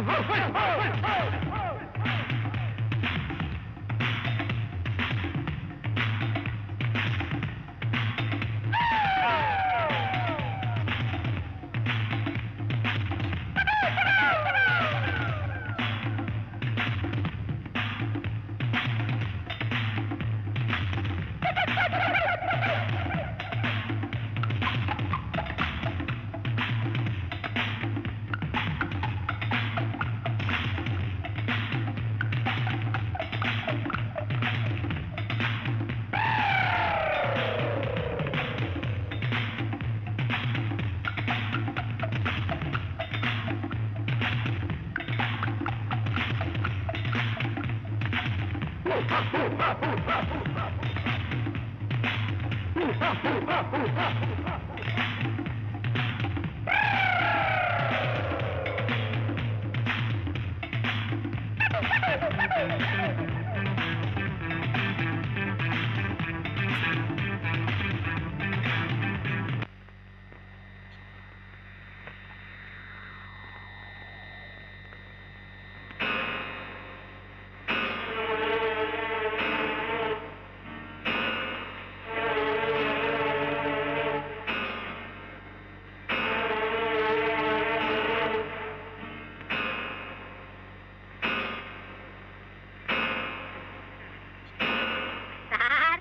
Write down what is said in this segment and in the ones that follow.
Sir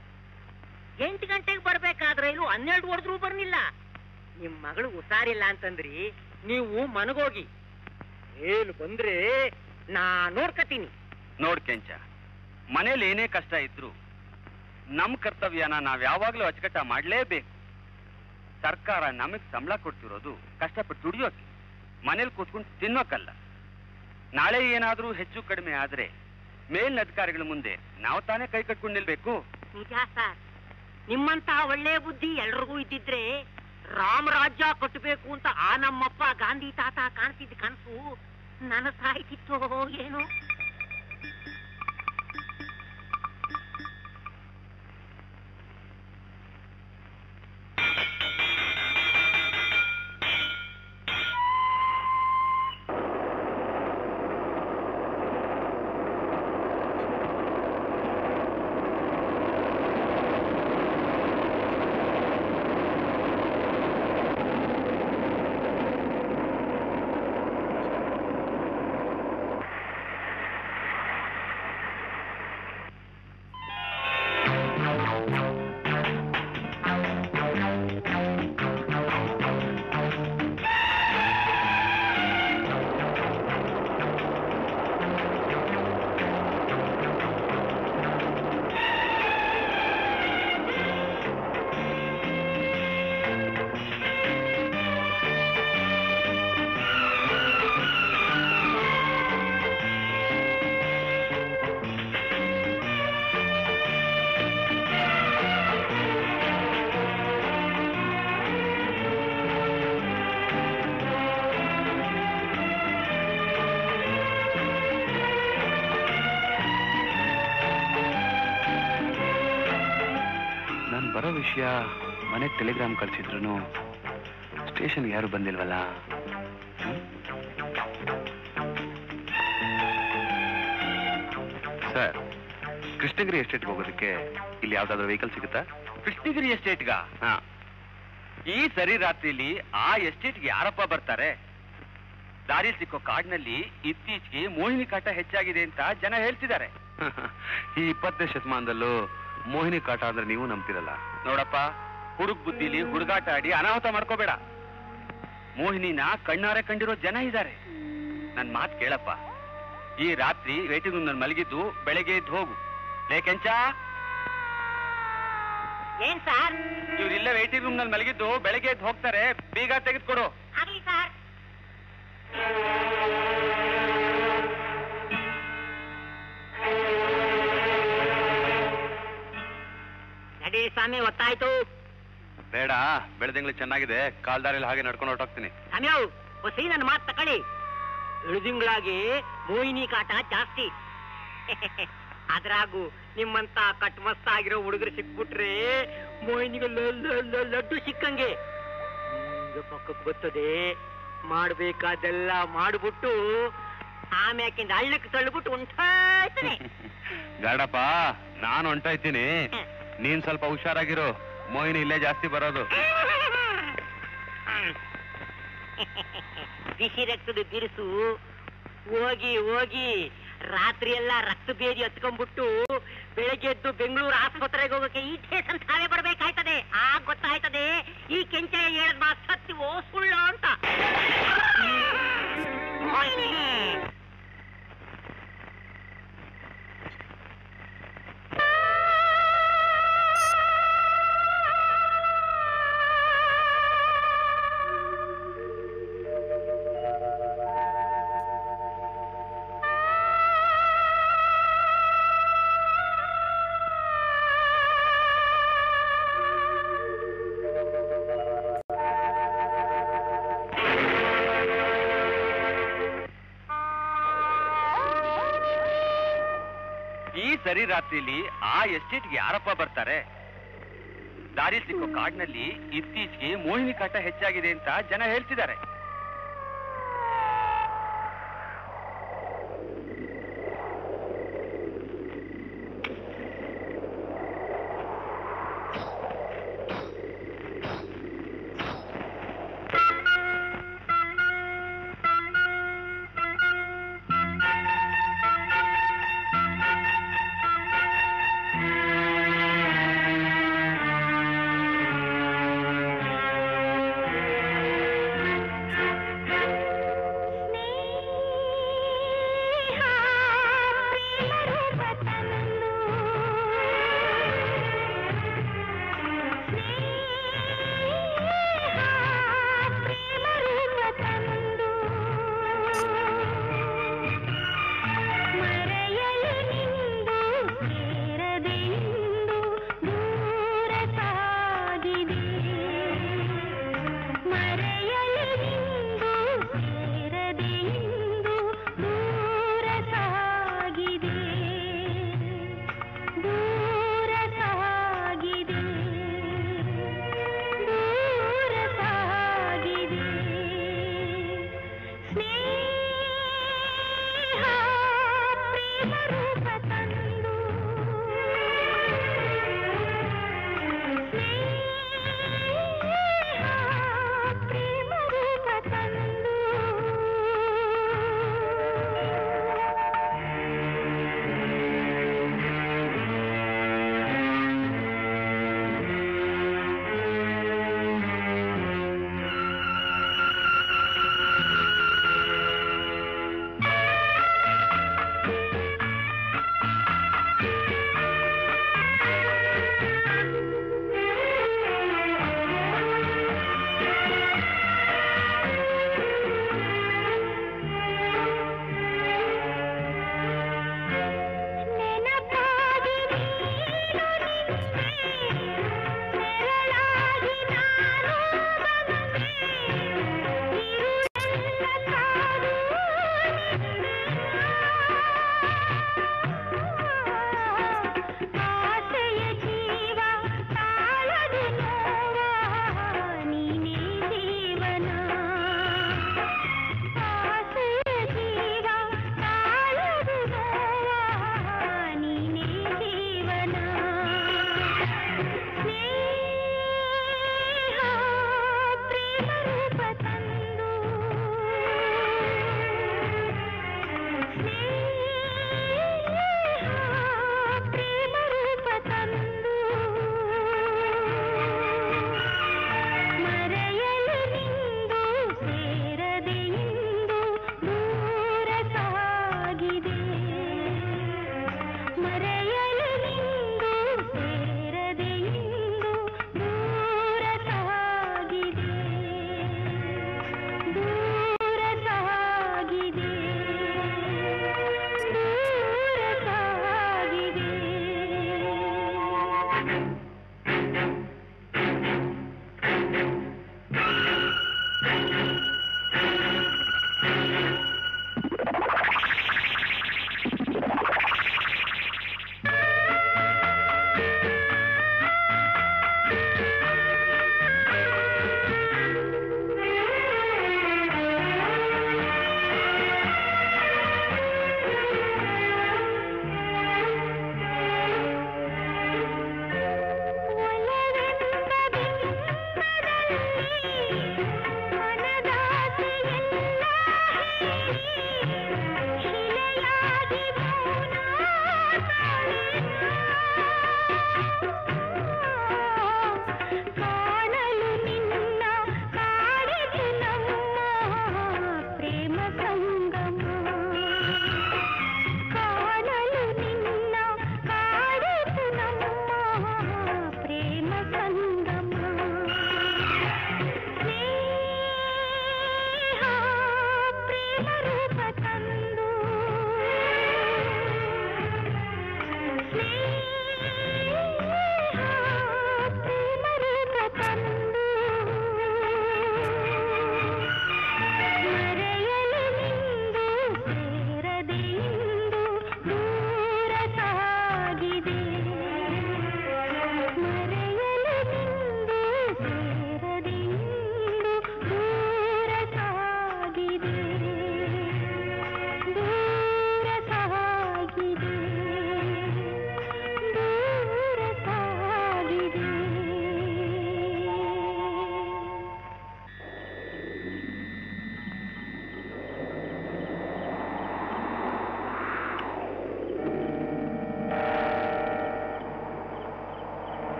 ಎಂಟು ಗಂಟೆಗೆ ಬರ್ಬೇಕಾದ್ರೆ ಇಲ್ಲೂ ಹನ್ನೆರಡು ಹೊಡೆದ್ರು ಬರ್ನಿಲ್ಲ ನಿಮ್ ಮಗಳು ಹುಷಾರಿಲ್ಲ ಅಂತಂದ್ರಿ ನೀವು ಮನಗೋಗಿ ಏನು ಬಂದ್ರೆ ನಾ ನೋಡ್ಕತೀನಿ ನೋಡ್ ಕೆಂಚ ಮನೇಲಿ ಏನೇ ಕಷ್ಟ ಇದ್ರು ನಮ್ ಕರ್ತವ್ಯನ ನಾವ್ ಯಾವಾಗ್ಲೂ ಅಚ್ಚುಕಟ್ಟ ಮಾಡ್ಲೇಬೇಕು ಸರ್ಕಾರ ನಮಗ್ ಸಂಬಳ ಕೊಡ್ತಿರೋದು ಕಷ್ಟಪಟ್ಟು ದುಡಿಯೋಕೆ ಮನೇಲಿ ಕೂತ್ಕೊಂಡು ತಿನ್ನೋಕಲ್ಲ ನಾಳೆ ಏನಾದ್ರೂ ಹೆಚ್ಚು ಕಡಿಮೆ ಆದ್ರೆ ಮೇಲಿನ ಅಧಿಕಾರಿಗಳ ಮುಂದೆ ನಾವು ತಾನೇ ಕೈ ಕಟ್ಕೊಂಡು ನಿಲ್ಬೇಕು ನಿಜ ಸರ್ ನಿಮ್ಮಂತಹ ಒಳ್ಳೆ ಬುದ್ಧಿ ಎಲ್ರಿಗೂ ಇದ್ದಿದ್ರೆ ರಾಮರಾಜ್ಯ ಕಟ್ಟಬೇಕು ಅಂತ ಆ ನಮ್ಮಪ್ಪ ಗಾಂಧಿ ತಾತ ಕಾಣ್ತಿದ್ದ ಕನಸು ನನಸಾಯ್ತಿತ್ತೋ ಏನೋ ನಾನು ಬರೋ ವಿಷಯ ಮನೆಗೆ ಟೆಲಿಗ್ರಾಮ್ ಕಳ್ಸಿದ್ರು ಸ್ಟೇಷನ್ಗೆ ಯಾರು ಬಂದಿಲ್ವಲ್ಲ ಹ್ಮ್? ಸರ್ ಕೃಷ್ಣಗಿರಿ ಎಸ್ಟೇಟ್ಗೆ ಹೋಗೋದಕ್ಕೆ ಇಲ್ಲಿ ಯಾವ್ದಾದ್ರು ವೆಹಿಕಲ್ ಸಿಗುತ್ತಾ ಕೃಷ್ಣಗಿರಿ ಎಸ್ಟೇಟ್ಗ ಹಾ ಈ ಸರಿ ರಾತ್ರಿಲಿ ಆ ಎಸ್ಟೇಟ್ಗೆ ಯಾರಪ್ಪ ಬರ್ತಾರೆ ದಾರಿ ಸಿಕ್ಕೋ ಕಾಡಿನಲ್ಲಿ ಇತ್ತೀಚೆಗೆ ಮೋಹಿನಿ ಕಾಟ ಹೆಚ್ಚಾಗಿದೆ ಅಂತ ಜನ ಹೇಳ್ತಿದ್ದಾರೆ ಈ ಇಪ್ಪತ್ತನೇ ಶತಮಾನದಲ್ಲೂ ಮೋಹಿನಿ ಕಾಟ ಅಂದ್ರೆ ನೀವು ನಂಬ್ತಿರಲ್ಲ ನೋಡಪ್ಪ ಹುಡುಗ್ ಬುದ್ಧಿಲಿ ಹುಡುಗಾಟ ಆಡಿ ಅನಾಹುತ ಮಾಡ್ಕೋಬೇಡ ಮೋಹಿನಿನ ಕಣ್ಣಾರೆ ಕಂಡಿರೋ ಜನ ಇದ್ದಾರೆ ನನ್ ಮಾತ್ ಕೇಳಪ್ಪ ಈ ರಾತ್ರಿ ವೇಟಿಂಗ್ ರೂಮ್ ನಲ್ಲಿ ಮಲಗಿದ್ದು ಬೆಳಗ್ಗೆ ಎದ್ದು ಹೋಗು ಲೇ ಕೆಂಚ ಏನ್ ಸರ್ ಇವ್ರಿಲ್ಲ ವೇಟಿಂಗ್ ರೂಮ್ ನಲ್ಲಿ ಮಲಗಿದ್ದು ಬೆಳಗ್ಗೆ ಎದ್ದು ಹೋಗ್ತಾರೆ ಬೀಗ ತೆಗೆದುಕೊಡು ಆಗ್ಲಿ ಸರ್ ನಡಿ ಸ್ವಾಮಿ ಒತ್ತಾಯ್ತು ಬೇಡ ಬೆಳೆದಂಗ್ಳು ಚೆನ್ನಾಗಿದೆ ಕಾಲ್ದಾರಿಲಿ ಹಾಗೆ ನಡ್ಕೊಂಡು ಹೊರಟೋಗ್ತೀನಿ ಸ್ವಾಮಿಯವ್ ಹೊಸಿ ನನ್ನ ಮಾತು ತಕೊಳ್ಳಿ ಇಳಿದಿಂಗಳಾಗಿ ಮೋಹಿನಿ ಕಾಟ ಜಾಸ್ತಿ ಅದ್ರಾಗು ನಿಮ್ಮಂತ ಕಟ್ಮಸ್ತ್ ಆಗಿರೋ ಹುಡುಗರು ಸಿಕ್ಬಿಟ್ರೆ ಮೋಹಿನಿಗೆ ಲ- ಲ- ಲ- ಲಡ್ಡು ಸಿಕ್ಕಂಗೆ ಹಿಂಗೆ ಪಕ್ಕಕ್ಕೆ ಬರ್ತದೆ ಮಾಡ್ಬೇಕಾದೆಲ್ಲ ಮಾಡ್ಬಿಟ್ಟು ಆಮ್ಯಾಕಿಂದ ಹಳ್ಳಕ್ಕೆ ತಳ್ಳಿಬಿಟ್ಟು ಉಂಟಾಯ್ತಾನೆ ಗಾಡಪ್ಪ ನಾನು ಹೊಂಟೋಯ್ತೀನಿ ನೀನ್ ಸ್ವಲ್ಪ ಹುಷಾರಾಗಿರು ಮೋಹಿನಿ ಇಲ್ಲೇ ಜಾಸ್ತಿ ಬರೋದು ಬಿಸಿ ರಕ್ತದ ಬಿರುಸು ಹೋಗಿ ಹೋಗಿ ರಾತ್ರಿ ಎಲ್ಲ ರಕ್ತ ಬೇದಿ ಹತ್ಕೊಂಡ್ಬಿಟ್ಟು ಬೆಳಗ್ಗೆ ಎದ್ದು ಬೆಂಗಳೂರು ಆಸ್ಪತ್ರೆಗೆ ಹೋಗಕ್ಕೆ ಈ ಸ್ಟೇಷನ್ ತಾವೇ ಬರ್ಬೇಕಾಯ್ತದೆ ಆಗ ಗೊತ್ತಾಯ್ತದೆ ಈ ಕೆಂಚ ಹೇಳದ್ ಮಾತು ಸತ್ಯವೋ ಸುಳ್ಳು ಅಂತ ಮೋಹಿನಿ. ಈ ಸರಿ ರಾತ್ರಿಲಿ ಆ ಎಸ್ಟೇಟ್ಗೆ ಯಾರಪ್ಪ ಬರ್ತಾರೆ ದಾರಿ ಸಿಕ್ಕೋ ಕಾಡಿನಲ್ಲಿ ಇತ್ತೀಚೆಗೆ ಮೋಹಿನಿ ಕಾಟ ಹೆಚ್ಚಾಗಿದೆ ಅಂತ ಜನ ಹೇಳ್ತಿದ್ದಾರೆ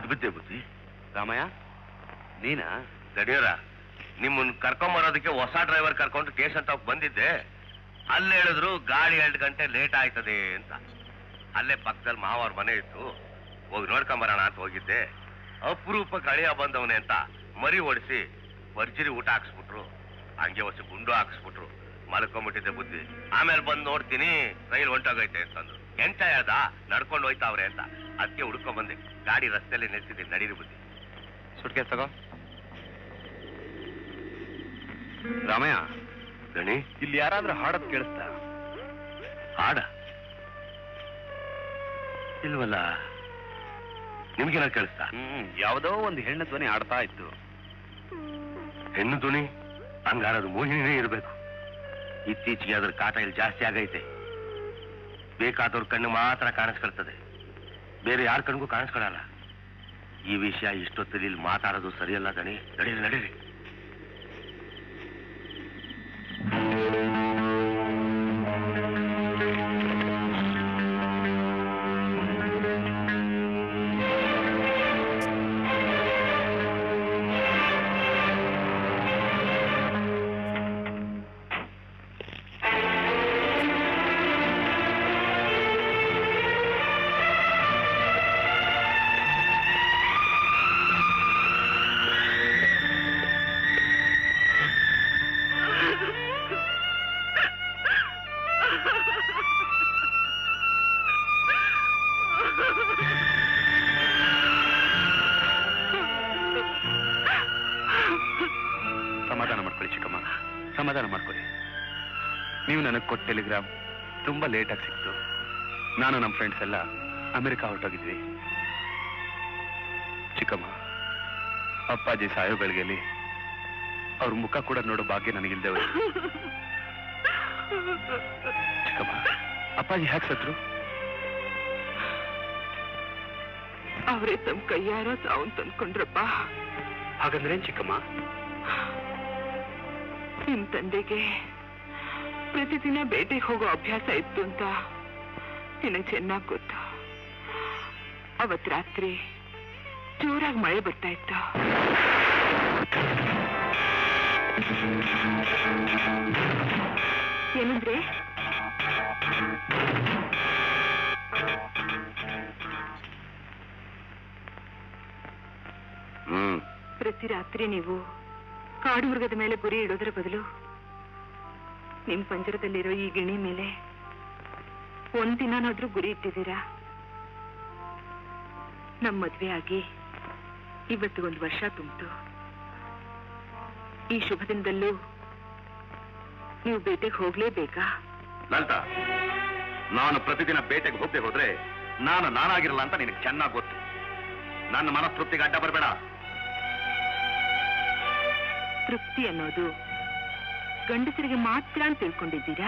ಅದ್ ಬಿದ್ದೆ ಬುದ್ಧಿ ರಾಮಯ್ಯ ನೀನಾ ಗಡಿಯರ ನಿಮ್ಮನ್ನ ಕರ್ಕೊಂಬರೋದಕ್ಕೆ ಹೊಸ ಡ್ರೈವರ್ ಕರ್ಕೊಂಡು ಸ್ಟೇಷನ್ ತಗ ಬಂದಿದ್ದೆ ಅಲ್ಲಿ ಹೇಳಿದ್ರು ಗಾಡಿ ಎರಡು ಗಂಟೆ ಲೇಟ್ ಆಯ್ತದೆ ಅಂತ ಅಲ್ಲೇ ಪಕ್ಕದಲ್ಲಿ ಮಾವವ್ರ ಮನೆ ಇತ್ತು ಹೋಗಿ ನೋಡ್ಕೊಂಬರೋಣ ಅಂತ ಹೋಗಿದ್ದೆ ಅಪರೂಪ ಕಳಿಯ ಬಂದವನೆ ಅಂತ ಮರಿ ಓಡಿಸಿ ಭರ್ಜರಿ ಊಟ ಹಾಕ್ಸ್ಬಿಟ್ರು ಹಂಗೆ ಹೊಸ ಗುಂಡು ಹಾಕ್ಸ್ಬಿಟ್ರು ಮಲ್ಕೊಂಬಿಟ್ಟಿದ್ದೆ ಬುದ್ಧಿ ಆಮೇಲೆ ಬಂದು ನೋಡ್ತೀನಿ ರೈಲ್ ಹೊಂಟೋಗೈತೆ ಅಂತಂದ್ರು ಎಂಟ ಹೇಳ್ದ ನಡ್ಕೊಂಡು ಹೋಯ್ತಾವ್ರೆ ಅಂತ ಅದಕ್ಕೆ ಹುಡ್ಕೊಂಡ್ ಬಂದೆ ಗಾಡಿ ರಸ್ತೆಯಲ್ಲಿ ನಿಲ್ಸಿದ್ದೀನಿ ನಡೀರಿ ಬುದ್ಧಿ ಸುಟ್ಕೇಸ್ ತಗೋ ರಾಮಯ್ಯ ಗಣಿ ಇಲ್ಲಿ ಯಾರಾದ್ರೂ ಹಾಡೋದ್ ಕೇಳಿಸ್ತಾ ಹಾಡ ಇಲ್ವಲ್ಲ ನಿಮ್ಗೇನ ಕೇಳಿಸ್ತಾ ಹ್ಮ್ ಯಾವ್ದೋ ಒಂದು ಹೆಣ್ಣು ಧ್ವನಿ ಆಡ್ತಾ ಇತ್ತು ಹೆಣ್ಣು ಧ್ವನಿ ಹಂಗಾರದು ಮೋಹಿನಿನೇ ಇರಬೇಕು ಇತ್ತೀಚೆಗೆ ಅದ್ರ ಕಾಟ ಇಲ್ಲಿ ಜಾಸ್ತಿ ಆಗೈತೆ ಬೇಕಾದವ್ರ ಕಣ್ಣು ಮಾತ್ರ ಕಾಣಿಸ್ಕೊಳ್ತದೆ ಬೇರೆ ಯಾರ ಕಣ್ಗೂ ಕಾಣಿಸ್ಕೊಳಲ್ಲ ಈ ವಿಷಯ ಇಷ್ಟೊತ್ತಲ್ಲಿ ಇಲ್ಲಿ ಮಾತಾಡೋದು ಸರಿಯಲ್ಲ ಗಣಿ ನಡೀರಿ ನಡೀರಿ ಸಮಾಧಾನ ಮಾಡ್ಕೊಳ್ಳಿ ಚಿಕ್ಕಮ್ಮ ಸಮಾಧಾನ ಮಾಡ್ಕೊಳ್ಳಿ ನೀವು ನನಗೆ ಕೊಟ್ಟ ಟೆಲಿಗ್ರಾಮ್ ತುಂಬಾ ಲೇಟಾಗಿ ಸಿಕ್ತು ನಾನು ನಮ್ಮ ಫ್ರೆಂಡ್ಸ್ ಎಲ್ಲ ಅಮೆರಿಕ ಹೊರಟೋಗಿದ್ವಿ ಚಿಕ್ಕಮ್ಮ ಅಪ್ಪಾಜಿ ಸಾಯೋ ಗಳಿಗೆಯಲ್ಲಿ ಅವ್ರ ಮುಖ ಕೂಡ ನೋಡೋ ಭಾಗ್ಯ ನನಗಿಲ್ದೆ ಹೋಯ್ತು ಚಿಕ್ಕಮ್ಮ ಅಪ್ಪಾಜಿ ಹ್ಯಾಕ್ ಸತ್ರು ಅವರೇ ತಮ್ಮ ಕೈಯಾರ ಸಾವನ್ ತಂದ್ಕೊಂಡ್ರಪ್ಪ ಹಾಗಂದ್ರೆ ಚಿಕ್ಕಮ್ಮ ನಿಮ್ ತಂದೆಗೆ ಪ್ರತಿದಿನ ಬೇಟೆಗೆ ಹೋಗೋ ಅಭ್ಯಾಸ ಇತ್ತು ಅಂತ ನಿನಗೆ ಚೆನ್ನಾಗ್ ಗೊತ್ತು ಅವತ್ ರಾತ್ರಿ ಜೋರಾಗಿ ಮಳೆ ಬರ್ತಾ ಇತ್ತು ಏನಂದ್ರೆ ಹ್ಮ್ ಪ್ರತಿ ರಾತ್ರಿ ನೀವು ಕಾಡು ಮೃಗದ ಮೇಲೆ ಗುರಿ ಇಡೋದ್ರ ಬದಲು ನಿಮ್ ಪಂಜರದಲ್ಲಿರೋ ಈ ಗಿಣಿ ಮೇಲೆ ಒಂದಿನಾದ್ರೂ ಗುರಿ ಇಟ್ಟಿದ್ದೀರಾ ನಮ್ ಮದ್ವೆ ಆಗಿ ಇವತ್ತಿಗೊಂದು ವರ್ಷ ತುಂಬಿತು ಈ ಶುಭ ದಿನದಲ್ಲೂ ನೀವು ಬೇಟೆಗೆ ಹೋಗ್ಲೇಬೇಕಾ ಲಲಿತಾ ನಾನು ಪ್ರತಿದಿನ ಬೇಟೆಗೆ ಹೋಗದೆ ಹೋದ್ರೆ ನಾನು ನಾನಾಗಿರಲ್ಲ ಅಂತ ನಿನಗೆ ಚೆನ್ನಾಗಿ ಗೊತ್ತು ನನ್ನ ಮನಸ್ತೃಪ್ತಿಗೆ ಅಡ್ಡ ಬರಬೇಡ ತೃಪ್ತಿ ಅನ್ನೋದು ಗಂಡಸರಿಗೆ ಮಾತ್ರ ಅಂತ ತಿಳ್ಕೊಂಡಿದ್ದೀರಾ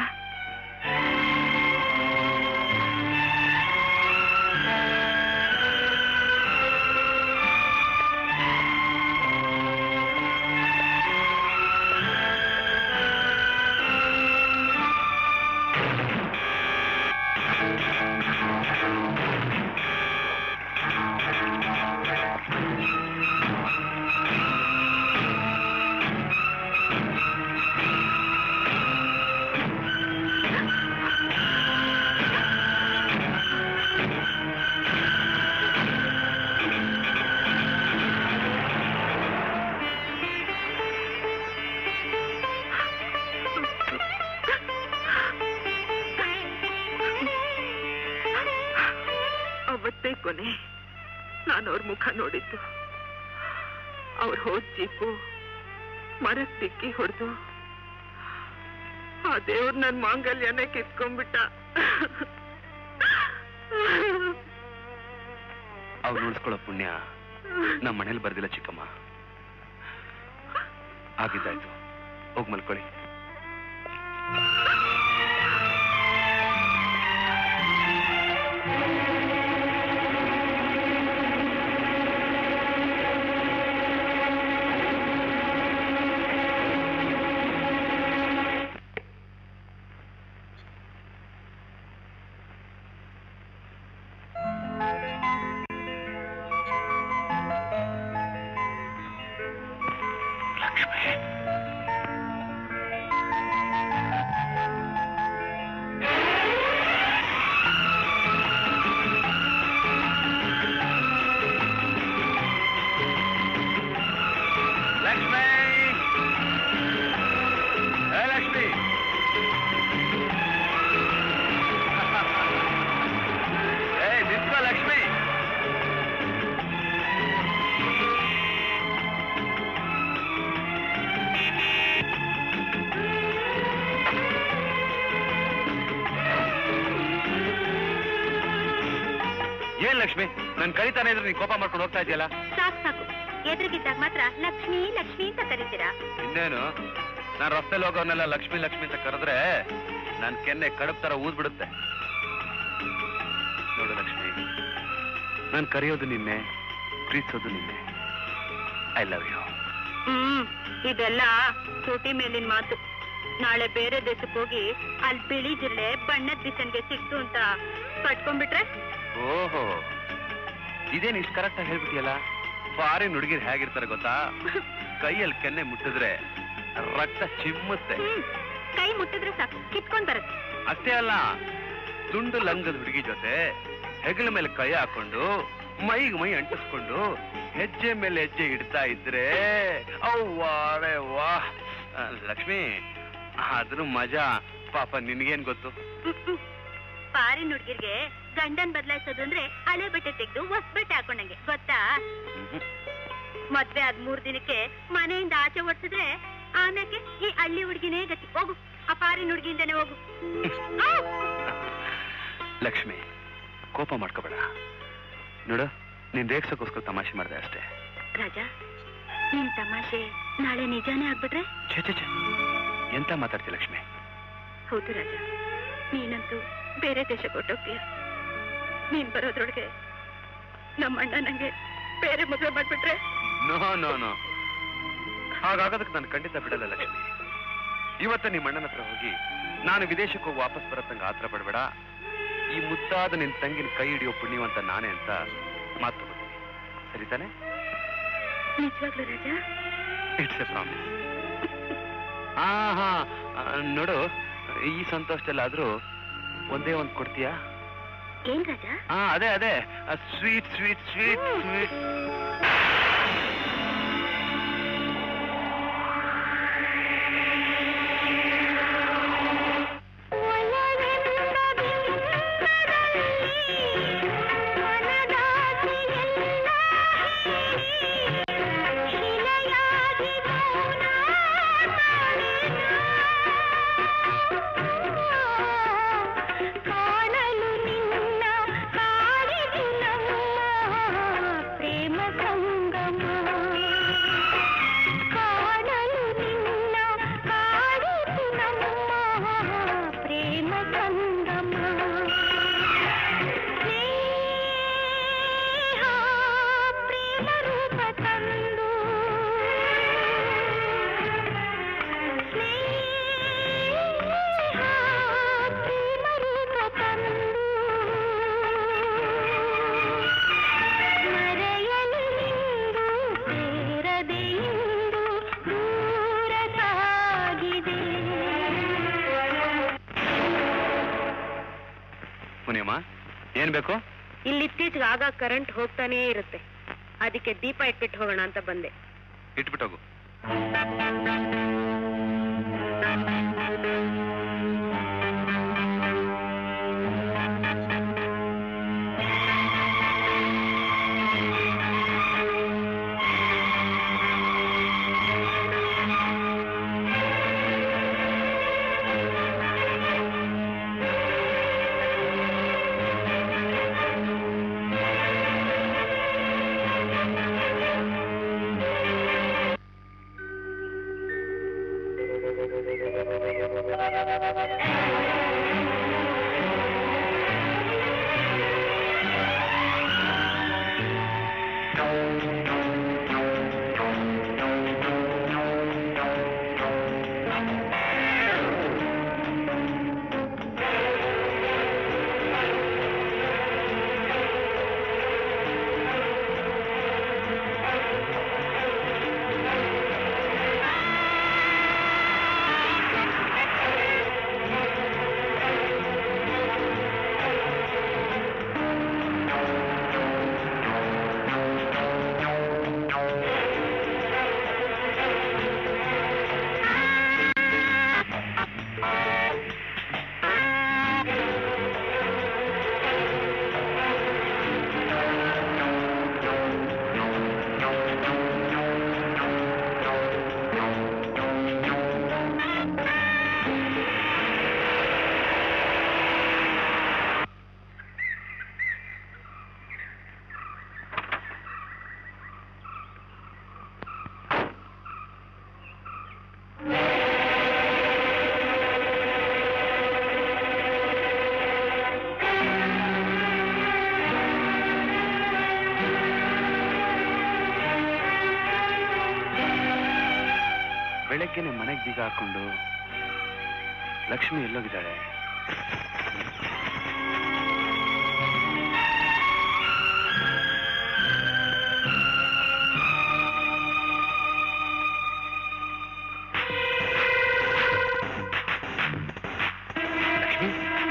ಅವತ್ತೇ ಕೊನೆ ನಾನು ಅವ್ರ ಮುಖ ನೋಡಿದ್ದು ಅವ್ರ ಹೋದ್ ಜೀಪು ಮರಕ್ ತಿಕ್ಕಿ ಹೊಡೆದು ಆ ದೇವ್ರ ನನ್ ಮಾಂಗಲ್ಯನೇ ಕಿತ್ಕೊಂಡ್ಬಿಟ್ಟ ಅವ್ರು ಉಳಿಸ್ಕೊಳ್ಳೋ ಪುಣ್ಯ ನಮ್ಮ ಮನೇಲಿ ಬರ್ದಿಲ್ಲ ಚಿಕ್ಕಮ್ಮ ಆಗಿದ್ದಾಯ್ತು ಹೋಗ್ ಮಲ್ಕೊಳ್ಳಿ ಏನ್ ಲಕ್ಷ್ಮಿ ನನ್ ಕರಿತಾನೆ ಇದ್ರೆ ನೀನ್ ಕೋಪ ಮಾಡ್ಕೊಂಡು ಹೋಗ್ತಾ ಇದೆಯಲ್ಲ ಸಾಕು ಸಾಕು ಎದುರಿಗಿದ್ದಾಗ ಮಾತ್ರ ಲಕ್ಷ್ಮಿ ಲಕ್ಷ್ಮಿ ಅಂತ ಕರೀತೀರಾ ಇನ್ನೇನು ನಾನ್ ರಸ್ತೆಲಿ ಹೋಗೋನೆಲ್ಲ ಲಕ್ಷ್ಮಿ ಲಕ್ಷ್ಮಿ ಅಂತ ಕರೆದ್ರೆ ನನ್ ಕೆನ್ನೆ ಕಡುಬ್ ತರ ಊದ್ ಬಿಡುತ್ತೆ ನೋಡು ಲಕ್ಷ್ಮಿ ನಾನ್ ಕರೆಯೋದು ನಿನ್ನೆ ಪ್ರೀತಿಸೋದು ನಿನ್ನೆ ಐ ಲವ್ ಯು ಹ್ಮ್ ಇದೆಲ್ಲ ಸೂಟಿ ಮೇಲಿನ ಮಾತು ನಾಳೆ ಬೇರೆ ದೇಶಕ್ಕೆ ಹೋಗಿ ಅಲ್ಲಿ ಬಿಳಿ ಜಿರಳೆ ಬಣ್ಣದ ಬಿಸನ್ಗೆ ಸಿಕ್ತು ಅಂತ ಕಟ್ಕೊಂಡ್ಬಿಟ್ರೆ ಓಹೋ ಇದೇನ್ ಇಷ್ಟು ಕರೆಕ್ಟ್ ಆಗಿ ಹೇಳ್ಬಿಟ್ಟಿಯಲ್ಲ ಫಾರಿನ್ ಹುಡುಗಿರ್ ಹೇಗಿರ್ತಾರೆ ಗೊತ್ತಾ ಕೈಯಲ್ಲಿ ಕೆನ್ನೆ ಮುಟ್ಟಿದ್ರೆ ರಕ್ತ ಚಿಮ್ಮುತ್ತೆ ಹ್ಮ್ ಕೈ ಮುಟ್ಟಿದ್ರೆ ಸಾಕು ಕಿತ್ಕೊಂಡ್ ಬರುತ್ತೆ ಅಷ್ಟೇ ಅಲ್ಲ ತುಂಡು ಲಂಗದ ಹುಡುಗಿ ಜೊತೆ ಹೆಗಲ ಮೇಲೆ ಕೈ ಹಾಕೊಂಡು ಮೈಗೆ ಮೈ ಅಂಟಿಸ್ಕೊಂಡು ಹೆಜ್ಜೆ ಮೇಲೆ ಹೆಜ್ಜೆ ಇಡ್ತಾ ಇದ್ರೆ ಅವ್ವಾರೆ ವಾ ಆ, ಲಕ್ಷ್ಮಿ ಅದ್ರ ಮಜಾ ಪಾಪ ನಿನ್ಗೇನ್ ಗೊತ್ತು ಪಾರಿನ ಹುಡ್ಗಿರ್ಗೆ ಗಂಡನ್ ಬದಲಾಯಿಸೋದು ಅಂದ್ರೆ ಹಳೆ ಬಟ್ಟೆ ತೆಗೆದು ಹೊಸ ಬಟ್ಟೆ ಹಾಕೊಂಡಂಗೆ ಗೊತ್ತಾ ಮದ್ವೆ ಆದ್ ಮೂರ್ ದಿನಕ್ಕೆ ಮನೆಯಿಂದ ಆಚೆ ಓಡಿಸಿದ್ರೆ ಆಮ್ಯಾಕೆ ಈ ಹಳ್ಳಿ ಹುಡ್ಗಿನೇ ಗತಿ ಹೋಗು ಆ ಪಾರಿನ ಹುಡ್ಗಿಯಿಂದನೇ ಹೋಗು ಆ! ಲಕ್ಷ್ಮಿ ಕೋಪ ಮಾಡ್ಕೋಬೇಡ ನೋಡು ನೀನ್ ರೇಗ್ಸಕ್ಕೋಸ್ಕರ ತಮಾಷೆ ಮಾಡಿದೆ ಅಷ್ಟೇ ರಾಜ ನಿನ್ ತಮಾಷೆ ನಾಳೆ ನಿಜಾನೇ ಆಗ್ಬಿಟ್ರೆ ಛೇ ಛೇ ಛೇ ಎಂತ ಮಾತಾಡ್ತಿ ಲಕ್ಷ್ಮಿ ಹೌದು ರಾಜ ನೀನಂತೂ ಬೇರೆ ದೇಶ ಕೊಟ್ಟೋಗ್ತೀಯ ನೀನ್ ಬರೋದ್ರೊಳಗೆ ನಮ್ಮ ಅಣ್ಣ ನಂಗೆ ಬೇರೆ ಮದುವೆ ಮಾಡ್ಬಿಟ್ರೆ ನೋ ನೋ ನೋ ಹಾಗಾಗೋದಕ್ಕೆ ನಾನು ಖಂಡಿತ ಬಿಡಲ್ಲ ಲಕ್ಷ್ಮಿ ಇವತ್ತ ನಿಮ್ಮ ಅಣ್ಣನ ಹತ್ರ ಹೋಗಿ ನಾನು ವಿದೇಶಕ್ಕೆ ಹೋಗಿ ವಾಪಸ್ ಬರತ್ತಂಗ ಆತರ ಪಡಬೇಡ ಈ ಮುದ್ದಾದ ನಿನ್ ತಂಗಿನ ಕೈ ಹಿಡಿಯೋ ಪುಣ್ಯವಂತ ನಾನೇ ಅಂತ ಮಾತು ತಗೋತೀನಿ ಸರಿ ತಾನೆ ನಿಜವಾಗ್ಲೂ ರಾಜ ಇಟ್ಸ್ ಎ ಪ್ರಾಮಿಸ್ ಹಾ ಹಾ ಆ, ನೋಡು ಈ ಸಂತೋಷದಲ್ಲಾದ್ರೂ ಒಂದೇ ಒಂದ್ ಕೊಡ್ತೀಯಾ ಏನ್ ರಾಜ ಹಾ ಅದೇ ಅದೇ ಸ್ವೀಟ್ ಸ್ವೀಟ್ ಸ್ವೀಟ್ ಸ್ವೀಟ್ ಕಾಣಲು ನಿನ್ನ ಕಾಡಿದು ನಮ್ಮ ಪ್ರೇಮ ಸಂಗಮ ಕಾಣಲು ನಿನ್ನ ಕಾಡಿದು ನಮ್ಮ ಪ್ರೇಮ ಸಂಗಮ ಸ್ನೇಹ ಪ್ರೇಮ ರೂಪ ತಂದು ಸ್ನೇಹ ಪ್ರೇಮ ರೂಪ ತಂದು ಮರೆಯಲು ನಿಂದು ಸೇರದೆ ಇಂದು ದೂರ ಸಾಗಿದೆ ಮುನಿಯಮ್ಮ ಏನ್ ಬೇಕು ಇಲ್ಲಿ ಇತ್ತೀಚೆಗೆ ಆಗ ಕರೆಂಟ್ ಹೋಗ್ತಾನೇ ಇರುತ್ತೆ ಅದಕ್ಕೆ ದೀಪ ಇಟ್ಬಿಟ್ಟು ಹೋಗೋಣ ಅಂತ ಬಂದೆ ಇಟ್ಬಿಟ್ಟೋಗು ಬೆಳಗ್ಗೆನೆ ಮನೆಗೆ ಬೀಗ ಹಾಕೊಂಡು ಲಕ್ಷ್ಮಿ ಎಲ್ಲೋಗಿದ್ದಾಳೆ ಲಕ್ಷ್ಮಿ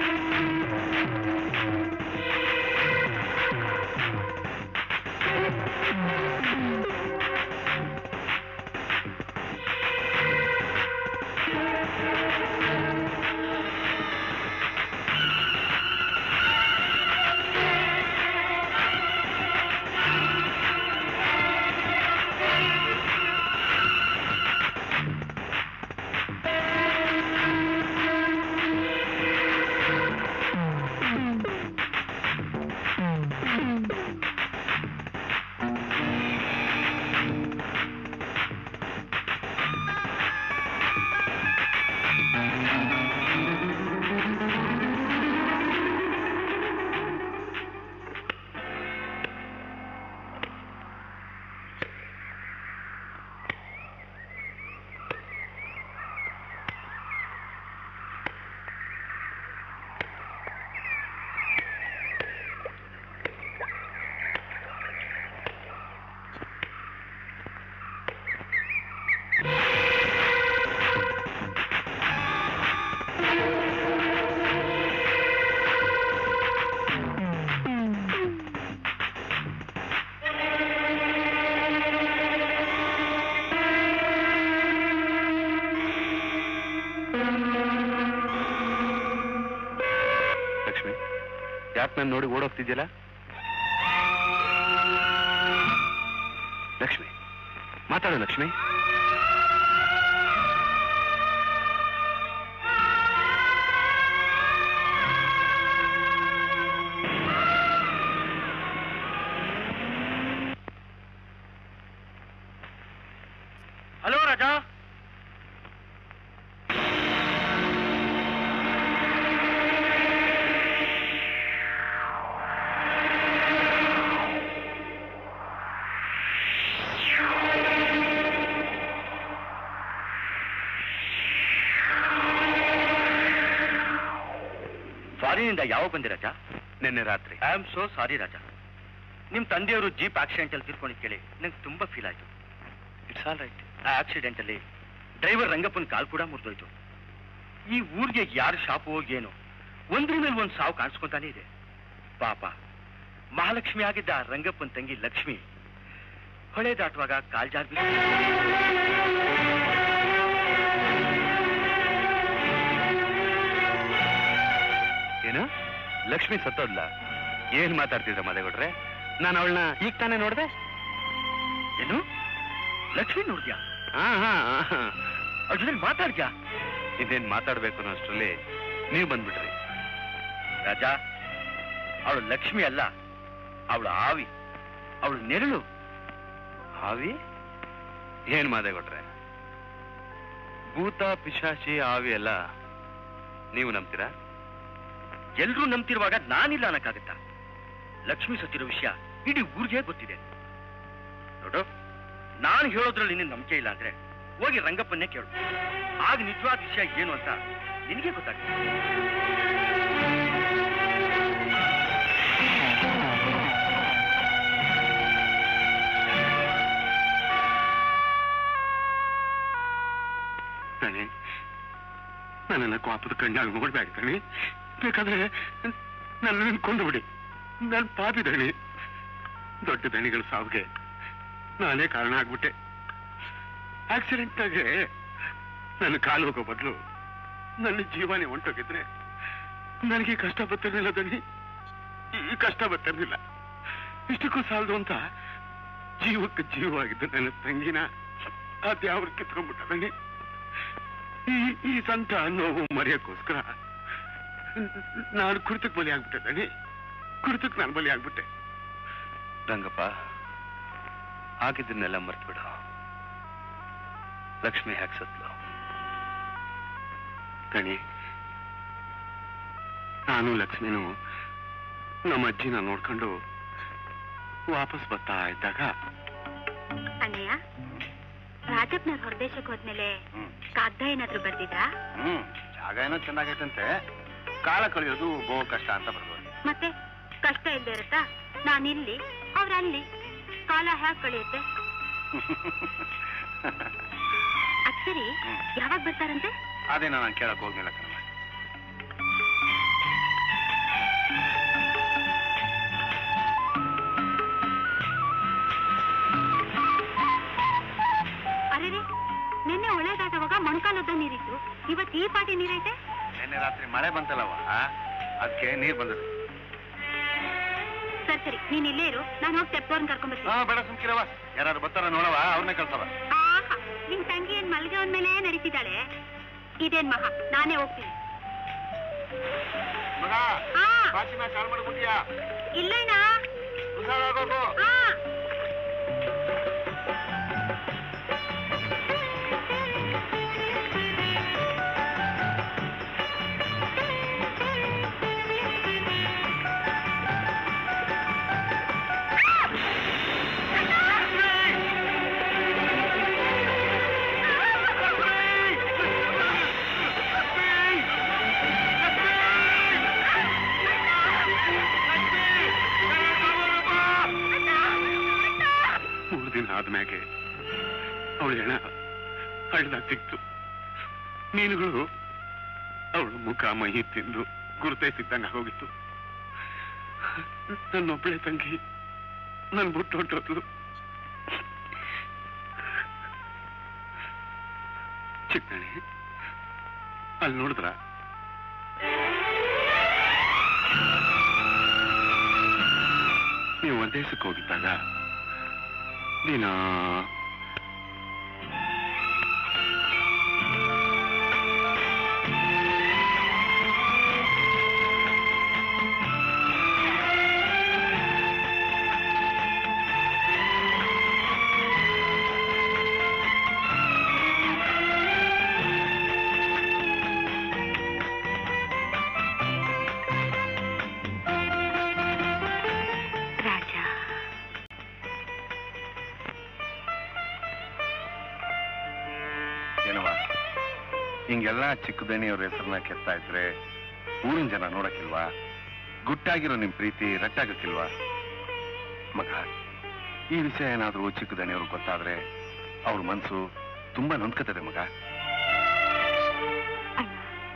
ಲಕ್ಷ್ಮಿ ಯಾಕೆ ನಾನು ನೋಡಿ ಓಡೋಗ್ತಿದ್ಯಲ್ಲ ಲಕ್ಷ್ಮಿ ಮಾತಾಡು ಲಕ್ಷ್ಮಿ ಹಲೋ ರಾಜಾ ಫಾರಿನಿಂದ ಯಾವಾಗ ಬಂದಿ ರಾಜಾ ನಿನ್ನೆ ರಾತ್ರಿ I am so sorry Raja ನಿಮ್ ತಂದೆಯವರು ಜೀಪ್ ಆಕ್ಸಿಡೆಂಟ್ ಅಲ್ಲಿ ತೀರ್ಕೊಂಡಿದ್ ಕೇಳಿ ನಂಗೆ ತುಂಬಾ ಫೀಲ್ ಆಯ್ತು ಇಟ್ಸ್ ಆಲ್ ರೈಟ್ ಆ ಆಕ್ಸಿಡೆಂಟ್ ಅಲ್ಲಿ ಡ್ರೈವರ್ ರಂಗಪ್ಪನ ಕಾಲ್ ಕೂಡ ಮುರಿದೋಯ್ತು ಈ ಊರಿಗೆ ಯಾರು ಶಾಪು ಏನೋ ಒಂದ್ರ ಮೇಲೆ ಒಂದ್ ಸಾವು ಕಾಣಿಸ್ಕೊಂತಾನೆ ಇದೆ ಪಾಪ ಮಹಾಲಕ್ಷ್ಮಿ ಆಗಿದ್ದ ಆ ರಂಗಪ್ಪನ ತಂಗಿ ಲಕ್ಷ್ಮಿ ಹೊಳೆ ದಾಟುವಾಗ ಕಾಲ್ ಜಾರ್ ಬಿದ್ದು ಏನು ಲಕ್ಷ್ಮಿ ಸತ್ತೋದ್ಲ ಏನ್ ಮಾತಾಡ್ತಿದ್ರ ಮದೇಗೌಡ್ರೆ ನಾನು ಅವಳನ್ನ ಈಗ ತಾನೇ ನೋಡ್ದೆ ಏನು ಲಕ್ಷ್ಮಿ ನೋಡ್ದ್ಯಾ ಹಾ ಹಾ ಹಾ ಅವ್ರ ಜೊತೆ ಮಾತಾಡ್ದ್ಯಾ ಇದೇನ್ ಮಾತಾಡ್ಬೇಕು ಅನ್ನೋ ಅಷ್ಟ್ರಲ್ಲಿ ನೀವು ಬಂದ್ಬಿಟ್ರಿ ರಾಜಾ ಅವಳು ಲಕ್ಷ್ಮಿ ಅಲ್ಲ ಅವಳು ಆವಿ ಅವಳು ನೆರಳು ಆವಿ ಏನ್ ಮಾದೇಗೌಡ್ರೆ ಭೂತ ಪಿಶಾಚಿ ಆವಿ ಎಲ್ಲ ನೀವು ನಂಬ್ತೀರಾ ಎಲ್ರೂ ನಂಬ್ತಿರುವಾಗ ನಾನಿಲ್ಲ ಅನ್ನಕ್ಕಾಗತ್ತಾ ಲಕ್ಷ್ಮಿ ಸತ್ತಿರೋ ವಿಷಯ ಇಡೀ ಊರಿಗೆ ಗೊತ್ತಿದೆ ನೋಡು ನಾನು ಹೇಳೋದ್ರಲ್ಲಿ ನಿನ್ನ ನಂಬಿಕೆ ಇಲ್ಲ ಅಂದ್ರೆ ಹೋಗಿ ರಂಗಪ್ಪನ್ನೇ ಕೇಳು ಆಗ ನಿಜವಾದ ವಿಷಯ ಏನು ಅಂತ ನಿನಗೆ ಗೊತ್ತಾಗುತ್ತೆ ಕಣೆ ನನ್ನನ್ನ ಕೋಪದ ಕಣ್ಣಾಗಿ ನೋಡ್ಬೇಡ ಕಣೆ ಬೇಕಾದ್ರೆ ನನ್ನನ್ನು ಕೊಂದು ಬಿಡಿ ನಾನು ಪಾಪಿ ದಣಿ ದೊಡ್ಡ ದಣಿಗಳ ಸಾವಿಗೆ ನಾನೇ ಕಾರಣ ಆಗ್ಬಿಟ್ಟೆ ಆಕ್ಸಿಡೆಂಟ್ ಆಗಿ ನನ್ನ ಕಾಲು ಹೋಗೋ ಬದಲು ನನ್ನ ಜೀವನೇ ಹೊಂಟೋಗಿದ್ರೆ ನನಗೆ ಕಷ್ಟ ಬರ್ತಿರ್ಲಿಲ್ಲ ದಣಿ ಈ ಕಷ್ಟ ಬರ್ತಿರ್ಲಿಲ್ಲ ಇಷ್ಟಕ್ಕೂ ಸಾಲದು ಅಂತ ಜೀವಕ್ಕೆ ಜೀವವಾಗಿದ್ದ ನನ್ನ ತಂಗಿನ ಅದ್ಯಾವ್ರು ಕಿತ್ಕೊಂಡ್ಬಿಟ್ಟ ದಣಿ ಈ ಈ ಸಂತ ನೋವು ಮರೆಯಕ್ಕೋಸ್ಕರ ನಾನು ಕುರಿತಕ್ಕೆ ಬಲಿ ಆಗ್ಬಿಟ್ಟೆ ದಣಿ ಕುರಿತಕ್ಕೆ ನಾನು ಬಲಿ ಆಗ್ಬಿಟ್ಟೆ ರಂಗಪ್ಪ ಆಗಿದ್ದನ್ನೆಲ್ಲ ಮರ್ತ್ಬಿಡು ಲಕ್ಷ್ಮಿ ಹ್ಯಾಕ್ ಸತ್ಲು ಕಣಿ ನಾನು ಲಕ್ಷ್ಮಿನು ನಮ್ಮ ಅಜ್ಜಿನ ನೋಡ್ಕೊಂಡು ವಾಪಸ್ ಬರ್ತಾ ಇದ್ದಾಗ ಅಣ್ಣಯ್ಯ ರಾಜ ಚಿಕ್ಕಪ್ಪನವ್ರು ಹೊರದೇಶಕ್ಕೆ ಹೋದ್ಮೇಲೆ ಹ್ಮ್ ಕಾಗ್ದ ಏನಾದ್ರೂ ಬರ್ದಿದ್ರಾ ಹ್ಮ್ ಜಾಗ ಏನೋ ಚೆನ್ನಾಗೈತಂತೆ ಕಾಲ ಕಳೆಯೋದು ಬಹು ಕಷ್ಟ ಅಂತ ಬರ್ಬೋದು ಮತ್ತೆ ಕಷ್ಟ ಇಲ್ಲದೆ ಇರುತ್ತಾ ನಾನಿಲ್ಲಿ ಅವ್ರಲ್ಲಿ ಕಾಲ ಹ್ಯಾಕ್ ಕಳೆಯುತ್ತೆ ಅದ್ ಸರಿ ಹ್ಮ್. ಯಾವಾಗ ಬರ್ತಾರಂತೆ ಅದೇನೋ ನಾನು ಕೇಳಕ್ ಹೋಗ್ಲಿಲ್ಲ ಕಣಮ್ಮ ಅರೆ ನಿನ್ನೆ ಒಳಗಾದವಾಗ ಮೊಣಕಾಲದ ನೀರಿತ್ತು ಇವತ್ತು ಈ ಪಾಟಿ ನೀರೈತೆ ನಿನ್ನೆ ರಾತ್ರಿ ಮಳೆ ಬಂತಲ್ಲವ ಅದಕ್ಕೆ ನೀರ್ ಬಂದದ್ದು ಸರಿ ಸರಿ ನೀನ್ ಇಲ್ಲೇ ಇರು ನಾನು ಹೋಗಿ ತೆಪ್ಪವ್ರನ್ನ ಕರ್ಕೊಂಡ್ ಹಾ ಬರ್ತೀನಿ ಬೇಡ ಸುಮ್ಕಿರವ ಯಾರು ಬರ್ತಾರ ನೋಡವ ಅವ್ರನ್ನೇ ಕಳ್ಸವ ಆಹಾ ನಿನ್ ತಂಗಿ ಏನ್ ಮಲ್ಗೆ ಮೇಲೆ ನಡೀತಿದ್ದಾಳೆ ಇದೇನ್ ಮಹಾ ನಾನೇ ಹೋಗ್ತೀನಿ ಮಗ ಆ ಬಾಚಿನ ಕಾಲ್ ಮಾಡ್ಬಿಟ್ಟಿಯಾ ಇಲ್ಲೇನ ಹುಷಾರಾಗೋಗು ಆ ಮೂರು ದಿನ ಆದ್ಮ್ಯಾಗೆ ಅವಳ ಹೆಣ ಹಳ್ಳದಾಗ ಸಿಕ್ತು ಮೀನುಗಳು ಅವಳ ಮುಖ ಮೈ ತಿಂದು ಗುರುತೇ ಸಿಕ್ಕಂಗ ಹೋಗಿತ್ತು ನನ್ನೊಬ್ಬಳೆ ತಂಗಿ ನನ್ ಬಿಟ್ಟು ಹೊಟ್ಟೋದ್ಲು ಚಿಕ್ಕಣಿ ಅಲ್ಲಿ ನೋಡಿದ್ರ ನೀವು ದೇಶಕ್ಕೆ ಹೋಗಿದ್ದಾಗ ದಿನ ರಾಜ ಏನವ ಹಿಂಗೆಲ್ಲ ಚಿಕ್ಕದಣಿಯವ್ರ ಹೆಸರನ್ನ ಕೆತ್ತಾ ಇದ್ರೆ ಊರಿನ ಜನ ನೋಡಕ್ಕಿಲ್ವಾ ಗುಟ್ಟಾಗಿರೋ ನಿಮ್ ಪ್ರೀತಿ ರಟ್ಟಾಗಕ್ಕಿಲ್ವಾ ಮಗ ಈ ವಿಷಯ ಏನಾದ್ರೂ ಚಿಕ್ಕದಣಿಯವ್ರು ಗೊತ್ತಾದ್ರೆ ಅವ್ರ ಮನ್ಸು ತುಂಬಾ ನೊಂದ್ಕತದೆ ಮಗ ಅಣ್ಣ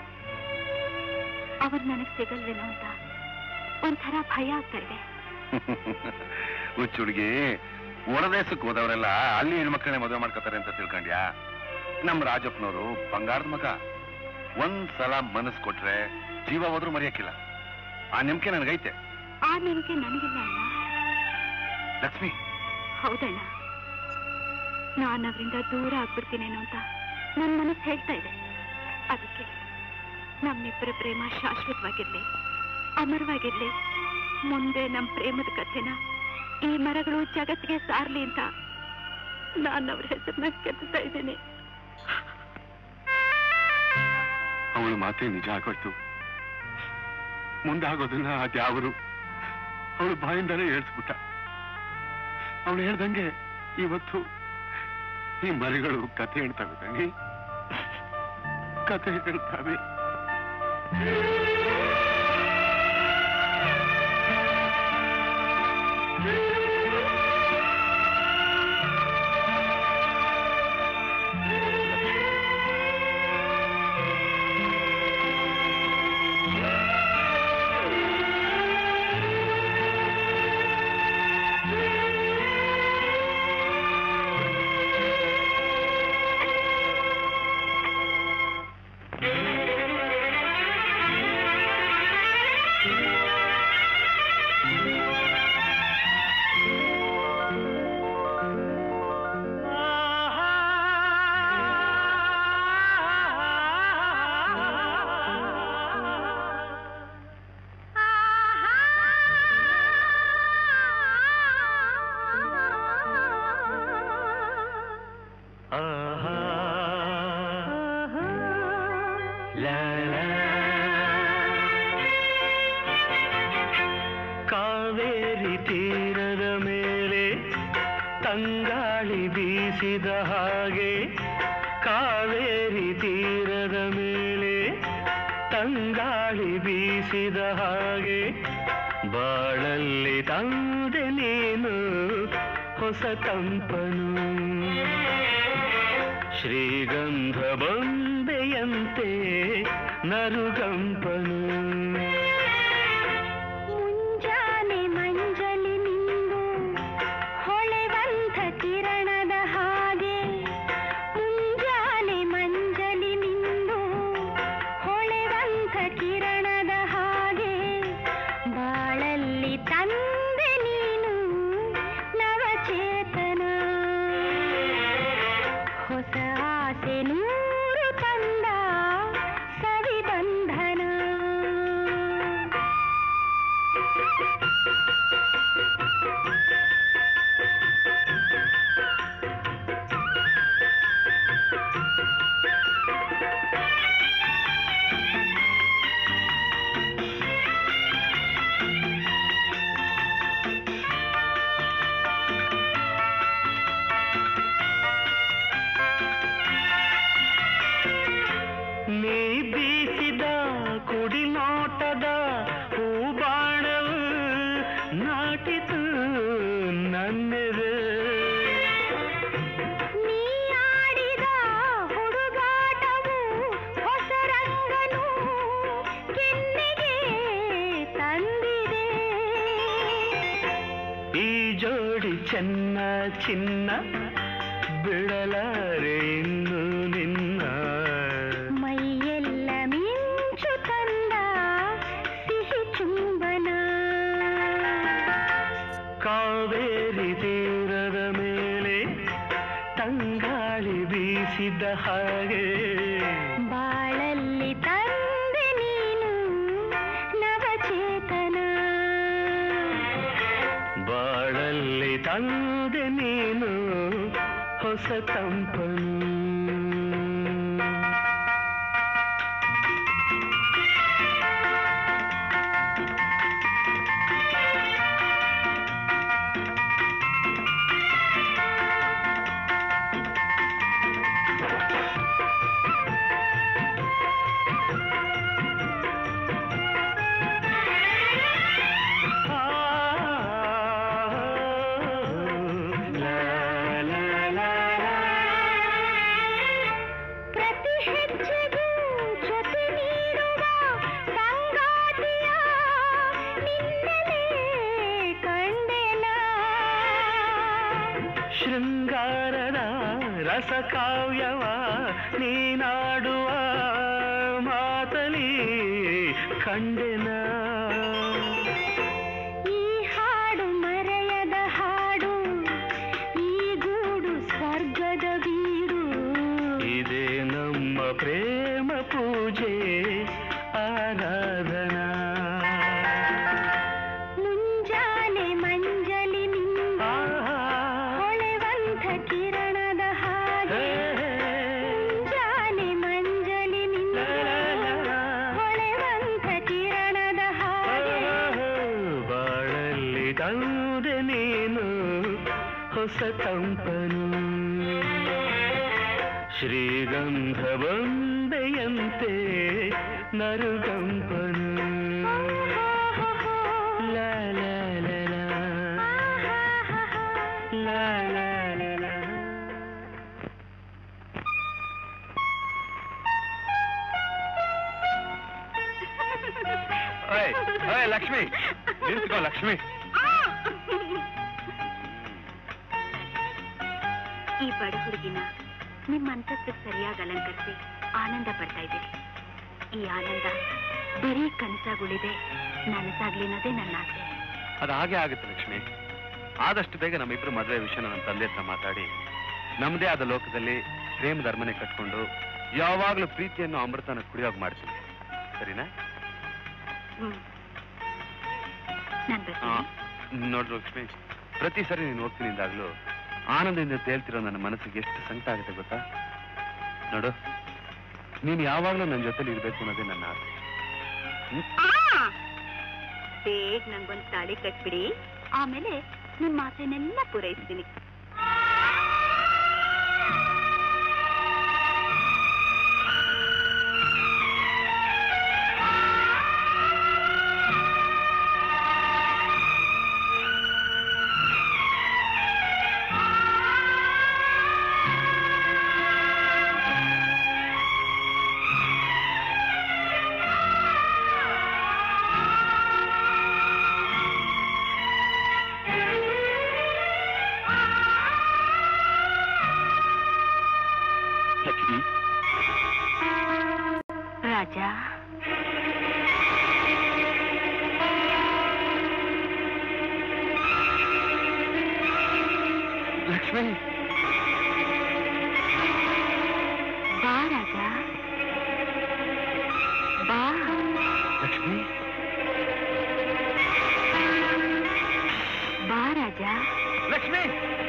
ಅವ್ರು ನನಗ್ ಸಿಗಲ್ವೇನೋ ಅಂತ ಒಂಥರ ಭಯ ಆಗ್ತಾ ಇದೆ ಹುಚ್ಚ ಹುಡುಗಿ ಹೊರದೇಶಕ್ಕೆ ಹೋದವರೆಲ್ಲ ಅಲ್ಲಿ ಹೆಣ್ಮಕ್ಳನ್ನೇ ಮದುವೆ ಮಾಡ್ಕೋತಾರೆ ಅಂತ ತಿಳ್ಕೊಂಡ್ಯಾ ನಮ್ ರಾಜಪ್ಪನವರು ಬಂಗಾರದ ಮಗ ಒಂದ್ ಸಲ ಮನಸ್ ಕೊಟ್ರೆ ಜೀವ ಹೋದ್ರೂ ಮರೆಯಕ್ಕಿಲ್ಲ ಆ ನಂಬಿಕೆ ನನಗೈತೆ ಆ ನಂಬಿಕೆ ನನಗಿಲ್ಲ ಅಣ್ಣ ಲಕ್ಷ್ಮಿ ಹೌದಣ್ಣ ನಾನು ಅವರಿಂದ ದೂರ ಆಗ್ಬಿಡ್ತೀನೇನೋ ಅಂತ ನನ್ನ ಮನಸ್ಸು ಹೇಳ್ತಾ ಇದೆ ಅದಕ್ಕೆ ನಮ್ಮಿಬ್ಬರ ಪ್ರೇಮ ಶಾಶ್ವತವಾಗಿರ್ಲಿ ಅಮರವಾಗಿರ್ಲಿ ಮುಂದೆ ನಮ್ಮ ಪ್ರೇಮದ ಕಥೆನ ಈ ಮರಗಳು ಜಗತ್ತಿಗೆ ಸಾರ್ಲಿ ಅಂತ ನಾನು ಅವ್ರ ಹೆಸರನ್ನ ಕೆತ್ತಾ ಇದ್ದೀನಿ ಅವಳು ಮಾತೇ ನಿಜ ಆಗೋಯ್ತು ಮುಂದಾಗೋದನ್ನ ಅದ್ಯಾವರು ಅವಳು ಬಾಯಿಂದಲೇ ಹೇಳ್ಸ್ಬಿಟ್ಟ ಅವಳು ಹೇಳ್ದಂಗೆ ಇವತ್ತು ಈ ಮರಿಗಳು ಕಥೆ ಹೇಳ್ತವೆ ತಂಗಿ ಕಥೆ ಹೇಳ್ತವೆ ಕಾವೇರಿ ತೀರದ ಮೇಲೆ ತಂಗಾಳಿ ಬೀಸಿದ ಹಾಗೆ ತಂಗಾಳಿ ಬೀಸಿದ ಹಾಗೆ ಬಾಳಲ್ಲಿ ತಂದೆ ನೀನು ಹೊಸ ಕಂಪನು ಶ್ರೀಗಂಧ ಬೊಂಬೆಯಂತೆ ನರುಗಂಪನು ಮುಂಜಾನೆ ಮಂಜಲಿ ನಿಂದು ಹೊಳೆವಂತ ಕಿರಣದ ಹಾಗೆ ಮುಂಜಾನೆ ಮಂಜಲಿ ನಿಂದು ಹೊಳೆವಂತ ಕಿರಣದ ಹಾಗೆ ಬಾಳಲ್ಲಿ ತಂದೆ ನೀನು ನವಚೇತನ ಹೊಸ ಆಸೆ ನೂರು ತಂದ ಸವಿಬಂಧನ ನೀ ಬೀಸಿದ ಕುಡಿನೋಟದ ಹೂಬಾಣವು ನಾಟಿತು ನನ್ನೆದೆ ನೀ ಆಡಿದ ಹುಡುಗಾಟವು ಹೊಸ ರಂಗನು ಕೆನ್ನೆಗೆ ತಂದಿದೆ ಈ ಜೋಡಿ ಚೆನ್ನ ಚಿನ್ನ ಬಿಡಲಾರೆ ಇನ್ನು ನಿನ್ನ ಮೈಯೆಲ್ಲ ಮಿಂಚು ತಂದ ಸಿಹಿ ಚುಂಬನ ಕಾವೇರಿ ತೀರದ ಮೇಲೆ ತಂಗಾಳಿ ಬೀಸಿದ ಹಾಗೆ ಬಾಳಲ್ಲಿ ತಂದೆ ನೀನು ನವಚೇತನ ಬಾಳಲ್ಲಿ ತಂದೆ ನೀನು ಹೊಸ ತಂಪನು ಆ, ಲಾ, ಲಾ, ಲಾ, ಲಾ. ಪ್ರತಿ ಹೆಜ್ಜೆಗೂ ಜೊತೆ ನೀಡುವ ಸಂಗಾತಿಯ ನಿನ್ನಲೇ ಕಂಡೆನ ಶೃಂಗಾರದ ರಸಕಾವ್ಯವ ನೀನಾಡುವ ಮಾತಲಿ ಕಂಡೆನ ಈ ಹಾಡು ಮರೆಯದ ಹಾಡು ಈ ಗೂಡು ಸ್ವರ್ಗದ ಬೀಡು ಇದೇ ನಮ್ಮ ಪ್ರೇಮ ಪೂಜೆ ಆರಾಧನಾ ಮುಂಜಾನೆ ಮಂಜಲಿ ನಿಂದ ಆಹಾ. ಹೊಳೆವಂತ ಕಿರಣದ ಹಾಗೆ ಹೇ, ಮುಂಜಾನೆ ಮಂಜಲಿ ನಿಂದ ಹೊಳೆವಂತ ಕಿರಣದ ಹಾಗೆ ಬಾಳಲ್ಲಿ ತಂದೆ ನೀನು ಹೊಸ ತಂಪನು ಶ್ರೀಗಂಧ ಬೊಂಬೆಯಂತೆ ನರುಗಂಪನು ಲಾ ಲಾ ಲಾ ಲಾ. ಲಾ ಲಾ ಲಾ ಲಾ. ಓಯ್ ಓಯ್ ಲಕ್ಷ್ಮಿ ನಿಂತ್ಕೋ ಲಕ್ಷ್ಮಿ ಈ ಬಡ ಹುಡುಗಿನ ನಿಮ್ಮ ಅಂತಸ್ತಕ್ಕೆ ಸರಿಯಾಗಿ ಅಲಂಕರಿಸಿ ಆನಂದ ಪಡ್ತಾ ಇದ್ದೀರಿ ಈ ಆನಂದ ಬರೀ ಕನಸಾಗುಳಿದೆ ನನಸಾಗ್ಲಿ ಅನ್ನೋದೇ ನನ್ನ ಆಸೆ ಅದು ಹಾಗೆ ಆಗುತ್ತೆ ಲಕ್ಷ್ಮಿ ಆದಷ್ಟು ಬೇಗ ನಮ್ಮಿಬ್ರು ಮದುವೆ ವಿಷಯ ನಮ್ಮ ತಂದೆ ಹತ್ರ ಮಾತಾಡಿ ನಮ್ಮದೇ ಆದ ಲೋಕದಲ್ಲಿ ಪ್ರೇಮದ ಅರಮನೆ ಕಟ್ಕೊಂಡು ಯಾವಾಗಲೂ ಪ್ರೀತಿಯನ್ನು ಅಮೃತನ ಕುಡಿಯೋಗ್ ಮಾಡ್ತೀವಿ ಸರಿನಾ ಹ್ಮ್ ನಾನ್ ಆ, ಬರ್ತೀನಿ ನೋಡ್ರು ಲಕ್ಷ್ಮಿ ಪ್ರತಿ ಸರಿ ನೀನು ಹೋಗ್ತೀನಿ ಅಂದಾಗ್ಲೂ ಆನಂದದಿಂದ ತೇಲ್ತಿರೋ ನನ್ನ ಮನಸ್ಸಿಗೆ ಎಷ್ಟು ಸಂಕಟ ಆಗುತ್ತೆ ಗೊತ್ತಾ ನೋಡು ನೀನು ಯಾವಾಗಲೂ ನನ್ನ ಜೊತೆಲಿ ಇರಬೇಕು ಅನ್ನೋದೇ ನನ್ನ ಆಸೆ ಆ! ಬೇಗ ನಂಗೊಂದು ತಾಳಿ ಕಟ್ಬಿಡಿ ಆಮೇಲೆ ನಿಮ್ಮ ಆಸೆನೆಲ್ಲ ಪೂರೈಸ್ತೀನಿ ಲಕ್ಷ್ಮಿ ಬಾ ರಾಜ ಬಾ ಲಕ್ಷ್ಮಿ ಬಾ ರಾಜ ಲಕ್ಷ್ಮಿ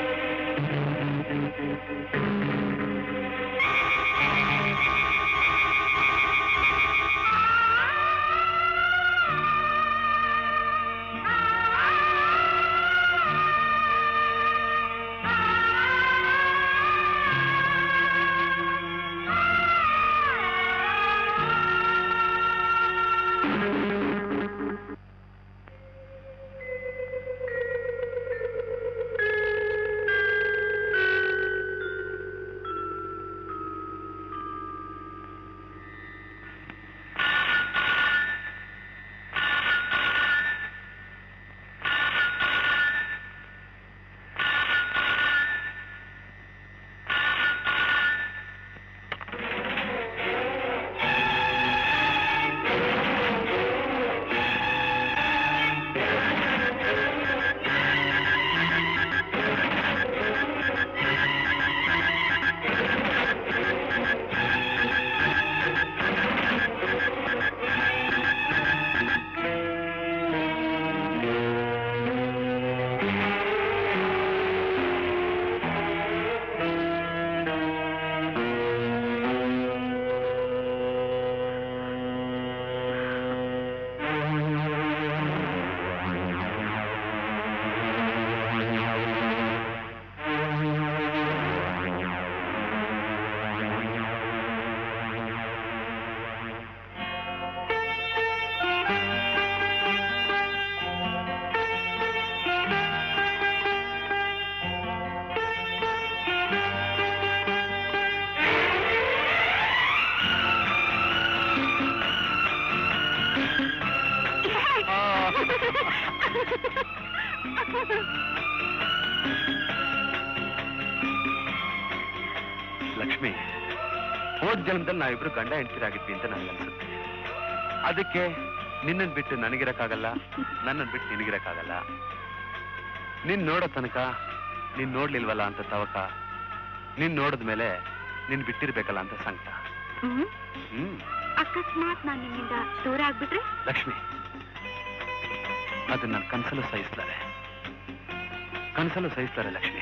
ಲಕ್ಷ್ಮಿ ಹೋದ್ ಜನ್ಮದಲ್ಲಿ ನಾವಿಬ್ರು ಗಂಡ ಹೆಂಡತಿರಾಗಿದ್ವಿ ಅಂತ ನನಗನ್ಸುತ್ತೆ ಅದಕ್ಕೆ ನಿನ್ನನ್ ಬಿಟ್ಟು ನನಗಿರಕ್ಕಾಗಲ್ಲ ನನ್ನನ್ ಬಿಟ್ಟು ನಿನಗಿರಕ್ಕಾಗಲ್ಲ ನಿನ್ ನೋಡೋ ತನಕ ನೀನ್ ನೋಡ್ಲಿಲ್ವಲ್ಲ ಅಂತ ತವಕ ನೀನ್ ನೋಡಿದ್ಮೇಲೆ ನೀನ್ ಬಿಟ್ಟಿರ್ಬೇಕಲ್ಲ ಅಂತ ಸಂಕಟ ಹ್ಮ್ ಹ್ಮ್ ಅಕಸ್ಮಾತ್ ನಾನ್ ನಿಮ್ಮಿಂದ ದೂರ ಆಗ್ಬಿಟ್ರೆ ಲಕ್ಷ್ಮಿ ಅದನ್ನ ನಾನು ಕನ್ಸಲು ಸಹಿಸ್ತಾರೆ ಕನ್ಸಲು ಸಹಿಸ್ತಾರೆ ಲಕ್ಷ್ಮಿ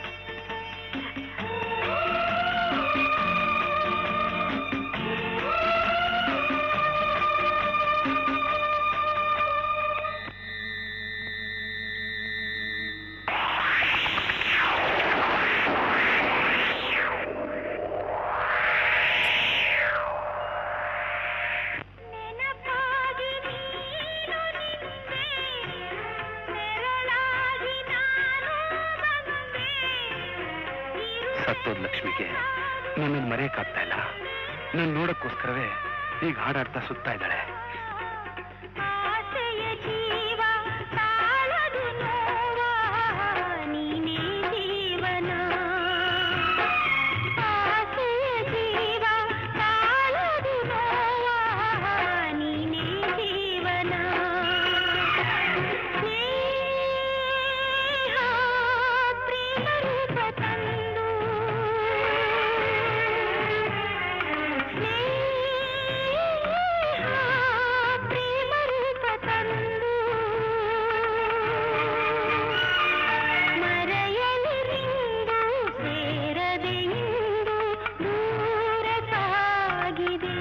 ಸತ್ತೋದ್ ಲಕ್ಷ್ಮಿಗೆ ನನ್ನನ್ನು ಮರೆಯಕ್ಕಾಗ್ತಾ ಇಲ್ಲ ನಾನು ನೋಡಕ್ಕೋಸ್ಕರವೇ ಈಗ ಹಾಡಾಡ್ತಾ ಸುತ್ತಾ ಇದ್ದಾಳೆ ಆಸೆಯ ಜೀವ ತಾಳದು ನೋವ ನೀನೇ ಜೀವನ ಆಸೆಯ ಜೀವ ತಾಳದು ನೋವ ನೀನೇ ಜೀವನ ಸ್ನೇಹ ಪ್ರೇಮ ರೂಪ ತಂದು ಸ್ನೇಹ ಪ್ರೇಮ ರೂಪ ತಂದು ಮರೆಯಲಿರಿಂದು ಸೇರದೆ ಇಂದು ದೂರ ಸಾಗಿದೆ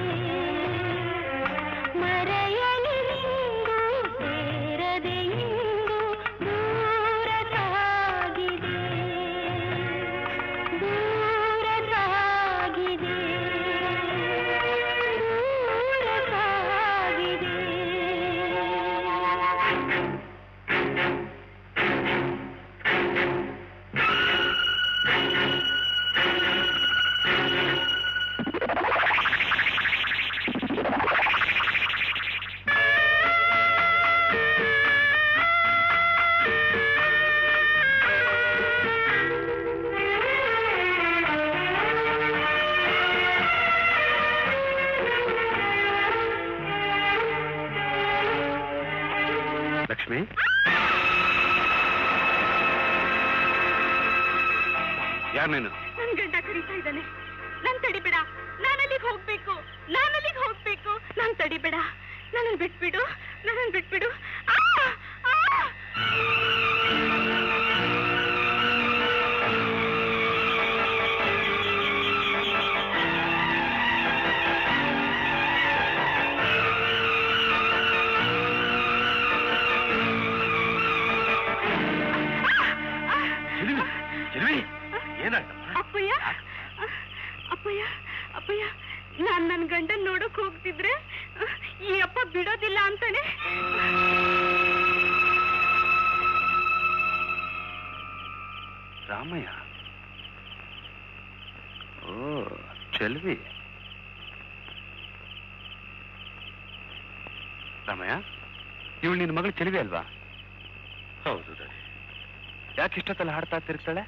ಮರೆಯಲಿರಿಂದು ಸೇರದೆ ಇಂದು ದೂರ ಸಾಗಿದೆ ದೂರ ಸಾಗಿದೆ ದೂರ ಸಾಗಿದೆ ಲಕ್ಷ್ಮಿ ಯಾರು ನೀನು ನನ್ ಗಂಡ ಕರೀತಾ ಇದ್ದಾನೆ ನನ್ ತಡಿಬೇಡ ನಾನಲ್ಲಿಗೆ ಹೋಗ್ಬೇಕು ನಾನಲ್ಲಿಗೆ ಹೋಗ್ಬೇಕು ನಾನ್ ತಡಿಬೇಡ ನನ್ನ ಬಿಟ್ಬಿಡು ನನ್ನ ಬಿಟ್ಬಿಡು ಆ! ಆ! ಚೆಲುವಿ ಚೆಲುವಿ ಏನಾಯ್ತಮ್ಮ ಅಪ್ಪಯ್ಯ ಅಪ್ಪಯ್ಯ ಅಪ್ಪಯ್ಯ ನಾನ್ ನನ್ ಗಂಡನ್ ನೋಡಕ್ ಹೋಗ್ತಿದ್ರೆ ಈ ಅಪ್ಪ ಬಿಡೋದಿಲ್ಲ ಅಂತಾನೆ ರಾಮಯ್ಯ ಓ ಚೆಲ್ವಿ ರಾಮಯ್ಯ ಇವಳು ನಿನ್ನ ಮಗಳು ಚೆಲ್ವಿ ಅಲ್ವಾ ಹೌದು ದಣಿ ಯಾಕೆ ಇಷ್ಟೊತ್ತಲ್ಲ ಹಾಡ್ತಾ ತಿರ್ತಾಳೆ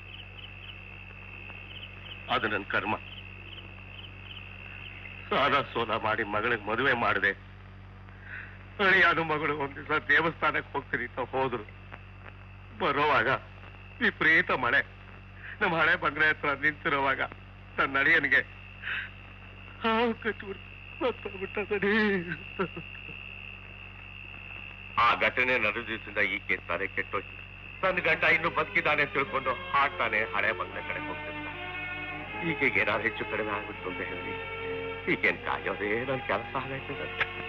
ಅದು ನನ್ನ ಕರ್ಮ ಸಾಲ ಸೋಲ ಮಾಡಿ ಮಗಳಿಗೆ ಮದುವೆ ಮಾಡಿದೆ ಅಳಿಯಾದ ಮಗಳು ಒಂದ್ ದಿವಸ ದೇವಸ್ಥಾನಕ್ಕೆ ಹೋಗ್ತೀನಿ ಅಂತ ಹೋದ್ರು ಬರೋವಾಗ ವಿಪರೀತ ಮಳೆ ನಮ್ಮ ಹಳೆ ಬಂಗ್ಲೆ ಹತ್ರ ನಿಂತಿರೋವಾಗ ನನ್ನ ಅಳಿಯನಿಗೆ ಹಾವು ಕಟ್ಬಿಟ್ಟು ಆ ಘಟನೆ ನಡೆದ ದಿವಸದಿಂದ ಈಕೆ ತಾನೇ ಕೆಟ್ಟೋಯ್ತು ನನ್ನ ಗಂಡ ಇನ್ನು ಬದುಕಿದ್ದಾನೆ ತಿಳ್ಕೊಂಡು ಹಾಡ್ತಾನೆ ಹಳೆ ಬಂಗ್ಲೆ ಕಡೆ ಹೋಗ್ತಿರ್ತಾನೆ ಈಕೆಗೆ ಏನಾದ್ರು ಹೆಚ್ಚು ಕಡಿಮೆ ಆಗ್ಬಿಟ್ಟು ಅಂತ ಹೇಳಿ ಈಗೇನ್ ಕಾಯೋದೇ ನನ್ನ ಕೆಲಸ ಆಗೈತದ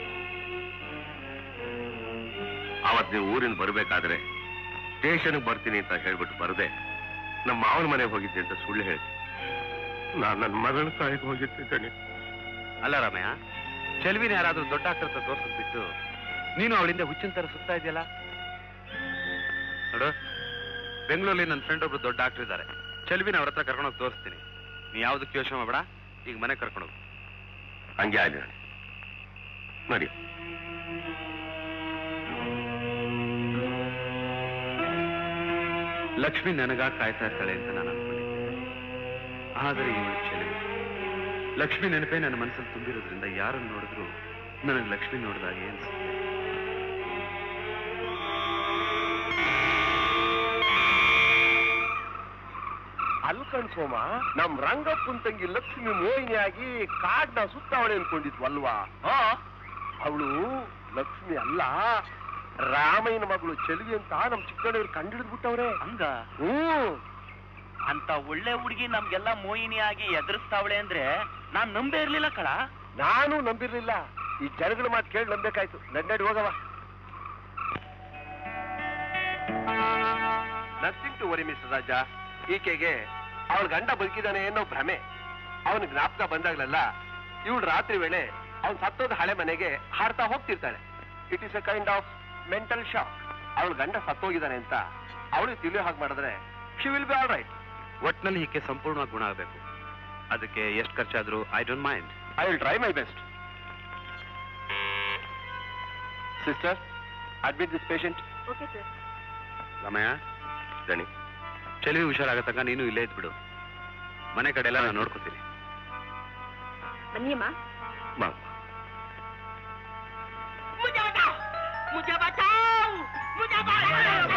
ಅವತ್ ನೀವು ಊರಿಂದ ಬರ್ಬೇಕಾದ್ರೆ ಸ್ಟೇಷನ್ಗೆ ಬರ್ತೀನಿ ಅಂತ ಹೇಳ್ಬಿಟ್ಟು ಬರದೆ ನಮ್ಮ ಮಾವನ ಮನೆಗೆ ಹೋಗಿದ್ದೆ ಅಂತ ಸುಳ್ಳು ಹೇಳಿ ನಾನ್ ನನ್ನ ಮಗಳ ತಾಯಿಗೆ ಹೋಗಿಟ್ಟಿದ್ದೇನೆ ಅಲ್ಲ ರಾಮಯ್ಯ ಚೆಲ್ವಿನ ಯಾರಾದ್ರೂ ದೊಡ್ಡ ಡಾಕ್ಟರ್ ಹತ್ರ ತೋರ್ಸದ್ ಬಿಟ್ಟು ನೀನು ಅವಳಿಂದ ಹುಚ್ಚಿನ ತರ ಸುತ್ತಾ ಇದೆಯಲ್ಲ ನೋಡು ಬೆಂಗಳೂರಲ್ಲಿ ನನ್ನ ಫ್ರೆಂಡ್ ಒಬ್ರು ದೊಡ್ಡ ಡಾಕ್ಟರ್ ಇದ್ದಾರೆ ಚೆಲ್ವಿನ ಅವ್ರ ಹತ್ರ ಕರ್ಕೊಂಡೋಗಿ ತೋರಿಸ್ತೀನಿ ನೀ ಯಾವ್ದಕ್ಕೆ ಯೋಚನೆ ಮಾಡಬೇಡ ಈಗ ಮನೆ ಕರ್ಕೊಂಡೋಗು ಹಂಗೆ ಆಗಲಿ ನೋಡಿ ಲಕ್ಷ್ಮಿ ನನಗಾಗಿ ಕಾಯ್ತಾ ಇರ್ತಾಳೆ ಅಂತ ನಾನು ಅನ್ಕೊಂಡಿದ್ದೆ ಆದರೆ ಇವಳು ಚೆಲುವೆ ಲಕ್ಷ್ಮಿ ನೆನಪೇ ನನ್ನ ಮನಸ್ಸಲ್ಲಿ ತುಂಬಿರೋದ್ರಿಂದ ಯಾರನ್ನು ನೋಡಿದ್ರು ನನಗೆ ಲಕ್ಷ್ಮಿ ನೋಡಿದಾಗೆ ಅನ್ಸುತ್ತೆ ಅಲ್ಕಣ್ ಸೋಮ ನಮ್ ರಂಗಪ್ಪನ್ ತಂಗಿ ಲಕ್ಷ್ಮಿ ಮೋಹಿನಿಯಾಗಿ ಕಾಡ್ನ ಸುತ್ತಾವಳೆ ಅನ್ಕೊಂಡಿದ್ವಲ್ವಾ ಅವಳು ಲಕ್ಷ್ಮಿ ಅಲ್ಲ ರಾಮಯ್ಯನ ಮಗಳು ಚೆಲುವಿ ಅಂತ ನಮ್ ಚಿಕ್ಕಣ್ಣವ್ರು ಕಂಡಿಡ್ಬಿಟ್ಟವ್ರೆ ಹಂಗ ಹ್ಮ್ ಅಂತ ಒಳ್ಳೆ ಹುಡುಗಿ ನಮ್ಗೆಲ್ಲ ಮೋಹಿನಿಯಾಗಿ ಎದುರಿಸ್ತಾವಳೆ ಅಂದ್ರೆ ನಾನ್ ನಂಬೇ ಇರ್ಲಿಲ್ಲ ಕಳ ನಾನು ನಂಬಿರ್ಲಿಲ್ಲ ಈ ಜನಗಳ ಮಾತು ಕೇಳಿ ನಂಬೇಕಾಯ್ತು ನಡ್ನಡಿ ಹೋಗವ nothing to worry miss Raja ಈಕೆಗೆ ಅವಳ ಗಂಡ ಬದುಕಿದಾನೆ ಅನ್ನೋ ಭ್ರಮೆ ಅವನ ಜ್ಞಾಪಕ ಬಂದಾಗ್ಲೆಲ್ಲ ಇವಳು ರಾತ್ರಿ ವೇಳೆ ಅವನ್ ಸತ್ತೋದ ಹಳೆ ಮನೆಗೆ ಹಾಡ್ತಾ ಹೋಗ್ತಿರ್ತಾಳೆ it is a kind of mental shock ಅವಳ ಗಂಡ ಸತ್ತೋಗಿದ್ದಾನೆ ಅಂತ ಅವಳಿಗೆ ತಿಳಿಯೋ ಹಾಗೆ ಮಾಡಿದ್ರೆ she will be all right ಒಟ್ನಲ್ಲಿ ಈಕೆ ಸಂಪೂರ್ಣವಾಗಿ ಗುಣ ಆಗ್ಬೇಕು ಅದಕ್ಕೆ ಎಷ್ಟು ಖರ್ಚಾದ್ರೂ I don't mind I will try my best sister admit this patient okay sir Ramaiah ದಣಿ ಚೆಲುವಿ ಹುಷಾರಾಗೋ ತನಕ ನೀನು ಇಲ್ಲೇ ಇದ್ಬಿಡು ಮನೆ ಕಡೆ ಎಲ್ಲ ನಾನು ನೋಡ್ಕೋತೀನಿ ಬನ್ನಿಯಮ್ಮ ಮಾ ಮುಜೆ ಬಚಾವ್ ಮುಜೆ ಬಚಾವ್ ಮುಜೆ ಬಚಾವ್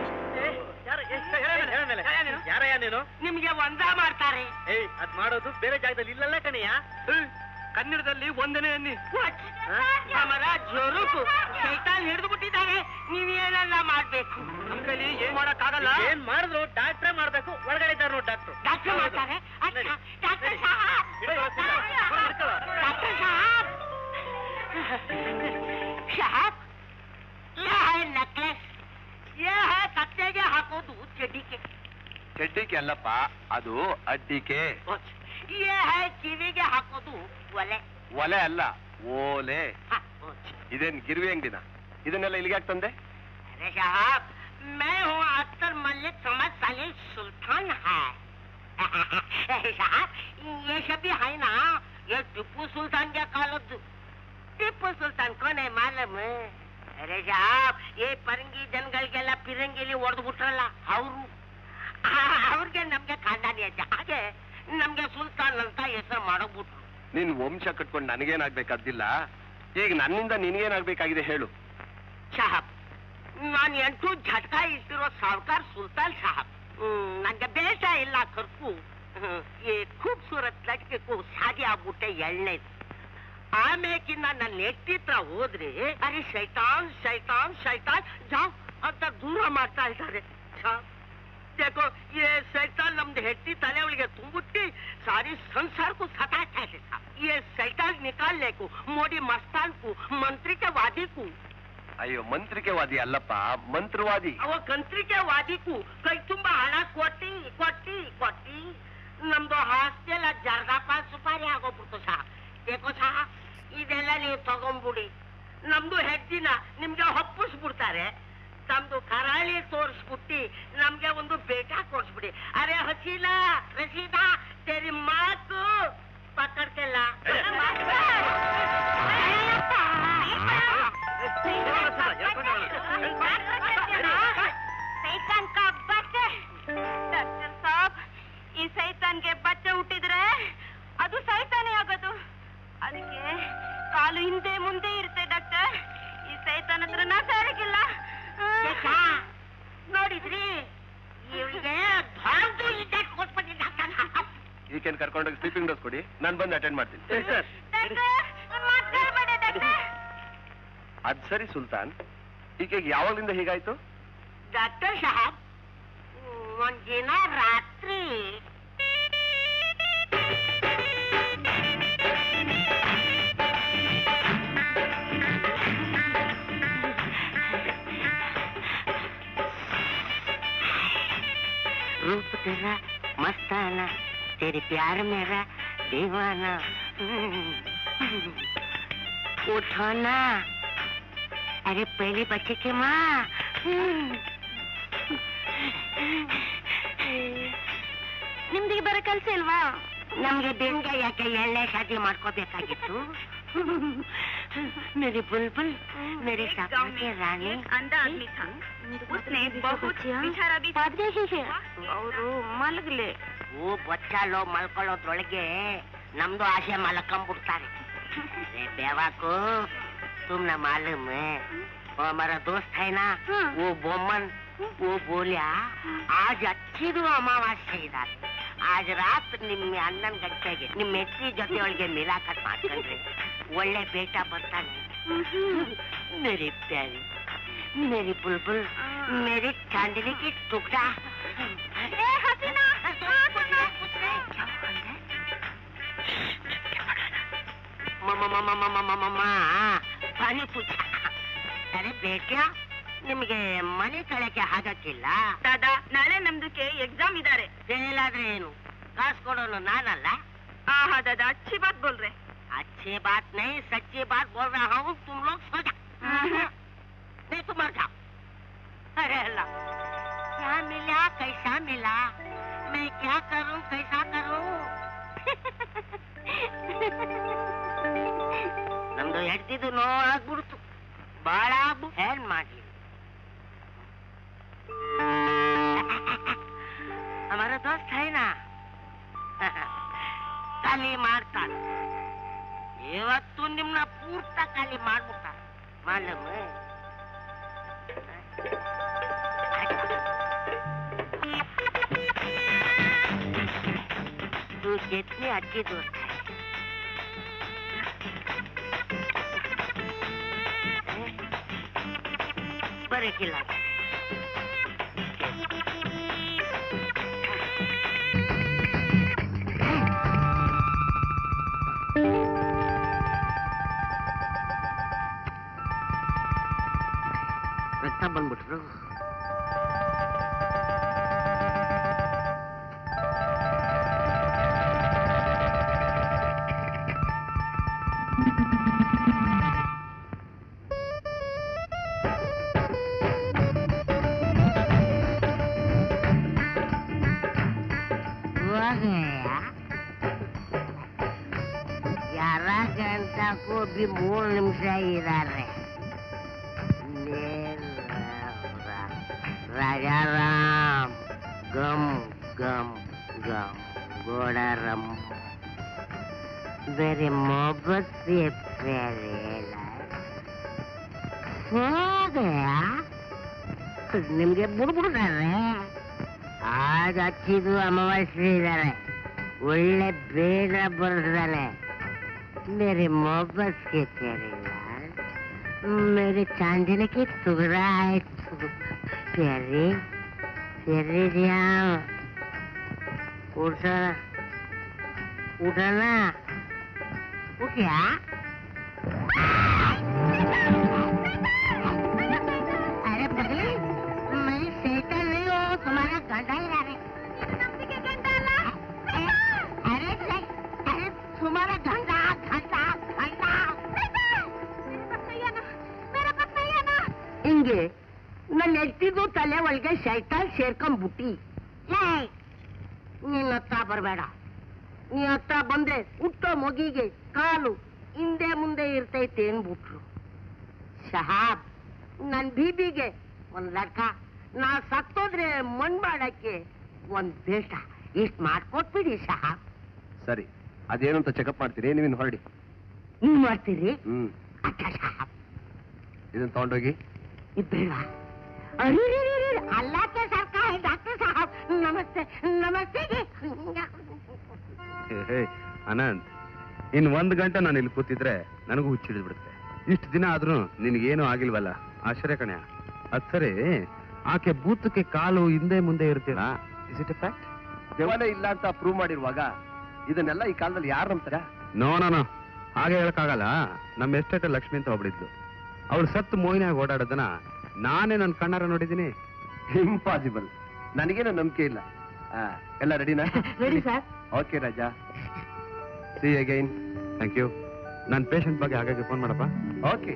ಯಾರಯ್ಯ ನೀನು ನಿಮ್ಗೆ ಒಂದ ಮಾಡ್ತಾರೆ ಏಯ್ ಅದ್ ಮಾಡೋದು ಬೇರೆ ಜಾಗದಲ್ಲಿ ಇಲ್ಲಲ್ಲ ಕಣಯ್ಯ ಕನ್ನಡದಲ್ಲಿ ಒಂದನೇ ಅನ್ನಿ ಸಮರ ಜೋರುಕು ಶೈತಾನ್ ಹಿಡಿದು ಬಿಟ್ಟಿದ್ದಾರೆ ನೀವೇನೆಲ್ಲ ಮಾಡ್ಬೇಕು ನಮ್ ಕೈಲಿ ಏನ್ ಮಾಡಕ್ಕಾಗಲ್ಲ ಏನ್ ಮಾಡಿದ್ರು ಡಾಕ್ಟ್ರೇ ಮಾಡ್ಬೇಕು ಒಳಗಡೆ ಇದ್ದಾರೆ ನೋಡಿ ಡಾಕ್ಟ್ರು ಡಾಕ್ಟರ್ ಮಾಡ್ತಾರೆ ಅಚ್ಚಾ, ಡಾಕ್ಟರ್ ಸಾಹಬ್ ಡಾಕ್ಟರ್ ಸಾಹಬ್ ಸಾಹಬ್ ये है नेकलेस ये है ಕತ್ತೆಗೆ ಹಾಕೋದು ಚಡ್ಡಿಗೆ ಚಡ್ಡಿಕೆ ಅಲ್ಲಪ್ಪ ಅದು ಅಡ್ಡಿಕೆ ये है ಕಿವಿಗೆ ಹಾಕೋದು ಒಲೆ ಒಲೆ ಅಲ್ಲ ಓಲೆ ಹ, ಇದೇನ್ ಗಿರ್ವಿ ಅಂಗಡಿನ ಇದನ್ನೆಲ್ಲ ಇಲ್ಲಿಗೆ ಯಾಕೆ ತಂದೆ अरे साहब मैं हूँ अख्तर मलिक समझ साले सुल्तान है साहब ये सब भी है ना ये टिप्पू सुल्तान के कालದ್ದು ಟಿಪ್ಪು ಸುಲ್ತಾನ್ ಕೊನೆ ಮಾಲಮ್ ಅರೆ ಸಾಹಬ್ ಈ ಪರಂಗಿ ಜನಗಳಿಗೆಲ್ಲ ಪಿರಂಗಿಲಿ ಹೊಡೆದು ಬಿಟ್ರಲ್ಲ ಅವರು ಅವ್ರಿಗೆ ನಮ್ಗೆ ಖಾಂದಾನಿ ಅಂತ ಹಾಗೆ ನಮ್ಗೆ ಸುಲ್ತಾನ್ ಅಂತ ಹೆಸರು ಮಾಡೋಗ್ಬಿಟ್ರು ನಿನ್ ವಂಶ ಕಟ್ಕೊಂಡು ನನಗೇನಾಗ್ಬೇಕಾದಿಲ್ಲ ಈಗ ನನ್ನಿಂದ ನಿನಗೇನಾಗ್ಬೇಕಾಗಿದೆ ಹೇಳು ಸಾಹಬ್ ನಾನು ಎಂಟು ಝಟ್ಕ ಇಟ್ಟಿರೋ ಸಾವ್ಕಾರ್ ಸುಲ್ತಾನ್ ಸಾಹಬ್ ನಂಗೆ ಬೇಷ ಇಲ್ಲ ಕರ್ಕು ಈ ಖೂಬ್ಸೂರತ್ ಲಡ್ಕೆ ಕೂ ಶಾದಿ ಆಗ್ಬಿಟ್ಟೆ ಎಳ್ನೇದು ಆಮೇಕಿನ್ನ ನನ್ನ ನೆಟ್ಟಿತ್ರ ಹೋದ್ರೆ ಅರೆ ಶೈತಾನ್ ಶೈತಾನ್ ಶೈತಾನ್ ಜಾವ್ ಅಂತ ದೂರ ಮಾಡ್ತಾ ಇದ್ದಾರೆ ಜಾವ್ देखो ये शैतान ನಮ್ದು ಹೆಟ್ಟಿ ತಲೆ ಒಳಗೆ ತುಂಬುತ್ತಿ ಸಾರಿ ಸಂಸಾರಕ್ಕೂ ಸತಾಯ್ತಾ ಇದೆ ಸಾಬ್ ये शैतान निकालने को मोदी मस्तान को मंत्री के वादी को ಅಯ್ಯೋ ಮಂತ್ರಿಕೆವಾದಿ ಅಲ್ಲಪ್ಪ ಮಂತ್ರವಾದಿ ಅವ ಕಂತ್ರಿಕೆ ವಾದಿಕು ಕೈ ತುಂಬ ಹಣ ಕೊಟ್ಟಿ ಕೊಟ್ಟಿ ಕೊಟ್ಟಿ ನಮ್ದು ಹಾಸ್ಟೆಲ್ ಜರ್ದಾಪ ಸುಪಾರಿ ಆಗೋಗ್ಬಿಡ್ತು ಸಹ ಬೇಕೋ ಸಹ ಇದೆಲ್ಲ ನೀವು ತಗೊಂಬಿಡಿ ನಮ್ದು ಹೆಜ್ಜಿನ ನಿಮ್ಗೆ ಹೊಪ್ಪಿಸ್ಬಿಡ್ತಾರೆ ನಮ್ದು ಕರಾಳಿ ತೋರಿಸ್ಬಿಟ್ಟಿ ನಮ್ಗೆ ಒಂದು ಬೇಟ ಕೊಡ್ಸ್ಬಿಡಿ ಅರೆ ಹಸೀಲ ರಸೀದಾ ತೆರಿ ಮಾತು ಪಕ್ಕಡ್ಕೆಲ್ಲ ಸೈತಾನ್ ಕಾ ಬಚ್ಚೆ ಡಾಕ್ಟರ್ ಸಾಬ್ ಈ ಸೈತಾನ್ಗೆ ಬಚ್ಚೆ ಹುಟ್ಟಿದ್ರೆ ಅದು ಸೈತಾನೇ ಆಗೋದು ಅದಕ್ಕೆ ಕಾಲು ಹಿಂದೆ ಮುಂದೆ ಇರುತ್ತೆ ಡಾಕ್ಟರ್ ಈ ಸೈತಾನ್ ಹತ್ರ ನಾ ಸಾರಕ್ಕಿಲ್ಲ ಬೇಕಾ? ನೋಡಿದ್ರಿ ಇವಳಿಗೆ ದೊಡ್ಡದು ಇದ್ದೆ ಕೊಟ್ಬಿಟ್ಟಿದ್ದ ಈಗೇನು ಕರ್ಕೊಂಡೋಗಿ ಸ್ಲೀಪಿಂಗ್ ಡೋಸ್ ಕೊಡಿ ನಾನು ಬಂದು ಅಟೆಂಡ್ ಮಾಡ್ತೀನಿ ಡಾಕ್ಟರ್ ಮಾತಾಡ್ಬೇಡಿ ಡಾಕ್ಟರ್ ಅದ್ ಸರಿ ಸುಲ್ತಾನ್ ಈಕೆಗೆ ಯಾವಾಗ್ಲಿಂದ ಹೀಗಾಯ್ತು ಡಾಕ್ಟರ್ ಸಾಹಬ್ ಒಂದಿನ ರಾತ್ರಿ रूप तेरा मस्ताना तेरे प्यार मेरा दीवाना उठो ना अरे पहली बच्चे की माँ ನಿಮ್ದಿಗೆ ಬರೋ ಕೆಲ್ಸ ಇಲ್ವಾ ನಮ್ಗೆ ಬೆಂಗೆ ಯಾಕೆ ಎಳ್ಳೆ ಶಾದಿ ಮಾಡ್ಕೋಬೇಕಾಗಿತ್ತು ಮೇರಿ ಬುಲ್ಬುಲ್ ಮೇರಿ ಸಾಕಾಗೆ ರಾಣಿ अंधा आदमी था उसने बहुत बिचारा भी ಅವರು ಮಲಗಲೆ ಓ ಬಚ್ಚಾಲೋ ಮಲ್ಕೊಳ್ಳೋದ್ರೊಳಗೆ ನಮ್ದು ಆಸೆ ಮಲ್ಕೊಂಡ್ಬಿಡ್ತಾರೆ अरे बेवकू तुम न मालूम है वो हमारा दोस्त है ना वो बोमन वो बोलिया आज ಹಚ್ಚಿದು ಅಮಾವಾಸ್ಯೆ ಇದ್ದಾರೆ ಆಜ್ ರಾತ್ ನಿಮ್ಮ ಹನ್ನೊಂದು ಗಂಟೆಗೆ ನಿಮ್ಮ ಹೆತ್ತಿ ಜೊತೆ ಒಳಗೆ ಮಿಲಾಕಟ್ ಮಾಡ್ಕೊಂಡ್ರೆ ಒಳ್ಳೆ ಬೇಟ ಬರ್ತಾನೆ ಮೇರಿ ಪ್ಯಾರಿ ಮೇರಿ ಬುಲ್ಬುಲ್ ಮೇರಿ ಚಾಂದಿನಿ ಕಿ ಟುಕड़ा ए हसीना ಮಮ್ಮ ಮಮ್ಮ ಮಮ್ಮ ಮಮ್ಮ ಮಮ್ಮ ಪಾನಿ ಪೂಜ ಅರೆ ಬೇಟ್ಯಾ ನಿಮಗೆ ಮನೆ ಕಳಕ್ಕೆ ಆಗಕ್ಕಿಲ್ಲ ದಾದಾ ನಾಳೆ ನಮ್ದಕ್ಕೆ ಎಕ್ಸಾಮ್ ಇದಾರೆ ಫೇಲ್ ಆದ್ರೆ ಏನು ಕಾಸು ಕೊಡೋನು ನಾನಲ್ಲ ಆಹಾ ದಾದಾ अच्छी बात बोल रहे अच्छी बात नहीं सच्ची बात बोल रहा हूँ तुम लोग सो जाओ नहीं तुम मर जाओ अरे अल्लाह क्या मिला कैसा मिला मैं क्या करूं कैसा करूं ನಮ್ದು ಹೆಡ್ತಿದ್ದು ನೋಡಾಗ್ಬಿಡ್ತು ಬಾಳ ಏನ್ ಮಾಡ್ಲಿ ಹಮಾರ ದೋಸ್ತ್ ಹೈ ನಾ ಖಾಲಿ ಮಾಡ್ತಾನೆ ಇವತ್ತು ನಿಮ್ನ ಪೂರ್ತ ಖಾಲಿ ಮಾಡ್ಬಿಟ್ಟ ಮಾಲೂಮ್ तू कितनी अच्छी दोस्त है बरे खिला ರಕ್ತ ಬಂದ್ಬಿಟ್ರು ಯಾರ ಗಂಟಕ್ಕೂ ಬಿ ಮೂರು ನಿಮಿಷ ಇದ್ದಾರೆ ರಾಜಾರಾಮ್ ಗಮ್ ಗಮ್ गम गोड़ा रम मेरे मोहब्बत से प्यारे ಸೋ ಗಯಾ ನಿಮ್ಗೆ ಬುಡ್ಬಿಡ್ತಾರೆ ಆಗ ಹಚ್ಚಿದ್ದು ಅಮಾವಾಸ್ಯೆ ಇದ್ದಾರೆ ಒಳ್ಳೆ ಬೇಗ ಬರ್ದಾನೆ मेरे मोहब्बत के तेरे लाल मेरे चांदने की टुकड़ा है तू प्यारे प्यारे जाओ उठा उठा ना उठा अरे पगली मैं सेटल नहीं हूँ तुम्हारा गंडा ही रहा अरे नहीं, अरे तुम्हारा घंटा घंटा घंटा ಹಿಂಗೆ ನನ್ನ ಹೆಡ್ತಿದ್ದು ತಲೆ ಒಳಗೆ ಶೈತಾನ್ ಸೇರ್ಕೊಂಡ್ಬಿಟ್ಟಿ ನೀನ್ ಹತ್ರ ಬರಬೇಡ ನೀ ಹತ್ರ ಬಂದ್ರೆ ಹುಟ್ಟೋ ಮಗಿಗೆ ಕಾಲು ಹಿಂದೆ ಮುಂದೆ ಇರ್ತೈತೆ ಅನ್ಬಿಟ್ರು ಶಹಾಬ್ ನನ್ ಬೀಬಿಗೆ ಒಂದ್ ಲಡ್ಕ ನಾ ಸತ್ತೋದ್ರೆ ಮಣ್ ಮಾಡಕ್ಕೆ ಒಂದ್ ಬೇಟ ಇಷ್ಟ್ ಮಾಡ್ಕೊಟ್ಬಿಡಿ ಶಹಾಬ್ ಸರಿ ಅದೇನು ಅಂತ ಚೆಕಪ್ ಮಾಡ್ತೀರಿ ನೀವಿನ್ ಹೊರಡಿ ನೀವ್ ಮಾಡ್ತೀರಿ ಹ್ಮ್ ಅಚ್ಚ ಶಹಾಬ್ ಇದನ್ನ ತಗೊಂಡೋಗಿ ಇಬ್ಬೇಡ ಅರೆ ಅಲ್ಲಾ ಕೆ ಸರ್ಕಾರ ಡಾಕ್ಟರ್ ಸಾಹಬ್ ನಮಸ್ತೆ ನಮಸ್ತೆ ಹೇ, ಹೇ ಅನಂತ್ ಇನ್ ಒಂದ್ ಗಂಟೆ ನಾನು ಇಲ್ಲಿ ಕೂತಿದ್ರೆ ನನಗೂ ಹುಚ್ಚಿಡಿದ್ ಬಿಡುತ್ತೆ ಇಷ್ಟು ದಿನ ಆದ್ರೂ ನಿನಗೇನು ಆಗಿಲ್ವಲ್ಲ ಆಶ್ಚರ್ಯ ಕಣ್ಯ ಅದ್ ಸರಿ ಆಕೆ ಬೂತಕ್ಕೆ ಕಾಲು ಹಿಂದೆ ಮುಂದೆ ಇರ್ತೀರಾ ಇಸ್ ಇಟ್ ಫ್ಯಾಕ್ಟ್ ದೆವ್ವನೇ ಇಲ್ಲ ಅಂತ ಪ್ರೂವ್ ಮಾಡಿರುವಾಗ ಇದನ್ನೆಲ್ಲ ಈ ಕಾಲದಲ್ಲಿ ಯಾರು ನಂಬ್ತಾರ ನೋ ನೋ ನೋ ಹಾಗೆ ಹೇಳಕ್ಕಾಗಲ್ಲ ನಮ್ಮ ಎಸ್ಟೇಟ್ ಲಕ್ಷ್ಮಿ ಅಂತ ಒಬ್ಳಿದ್ಲು ಅವಳು ಸತ್ತು ಮೋಹಿನಿಯಾಗಿ ಓಡಾಡೋದನ್ನ ನಾನೇ ನನ್ನ ಕಣ್ಣಾರ ನೋಡಿದ್ದೀನಿ ಇಂಪಾಸಿಬಲ್ ನನಗೇನು ನಂಬಿಕೆ ಇಲ್ಲ ಆ, ಎಲ್ಲ ರೆಡಿನಾ ready sir okay Raja see again thank you ನನ್ನ ಪೇಷಂಟ್ ಬಗ್ಗೆ ಹಾಗಾಗಿ ಫೋನ್ ಮಾಡಪ್ಪ ಓಕೆ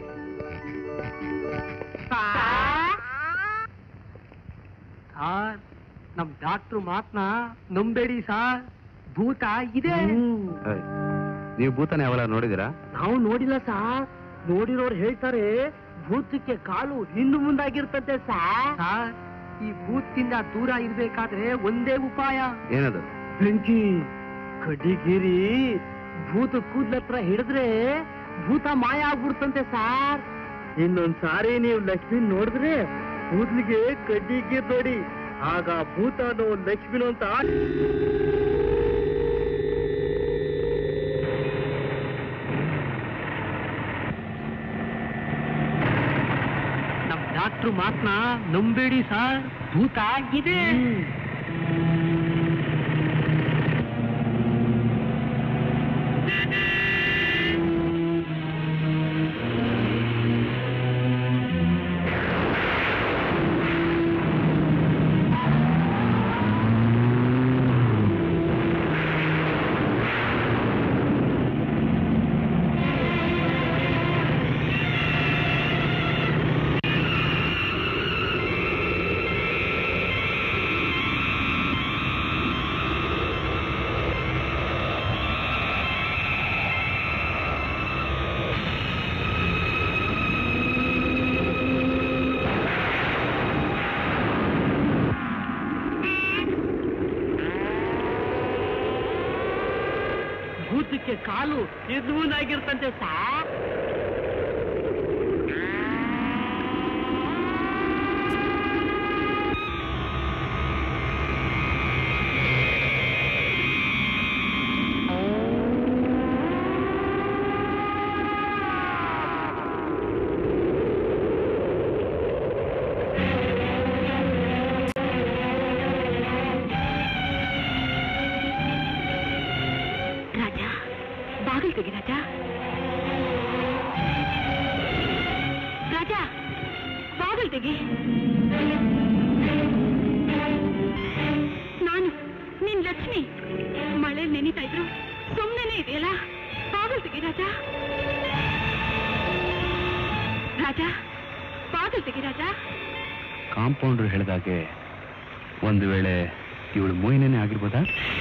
ಸಾರ್ ನಮ್ ಡಾಕ್ಟ್ರು ಮಾತ್ನ ನಂಬೇಡಿ ಸಾರ್ ಭೂತ ಇದೆ ಏಯ್, ನೀವು ಭೂತನ ಯಾವಾಗ ನೋಡಿದ್ದೀರಾ ನಾವು ನೋಡಿಲ್ಲ ಸಾರ್ ನೋಡಿರೋರು ಹೇಳ್ತಾರೆ ಭೂತಕ್ಕೆ ಕಾಲು ಹಿಂದು ಮುಂದಾಗಿರ್ತಂತೆ ಸಾರ್ ಈ ಭೂತದಿಂದ ದೂರ ಇರ್ಬೇಕಾದ್ರೆ ಒಂದೇ ಉಪಾಯ ಏನದು ಬೆಂಕಿ ಕಡ್ಡಿಗೀರಿ ಭೂತ ಕೂದ್ಲತ್ರ ಹಿಡಿದ್ರೆ ಭೂತ ಮಾಯ ಆಗ್ಬಿಡ್ತಂತೆ ಸಾರ್ ಇನ್ನೊಂದ್ ಸಾರಿ ನೀವು ಲಕ್ಷ್ಮಿ ನೋಡಿದ್ರೆ ಕೂದ್ಲಿಗೆ ಕಡ್ಡಿಗೆ ನೋಡಿ ಆಗ ಭೂತನೋ ಲಕ್ಷ್ಮಿನೋ ಅಂತ ನಮ್ ಡಾಕ್ಟ್ರು ಮಾತ್ನ ನಂಬೇಡಿ ಸಾರ್ ಭೂತ ಆಗಿದೆ ಭೂತಕ್ಕೆ ಕಾಲು ಎದುವನಾಗಿರ್ತಂತೆ ಸಾರ್ ರಾಜ ಬಾಗಿಲು ತೆಗಿ ರಾಜ ರಾಜ ಬಾಗಿಲು ತೆಗಿ ನಾನು ನಿನ್ ಲಕ್ಷ್ಮಿ ಮಳೆ ನೆನೀತಾ ಇದ್ರು ಸುಮ್ಮನೆ ಇದೆಯಲ್ಲ ಬಾಗಿಲು ತೆಗಿ ರಾಜ ರಾಜ ಬಾಗಿಲು ತೆಗಿ ರಾಜ ಕಾಂಪೌಂಡರ್ ಹೇಳಿದಾಗೆ ಒಂದು ವೇಳೆ ಇವಳು ಮೋಹಿನೇ ಆಗಿರ್ಬೋದಾ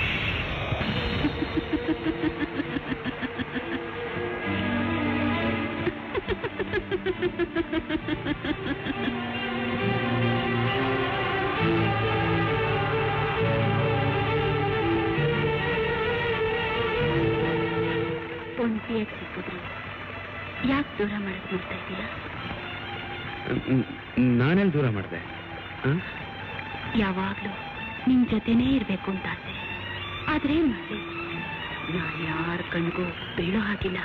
ಒಂಟಿಯಾಗಿ ಸಿಕ್ಕಿದ್ರು ಯಾಕೆ ದೂರ ಮಾಡಕ್ ನೋಡ್ತಾ ಇದ್ದೀರಾ ನಾನೆಲ್ಲಿ ದೂರ ಮಾಡಿದೆ ಯಾವಾಗ್ಲೂ ನಿಮ್ ಜೊತೆನೇ ಇರ್ಬೇಕು ಅಂತ ಆಸೆ ಆದ್ರೆ ಏನ್ ಮಾಡ್ಲಿ ನಾ ಯಾರ ಕಣ್ಗೂ ಬೀಳೋ ಹಾಗಿಲ್ಲ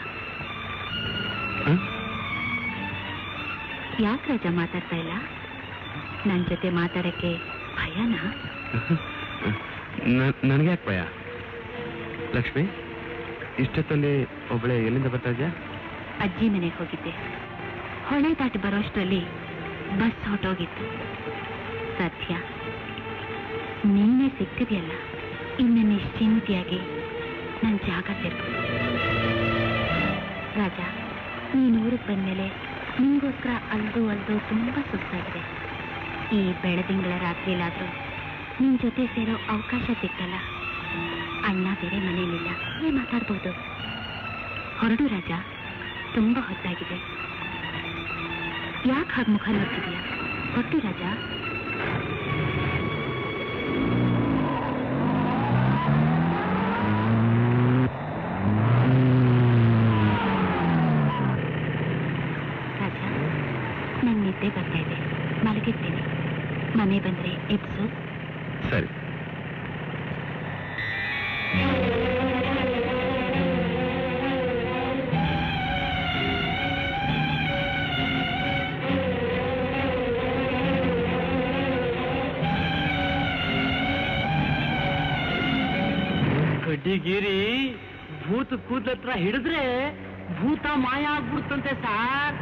ಯಾಕೆ ರಾಜ ಮಾತಾಡ್ತಾ ಇಲ್ಲ ನನ್ ಜೊತೆ ಮಾತಾಡಕ್ಕೆ ಭಯನಾ ನನಗೆ ಯಾಕೆ ಭಯ ಲಕ್ಷ್ಮಿ ಇಷ್ಟೊತ್ತಲ್ಲಿ ಒಬ್ಬಳೆ ಎಲ್ಲಿಂದ ಬರ್ತಾ ಇದೆಯಾ ಅಜ್ಜಿ ಮನೆಗೆ ಹೋಗಿದ್ದೆ ಹೊಳೆ ದಾಟಿ ಬರೋಷ್ಟರಲ್ಲಿ ಬಸ್ ಹೊರಟೋಗಿತ್ತು ಸತ್ಯ ನೀನೇ ಸಿಕ್ಕಿದೆಯಲ್ಲ ಇನ್ನು ನಿಶ್ಚಿಂತೆಯಾಗಿ ನನ್ನ ಜಾಗ ಸೇರ್ಬೋದು ರಾಜ ನೀನು ಊರಿಗೆ ಬಂದಮೇಲೆ ನಿಂಗೋಸ್ಕರ ಅಲ್ದು ಅಲ್ದು ತುಂಬಾ ಸುಸ್ತಾಗಿದೆ ಈ ಬೆಳದಿಂಗಳ ರಾತ್ರಿಲಾದ್ರೂ ನಿನ್ ಜೊತೆ ಸೇರೋ ಅವಕಾಶ ಸಿಕ್ಕಲ್ಲ ಅಣ್ಣ ಬೇರೆ ಮನೇಲಿಲ್ಲ ಏನ್ ಮಾತಾಡ್ಬೋದು ಹೊರಡು ರಾಜ ತುಂಬಾ ಹೊತ್ತಾಗಿದೆ ಯಾಕೆ ಹಾಗೆ ಮುಖ ನೋಡ್ತಿದ್ಯಾ ಹೊಟ್ಟು ರಾಜ ರಾಜ ನಂಗೆ ನಿದ್ದೆ ಬರ್ತಾ ಇದೆ ಮಲಗಿರ್ತೀನಿ ಮನೆ ಬಂದ್ರೆ ಎಬ್ಸು ಸರಿ ಕಡ್ಡಿಗಿರಿ ಭೂತ ಕೂದಲತ್ರ ಹಿಡಿದ್ರೆ ಭೂತ ಮಾಯ ಆಗ್ಬಿಡ್ತಂತೆ ಸಾರ್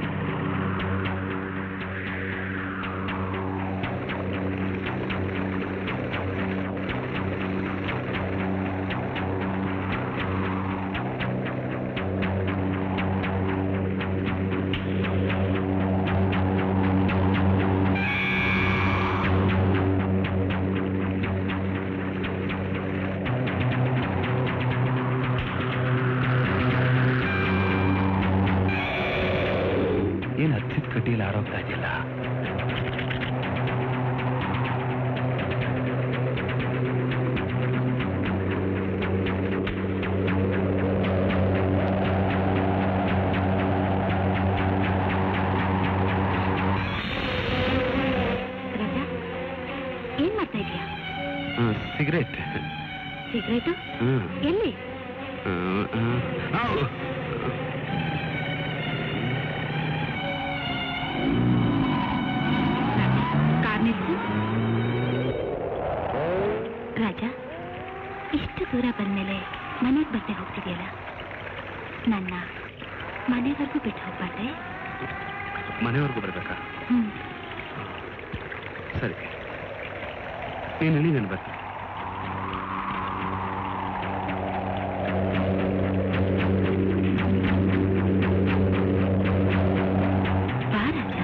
ಏನ್ ಹತ್ತಿದ ಕಡ್ಡಿಯಲ್ಲಿ ಆರೋಗ್ತಾ ಇದೆಯಲ್ಲ ರಾಜ ಏನ್ ಮಾಡ್ತಾ ಇದೀಯಾ ಸಿಗರೇಟ್ ಸಿಗರೇಟು ಹ್ಮ್ ಎಲ್ಲಿ ಹ್ಮ್, ಹ್ಮ್. ಔ! ಕಾರ್ ನಿಲ್ಸು ರಾಜ ಇಷ್ಟು ದೂರ ಬಂದ್ಮೇಲೆ ಮನೆಗೆ ಬಟ್ಟೆ ಹೋಗ್ತಿದೆಯಲ್ಲ ನನ್ನ ಮನೆವರೆಗೂ ಬಿಟ್ಟು ಹೋಗ್ಬಾರ್ದೆ ಮನೆವರೆಗೂ ಬರ್ಬೇಕಾ ಹ್ಮ್ ಸರಿ ನೀನು ಹೇಳಿ ನಾನು ಬರ್ತೀನಿ ಬಾ ರಾಜ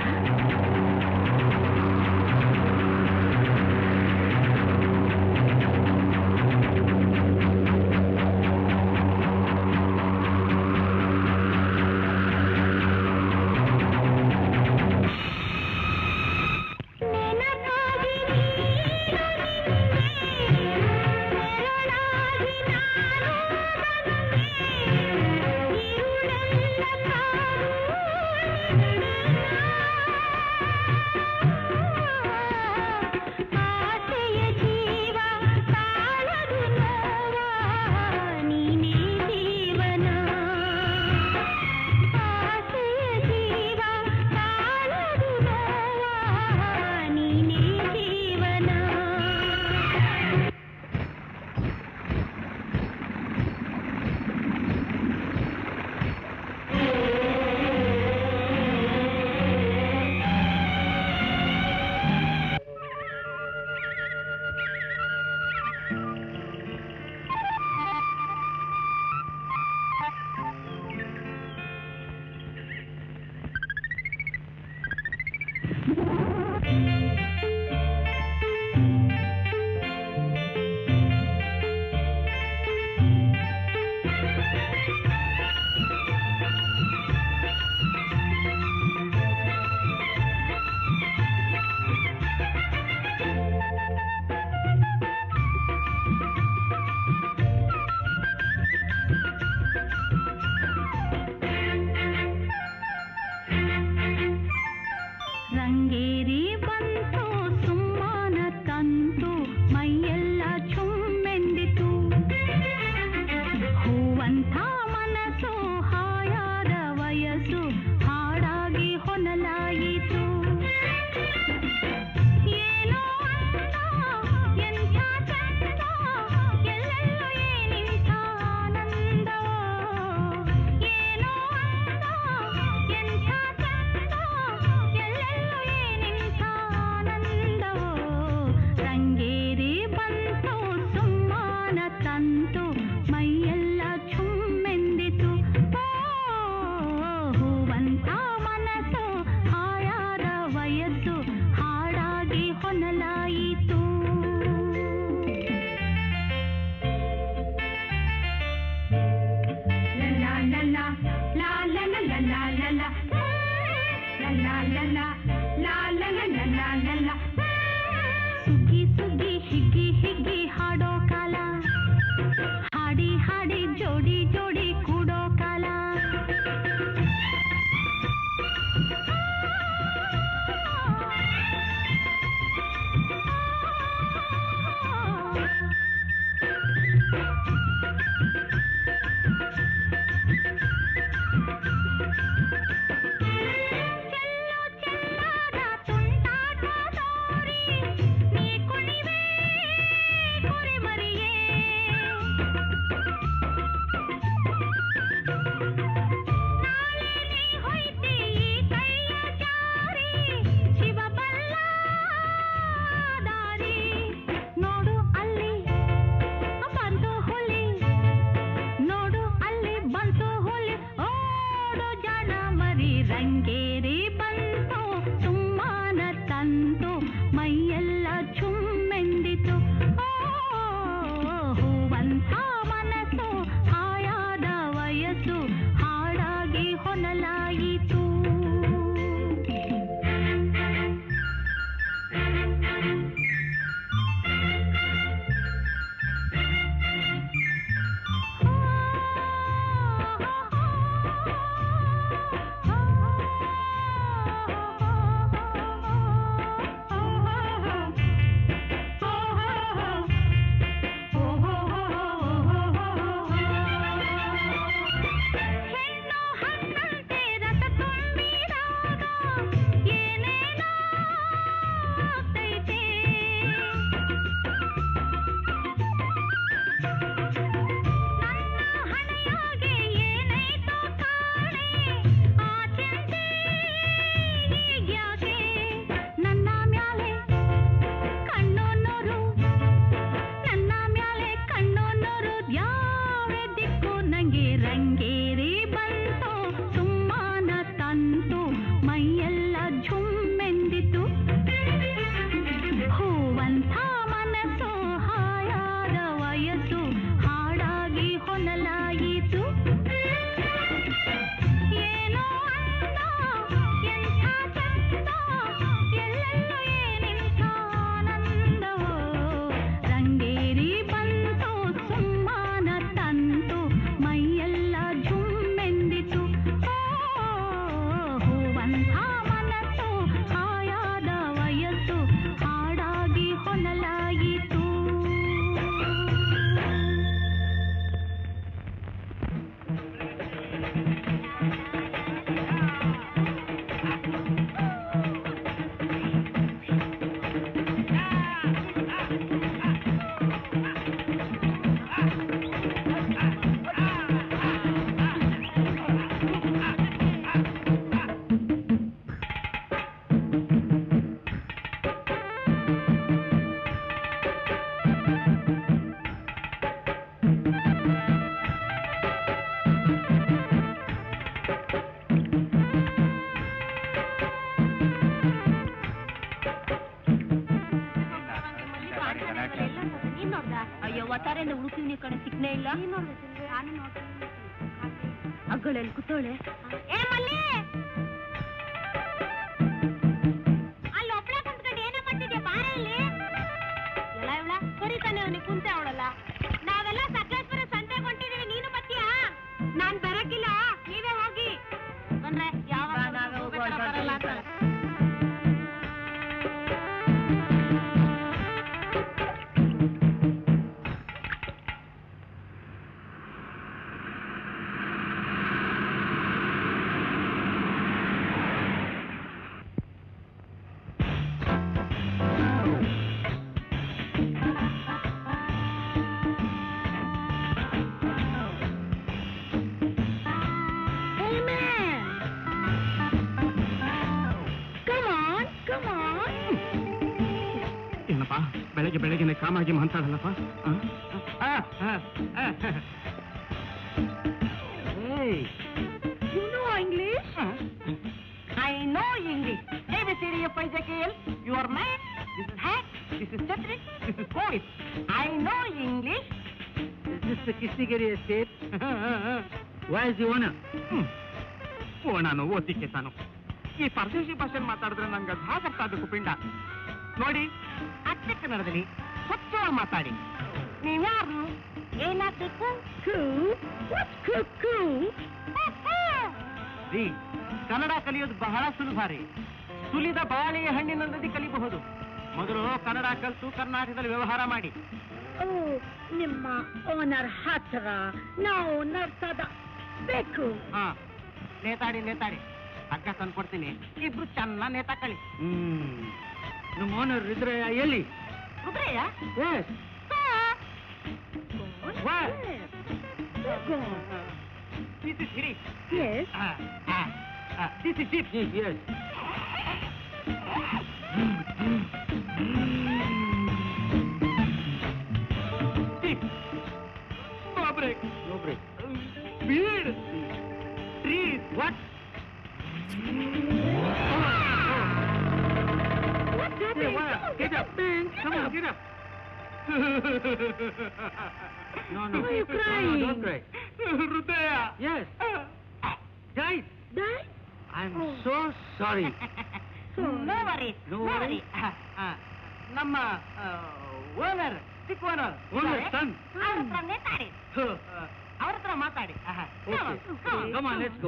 ರಂಗೇರಿ ಸುಗ್ಗಿ ಸುಗ್ಗಿ ಹಿಗ್ಗಿ ಹಿಗ್ಗಿ ಹಾಡೋ ಕಾಲ ಹಾಡಿ ಹಾಡಿ ಜೋಡಿ ಜೋಡಿ ಕೂಡೋ ಕಾಲ ಚೆಲ್ಲೋ ಚೆಲ್ಲಾದ ತುಂಟಾಟದೋರಿ, ನೀ ಕುಣಿವೆ ಕುರಿಮರಿಯೇ. ನಾಳೆ ನೀ ಹೊಯ್ತಿ ಈ ಕೈಯ ಜಾರಿ, ಶಿವ ಬಲ್ಲ ದಾರಿ. ನೋಡು ಅಲ್ಲಿ ಬಂತು ಹುಲಿ ನೋಡು ಅಲ್ಲಿ ಬಂತು ಹುಲಿ ಓಡು ಜನ ಮರಿ ರಂಗೇರಿ ಬಂತು ಸುಮ್ಮಾನ ತಂತು ಮೈಯೆಲ್ಲ ಚುಮ್ಮೆಂದಿತು ಓ, ಹೂವಂಥ ಮನಸ್ಸು ಹಾಯಾದ ವಯಸ್ಸು ಹಾಡಾಗಿ ಹೊನಲಾಯಿತು ಹೆಣ್ಣು ಹಣ್ಣಂತೆ ರಸ ತುಂಬಿದಾಗ ಏನೇನೋ ಆಗ್ತೈತೆ ನನ್ನ ಹಣೆಯಾಗೆ ಏನೈತೋ ಕಾಣೆ ಆ ಚಿಂತೆ ಹೀಗ್ಯಾಕೆ ನನ್ನ ಮ್ಯಾಲೆ ಕಣ್ಣು ನೂರು ನನ್ನ ಮ್ಯಾಲೆ ಕಣ್ಣು ನೂರು ಯಾವೇ ದಿಕ್ಕು ನಂಗೆ ರಂಗೇರಿ ಬಂತು ಸುಮ್ಮಾನ ತಂತು ಮೈಯೆಲ್ಲ ಝುಮ್ಮೆಂದಿತು ಹೂವಂಥ ಮನಸ್ಸು ಹಾಯಾದ ವಯಸ್ಸು ಹಾಡಾಗಿ ಹೊನಲಾಯಿತು ಏನೋ ಅಂದ ಎಂಥ ಚಂದ ಎಲ್ಲೆಲ್ಲೂ ಏನಿಂಥ ಆನಂದವೋ ರಂಗೇರಿ ಬಂತು ಸುಮ್ಮಾನ ತಂತು ಮೈಯೆಲ್ಲ ಝುಮ್ಮೆಂದಿತು ಓ, ಹೂವಂಥ ಮನಸ್ಸು ಹಾಯಾದ ವಯಸ್ಸು ಹಾಡಾಗಿ ಹೊನಲಾಯಿತು ಅಯ್ಯೋ ಒತ್ತಾರೆಯಿಂದ ಉಳುಕಿವ್ನಿ ಕಣೆ ಸಿಕ್ನೇ ಇಲ್ಲ ಅಗ್ಗಳೆಲ್ಲಿ ಕೂತೋಳೆ ಏ ಮಲ್ಲಿ ಅಲ್ಲಿ ಒಬ್ಳೆ ಕುಂತ್ಕೊಂಡು ಏನೇ ಮಾಡ್ತಿದ್ಯಾ ಬಾರ ಇಲ್ಲಿ ಎಲ್ಲ ಇವಳ ಕರಿತಾನೆ ಅವನಿಗೆ ಕುಂತೆ ಅವಳಲ್ಲ ನಾವೆಲ್ಲ ಸಕಲೇಶ್ವರ ಸಂತೆ ಹೊಂಟಿದೀವಿ ನೀನು ಬತ್ತೀಯಾ ನಾನ್ ಬರಕ್ಕಿಲ್ಲ ನೀವೇ ಹೋಗಿ ಬಂದ್ರೆ ಯಾವ ಬರಲ್ಲ ಅಂತ ಏನಪ್ಪ ಬೆಳಗ್ಗೆ ಬೆಳಗ್ಗೆನೆ ಕಾಮಾಗಿ ಮಾತಾಡಲ್ಲಪ್ಪ ಆ? ಆ, ಆ, ಆ. ಏಯ್, You know English? I know English. ABCD of Ezekiel. You are man. This is hat. This is Chetrik. This is Kohit. I know English. Is this the Kistigiri estate? Where is the owner? ಓ ನಾನು ಓದಿಕ್ಕೆ ತಾನು ಈ ಪರದೇಶಿ ಭಾಷೆ ಮಾತಾಡಿದ್ರೆ ನಂಗೆ ಅದು ಹೇಗೆ ಅರ್ಥ ಆಗಬೇಕು ಪಿಂಡ ನೋಡಿ ಅಚ್ಚ ಕನ್ನಡದಲ್ಲಿ ಸ್ವಚ್ಛವಾಗಿ ಮಾತಾಡಿ ನೀವ್ಯಾರು ಏನಾಗ್ಬೇಕು ರೀ ಕನ್ನಡ ಕಲಿಯೋದು ಬಹಳ ಸುಲಭ ರೀ ಸುಲಿದ ಬಾಳೆಯ ಹಣ್ಣಿನಲ್ಲಿ ಕಲಿಬಹುದು ಮೊದಲು ಕನ್ನಡ ಕಲಿತು ಕರ್ನಾಟಕದಲ್ಲಿ ವ್ಯವಹಾರ ಮಾಡಿ ಓ ನಿಮ್ಮ ಓನರ್ ಹತ್ರ ನಾವು ನಡ್ಸದ ಬೇಕು ಹಾ ನೇತಾಡಿ ನೇತಾಡಿ ಹಗ್ಗ ತಂದ್ಕೊಡ್ತೀನಿ ಇಬ್ರು ಚೆನ್ನಾಗಿ ನೇತಾಕಳಿ ಹ್ಮ್ ನಮ್ಮ ಓನರ್ ಇದ್ರೆ ಎಲ್ಲಿ Rudraiah Yes. What? This is Giri. Yes. Ah, ah, ah. This is Jeep. Yes. Jeep. No break. No break. Weird. Trees. What? What's Hey, happening? what? Get up. Come on, get up. no, no. Why are you No, crying? no, don't cry. Rudaya. Yes. Guys, Dad? I'm Oh. so sorry. No worries. No worry. ನಮ್ಮ owner ಚಿಕ್ಕ owner owner son ಅವ್ರ ಹತ್ರ ನೇತಾಡಿ ಅವ್ರ ಹತ್ರ ಮಾತಾಡಿ Okay. Come on let's go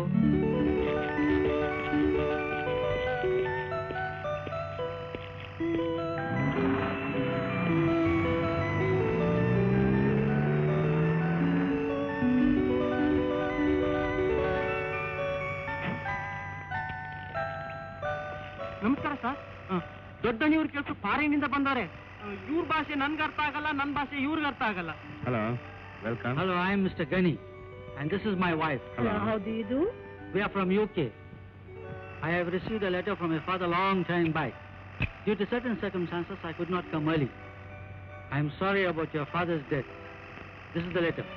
ನಮಸ್ಕಾರ sir ದೊಡ್ಡಣಿಯವ್ರು ಕೇಳ್ತು ಫಾರಿನಿಂದ ಬಂದವ್ರೆ ಇವ್ರ ಭಾಷೆ ನನ್ಗೆ ಅರ್ಥ ಆಗಲ್ಲ ನನ್ನ ಭಾಷೆ ಇವ್ರಿಗೆ ಅರ್ಥ ಆಗಲ್ಲ hello welcome Hello, I am Mr. Gani, and this is my wife. How do you do? We are from UK. I have received a letter from my father long time back. Due to certain circumstances, I could not come early. I am sorry about your father's death. This is the letter.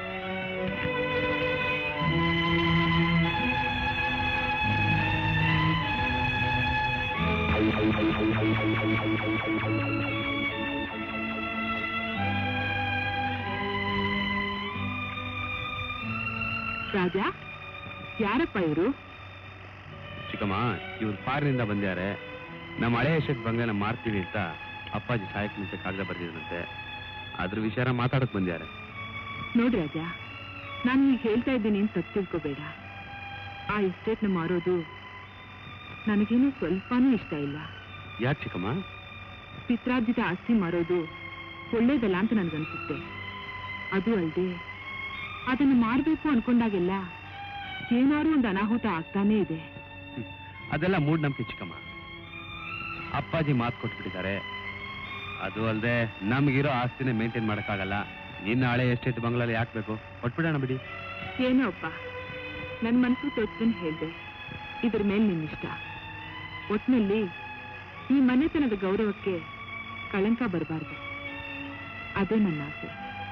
Raja ಯಾರಪ್ಪ ಇವರು ಚಿಕ್ಕಮ್ಮ ಇವ್ರು ಫಾರಿನಿಂದ ಬಂದ್ಯಾರೆ ನಮ್ಮ ಹಳೆ ಯಶಕ್ ಬಂಗಾನ ಮಾರ್ತೀವಿ ಅಂತ ಅಪ್ಪಾಜಿ ಸಾಯಕ್ ಮುಂಚೆ ಕಾಗದ ಬರ್ದಿದ್ರಂತೆ ಅದ್ರ ವಿಚಾರ ಮಾತಾಡಕ್ ಬಂದ್ಯಾರೆ ನೋಡ್ ರಾಜ ನಾನು ಈಗ ಹೇಳ್ತಾ ಇದ್ದೀನಿ ಅಂತ ತಪ್ಪು ತಿಳ್ಕೊಬೇಡ ಆ ಎಸ್ಟೇಟ್ನ ಮಾರೋದು ನನಗೇನು ಸ್ವಲ್ಪನೂ ಇಷ್ಟ ಇಲ್ಲ ಯಾಕೆ ಚಿಕ್ಕಮ್ಮ ಪಿತ್ರಾರ್ಜಿತ ಆಸ್ತಿ ಮಾರೋದು ಒಳ್ಳೇದಲ್ಲ ಅಂತ ನನಗನ್ಸುತ್ತೆ ಅದು ಅಲ್ಲದೆ ಅದನ್ನು ಮಾರಬೇಕು ಅನ್ಕೊಂಡಾಗೆಲ್ಲ ಏನಾದ್ರು ಒಂದು ಅನಾಹುತ ಆಗ್ತಾನೇ ಇದೆ ಅದೆಲ್ಲ ಮೂಢನಂಬಿಕೆ ಚಿಕ್ಕಮ್ಮ ಅಪ್ಪಾಜಿ ಮಾತು ಕೊಟ್ಬಿಟ್ಟಿದ್ದಾರೆ ಅದು ಅಲ್ಲದೆ ನಮ್ಗಿರೋ ಆಸ್ತಿನ ಮೇಂಟೈನ್ ಮಾಡಕ್ಕಾಗಲ್ಲ ನಿನ್ನ ಹಳೆ ಎಸ್ಟೇಟ್ ಬಂಗ್ಲಲ್ಲಿ ಯಾಕೆ ಬೇಕು ಕೊಟ್ಬಿಡೋಣ ಬಿಡಿ ಏನೋ ಅಪ್ಪ ನನ್ನ ಮನಸ್ಸು ತೊಟ್ಟನ್ನು ಹೇಳ್ದೆ ಇದ್ರ ಮೇಲೆ ನಿನ್ನಿಷ್ಟ ಒಟ್ನಲ್ಲಿ ಈ ಮನೆತನದ ಗೌರವಕ್ಕೆ ಕಳಂಕ ಬರಬಾರ್ದು ಅದೇ ನನ್ನ ಆಸೆ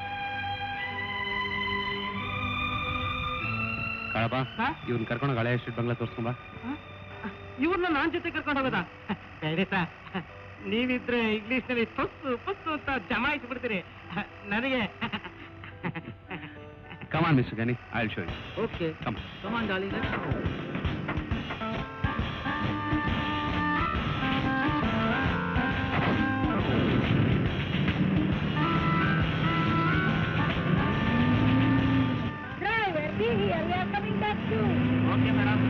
ಕಾಳಪ್ಪ ಹಾ? ಇವ್ನ ಕರ್ಕೊಂಡು ಹಳೆ ಎಸ್ಟೇಟ್ ಬಂಗ್ಲಾ ತೋರ್ಸ್ಕೊಂಬ ಇವ್ರನ್ನ ನಾನ್ ಜೊತೆ ಕರ್ಕೊಂಡು ಹೋಗೋದಾ ಬೇಡಿ ಸರ್ ನೀವಿದ್ರೆ ಇಂಗ್ಲಿಷ್ ನಲ್ಲಿ ಫಸ್ಸು ಫಸ್ಸು ಅಂತ ಜಮಾಯಿಸಿ ಬಿಡ್ತೀರಿ ನನಗೆ come on mister Gani I show you okay come come on darling Driver, be here. We are coming back soon. Okay madam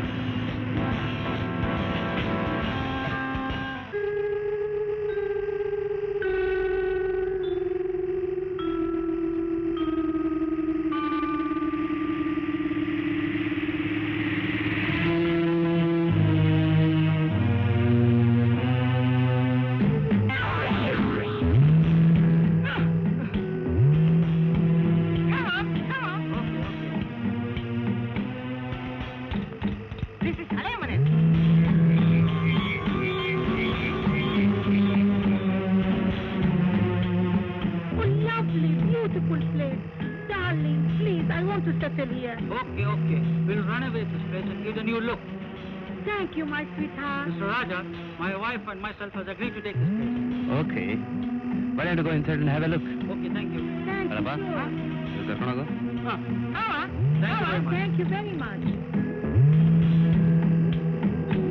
this is ಹಳೆ ಮನೆ Oh, lovely, beautiful place. Darling, please, I want to settle here. Okay okay will run away this place and give the new look Thank you, my sweetheart. Mr. Raja, my wife and myself has agreed to take this place. Okay bye to go inside and have a look Okay, thank you. Thank you. ಅಲ್ಲಪ್ಪ sure. ಇವ್ರು ಕರ್ಕೊಂಡೋಗು Ah, Ah, Thank you very ah, much. Thank you very much.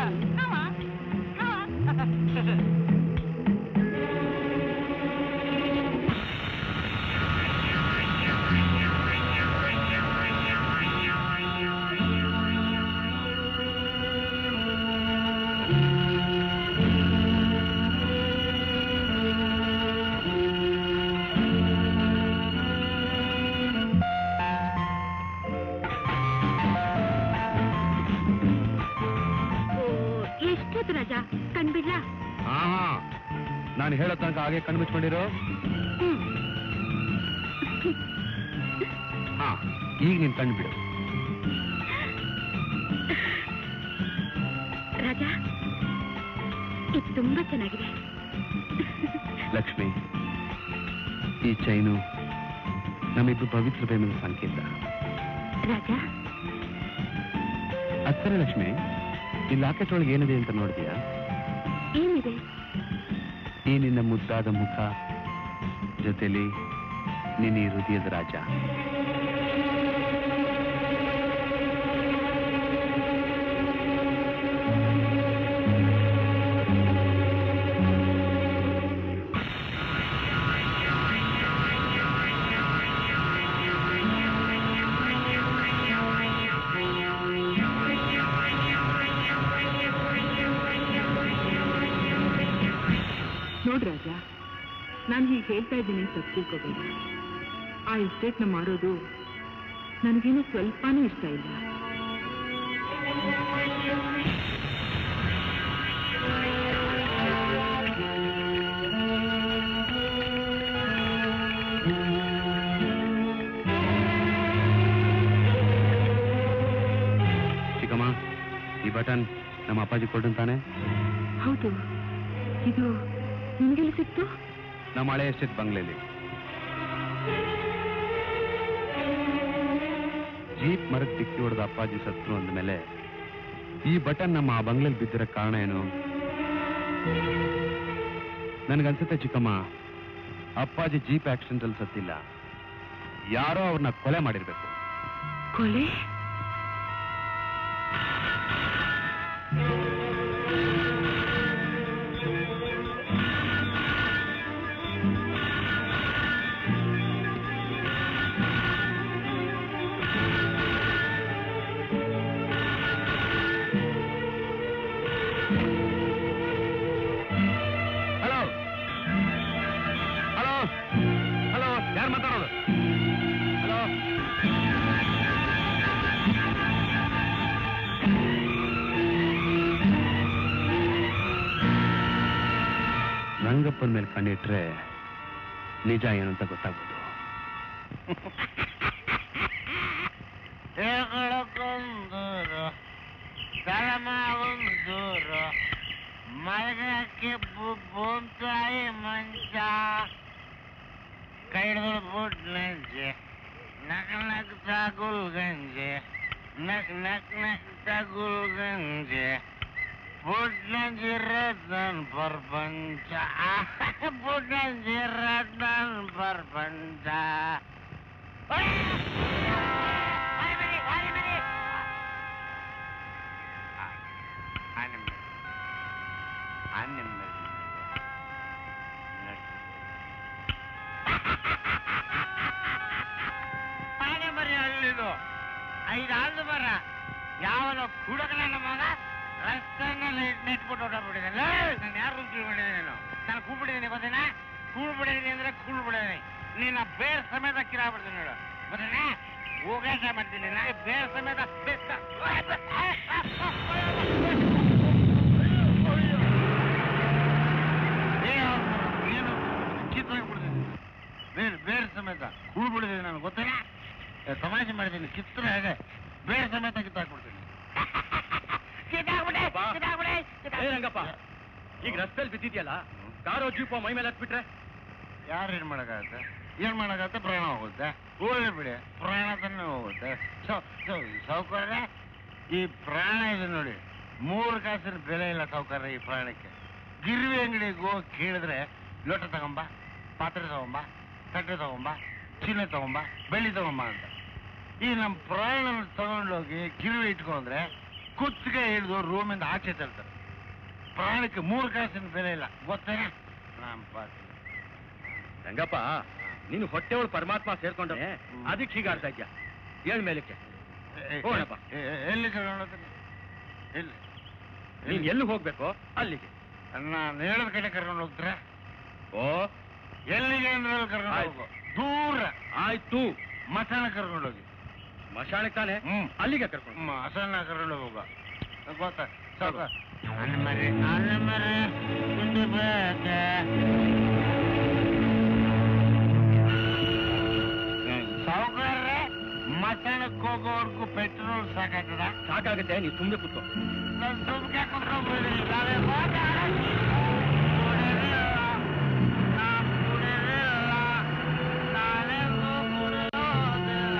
ಎಷ್ಟೊತ್ತು ರಾಜ ಕಣ್ಬಿಡ್ಲಾ ಹಾ ಹಾ ನಾನು ಹೇಳೋ ತನಕ ಹಾಗೆ ಕಣ್ಮುಚ್ಕೊಂಡಿರೋ ಹ್ಮ್ ಹಾ ಈಗ ನೀನ್ ಕಣ್ಬಿಡು ರಾಜ ಇದು ತುಂಬಾ ಚೆನ್ನಾಗಿದೆ ಲಕ್ಷ್ಮಿ ಈ ಚೈನು ನಮ್ಮಿಬ್ರು ಪವಿತ್ರ ಪ್ರೇಮದ ಸಂಕೇತ ರಾಜ ಅತ್ತರೆ ಲಕ್ಷ್ಮಿ ಈ ಲಾಕೆಟ್ ಒಳಗೆ ಏನಿದೆ ಅಂತ ನೋಡಿದ್ಯಾ ಏನಿದೆ ಈ ನಿನ್ನ ಮುದ್ದಾದ ಮುಖ ಜೊತೆಲಿ ನಿನ್ನ ಈ ಹೃದಯದ ರಾಜ ನೋಡ್ ರಾಜ ನಾನು ಹೀಗೆ ಹೇಳ್ತಾ ಇದ್ದೀನಿ ಅಂತ ತಪ್ಪು ತಿಳ್ಕೊಬೇಡ ಆ ಎಸ್ಟೇಟ್ನ ಮಾರೋದು ನನಗೇನು ಸ್ವಲ್ಪನೂ ಇಷ್ಟ ಇಲ್ಲ ಚಿಕ್ಕಮ್ಮ ಈ ಬಟನ್ ನಮ್ಮ ಅಪ್ಪಾಜಿ ಕೊಟ್ಟಂತಾನೆ ಹೌದು ಇದು ನಿಮಗೆಲ್ಲಿ ಸಿಕ್ತು ನಮ್ಮ ಹಳೆ ಎಸ್ಟೇಟ್ ಬಂಗ್ಲೆಲಿ ಜೀಪ್ ಮರಕ್ಕೆ ಡಿಕ್ಕಿ ಹೊಡೆದ ಅಪ್ಪಾಜಿ ಸತ್ರು ಅಂದಮೇಲೆ ಈ ಬಟನ್ ನಮ್ಮ ಆ ಬಂಗ್ಲೆಲಿ ಬಿದ್ದಿರೋ ಕಾರಣ ಏನು ನನಗನ್ಸುತ್ತೆ ಚಿಕ್ಕಮ್ಮ ಅಪ್ಪಾಜಿ ಜೀಪ್ ಆಕ್ಸಿಡೆಂಟ್ ಅಲ್ಲಿ ಸತ್ತಿಲ್ಲ ಯಾರೋ ಅವ್ರನ್ನ ಕೊಲೆ ಮಾಡಿರ್ಬೇಕು ಕೊಲೆ ಹಲೋ ಹಲೋ ಹಲೋ ಯಾರು ಮಾತಾಡೋದು ಹಲೋ ರಂಗಪ್ಪನ ಮೇಲೆ ಕಣ್ಣಿಟ್ರೆ ನಿಜ ಏನು ಅಂತ ಗೊತ್ತಾಗ್ಬೋದು ಹೇಳಕ್ಕೊಂದೂರು ತಲೆಮಾಗೊಂದೂರು ಮಲಗಕ್ಕೆ ಬೂಂತಾಯಿ ಮಂಚ ಕೈಡ್ದು ಬುಡ್ ನಂಜೆ ನಕ್ ನಕ್ ಗುಲ್ಗಂಜೆ ನಕ್ ನಕ್ ನಕ್ ಗುಲ್ಗಂಜೆ ಬುಡ್ ನಂಜಿ ರತನ್ ಪ್ರಪಂಚ ಬುಡ್ ನಂಜಿ ರತನ್ ಪ್ರಪಂಚ Animal. Animal. ಆನೆ ಮರಿ ಹಳ್ಳಿದು ಐದು ಆಳ್ದು ಮರ ಯಾವನ ಕುಡಕನ ಮಗ ರಸ್ತೆನಲ್ಲಿ ನೆಟ್ಬಿಟ್ಟು ಹೊಟ್ಟೋಗ್ಬಿಟ್ಟಿದ್ದಾನೆ ನಾನು ಯಾರು ತಿಳ್ಕೊಂಡಿದ್ದೀನಿ ನಾನು ನಾನು ಕೂಡ್ಬಿಟ್ಟಿದ್ದೀನಿ ಗೊತ್ತೇನ ಕೂಡ್ಬಿಟ್ಟಿದ್ದೀನಿ ಅಂದ್ರೆ ಕೂಡ್ಬಿಟ್ಟಿದ್ದೀನಿ ನೀನು ಬೇರೆ ಸಮೇತ ಕಿರಾಬಿಡ್ತೀನಿ ನೋಡು ಗೊತ್ತೇನ ಹೋಗಾಟ ಮಾಡ್ತೀನಿ ನಾನು ಬೇರೆ ಸಮೇತ ಬೆತ್ತ ಏನು ಕಿತ್ತಾಕ್ಬಿಡ್ತೀನಿ ಬೇರೆ ಬೇರೆ ಸಮೇತ ಕೂಡ್ಬಿಟ್ಟಿದ್ದೀನಿ ನಾನು ಗೊತ್ತೇನ ಏ, ತಮಾಷೆ ಮಾಡಿದ್ದೀನಿ ಕಿತ್ತರೆ ಹಾಗೆ ಬೇರೆ ಸಮೇತ ಕಿತ್ತಾಕ್ಬಿಡ್ತೀನಿ ಕಿತ್ತಾಕ್ಬಿಟ್ಟೆ ಕಿತ್ತಾಕ್ಬಿಟ್ಟೆ ಏ ರಂಗಪ್ಪ ಈಗ ರಸ್ತೆಯಲ್ಲಿ ಬಿದ್ದಿದ್ಯಲ್ಲ ಕಾರೋ ಜೀಪೋ ಮೈ ಮೇಲೆ ಹತ್ಬಿಟ್ರೆ ಯಾರು ಏನ್ ಮಾಡಕ್ಕಾಗತ್ತೆ ಏನ್ ಮಾಡಕ್ಕಾಗತ್ತೆ ಪ್ರಾಣ ಹೋಗುತ್ತೆ ಹೋಗ್ಲಿ ಬಿಡಿ ಪ್ರಾಣ ತಾನೇ ಹೋಗುತ್ತೆ ಸೌಕರ್ಯ ಈ ಪ್ರಾಣ ಇದೆ ನೋಡಿ ಮೂರು ಕಾಸಿನ ಬೆಲೆ ಇಲ್ಲ ಸೌಕರ್ಯ ಈ ಪ್ರಾಣಕ್ಕೆ ಗಿರ್ವಿ ಅಂಗಡಿಗೆ ಹೋಗಿ ಕೇಳಿದ್ರೆ ಲೋಟ ತಗೊಂಬ ಪಾತ್ರೆ ತಗೊಂಬ ತಟ್ಟೆ ತಗೊಂಬ ಚಿನ್ನ ತಗೊಂಬ ಬೆಳ್ಳಿ ತಗೊಂಬ ಅಂತ ಈ ನಮ್ಮ ಪ್ರಾಣ ತಗೊಂಡೋಗಿ ಗಿರ್ವಿ ಇಟ್ಕೊಂಡ್ರೆ ಕುತ್ತಿಗೆ ಹಿಡಿದು ರೂಮಿಂದ ಆಚೆ ತರ್ತಾರೆ ಪ್ರಾಣಕ್ಕೆ ಮೂರು ಕಾಸಿನ ಬೆಲೆ ಇಲ್ಲ ಗೊತ್ತೇ ನಮ್ಮ ಪಾತ್ರ ರಂಗಪ್ಪ ನೀನು ಹೊಟ್ಟೆ ಒಳಗೆ ಪರಮಾತ್ಮ ಸೇರ್ಕೊಂಡ್ರೆ ಅದಕ್ಕೆ ಹೀಗಾಡ್ತಾ ಇದ್ಯಾ ಏಳ್ ಮೇಲಕ್ಕೆ ಹೋಗೋಣಪ್ಪ. ಎ- ಎ- ಎಲ್ಲಿ ಕರ್ಕೊಂಡೋಗ್ತೀನಿ ಎಲ್ಲಿ ನೀನ್ ಎಲ್ಲಿ ಹೋಗ್ಬೇಕು ಅಲ್ಲಿಗೆ ನಾನು ಹೇಳದ ಕಡೆ ಕರ್ಕೊಂಡು ಹೋಗ್ತೀರಾ ಓ ಎಲ್ಲಿಗೆ ಅಂದ್ರೆ ಅಲ್ಲಿ ಕರ್ಕೊಂಡು ಆಯ್ತು. ಹೋಗು ದೂರ ಆಯ್ತು ಮಸಾಣ ಕರ್ಕೊಂಡು ಹೋಗಿ ಮಶಾಣಕ್ಕೆ ತಾನೆ ಹ್ಮ್ ಅಲ್ಲಿಗೆ ಕರ್ಕೊಂಡು ಮಸಾಣ ಕರ್ಕೊಂಡು ಹೋಗ ಗೊತ್ತಾ ಸ್ವಲ್ಪ ಅನ್ನ ಮರಿ ಅನ್ನ ಮರಿ ಮುಂದೆ ಬೇಕೆ ಸಾವುಕಾರ್ರೆ ಮಸಾಣಕ್ಕೆ ಹೋಗೋವರೆಗೂ ಪೆಟ್ರೋಲ್ ಸಾಕಾಗ್ತದ ಸಾಕಾಗುತ್ತೆ ನೀ ಸುಮ್ಮನೆ ಕೂತ್ಕೋ ನಾನು ಸುಮ್ಕೆ ಕುತ್ಕೊಂಡ್ಬಿಡಿ ನಾಳೆ ಮಾತಾಡ ಕುಡಿರಿಲ್ಲ ನಾ ಕುಡಿರಿಲ್ಲ ನಾಳೆಗೂ ಕುಡಿಯೋದಿಲ್ಲ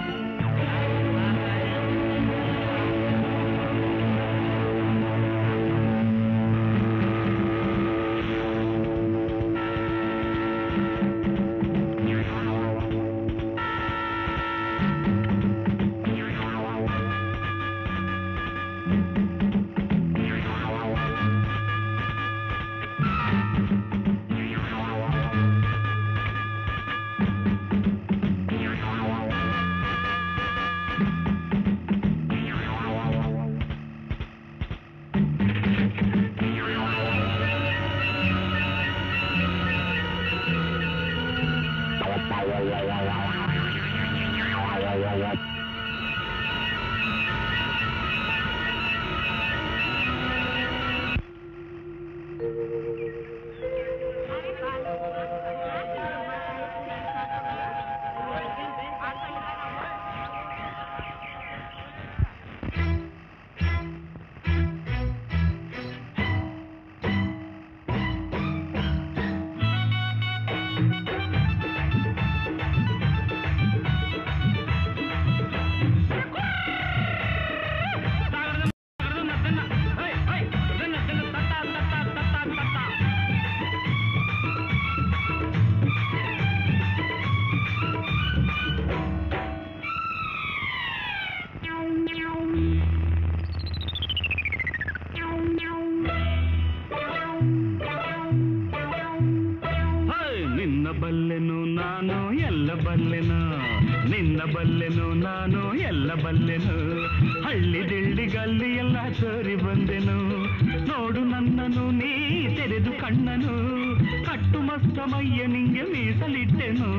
ಹಾಯ್, ನಿನ್ನ ಬಲ್ಲೆನು ನಾನು ಎಲ್ಲ ಬಲ್ಲೆನು ನಿನ್ನ ಬಲ್ಲೆನು ನಾನು ಎಲ್ಲ ಬಲ್ಲೆನು ಹಳ್ಳಿ ದಿಳ್ಳಿ ಗಲ್ಲಿ ಎಲ್ಲ ಸರಿ ಬಂದೆನು ನೋಡು ನನ್ನನು ನೀ ತೆರೆದು ಕಣ್ಣನು ಕಟ್ಟು ಮಸ್ತ ಮಯ್ಯ ನಿಂಗೆ ಮೀಸಲಿಟ್ಟೆನು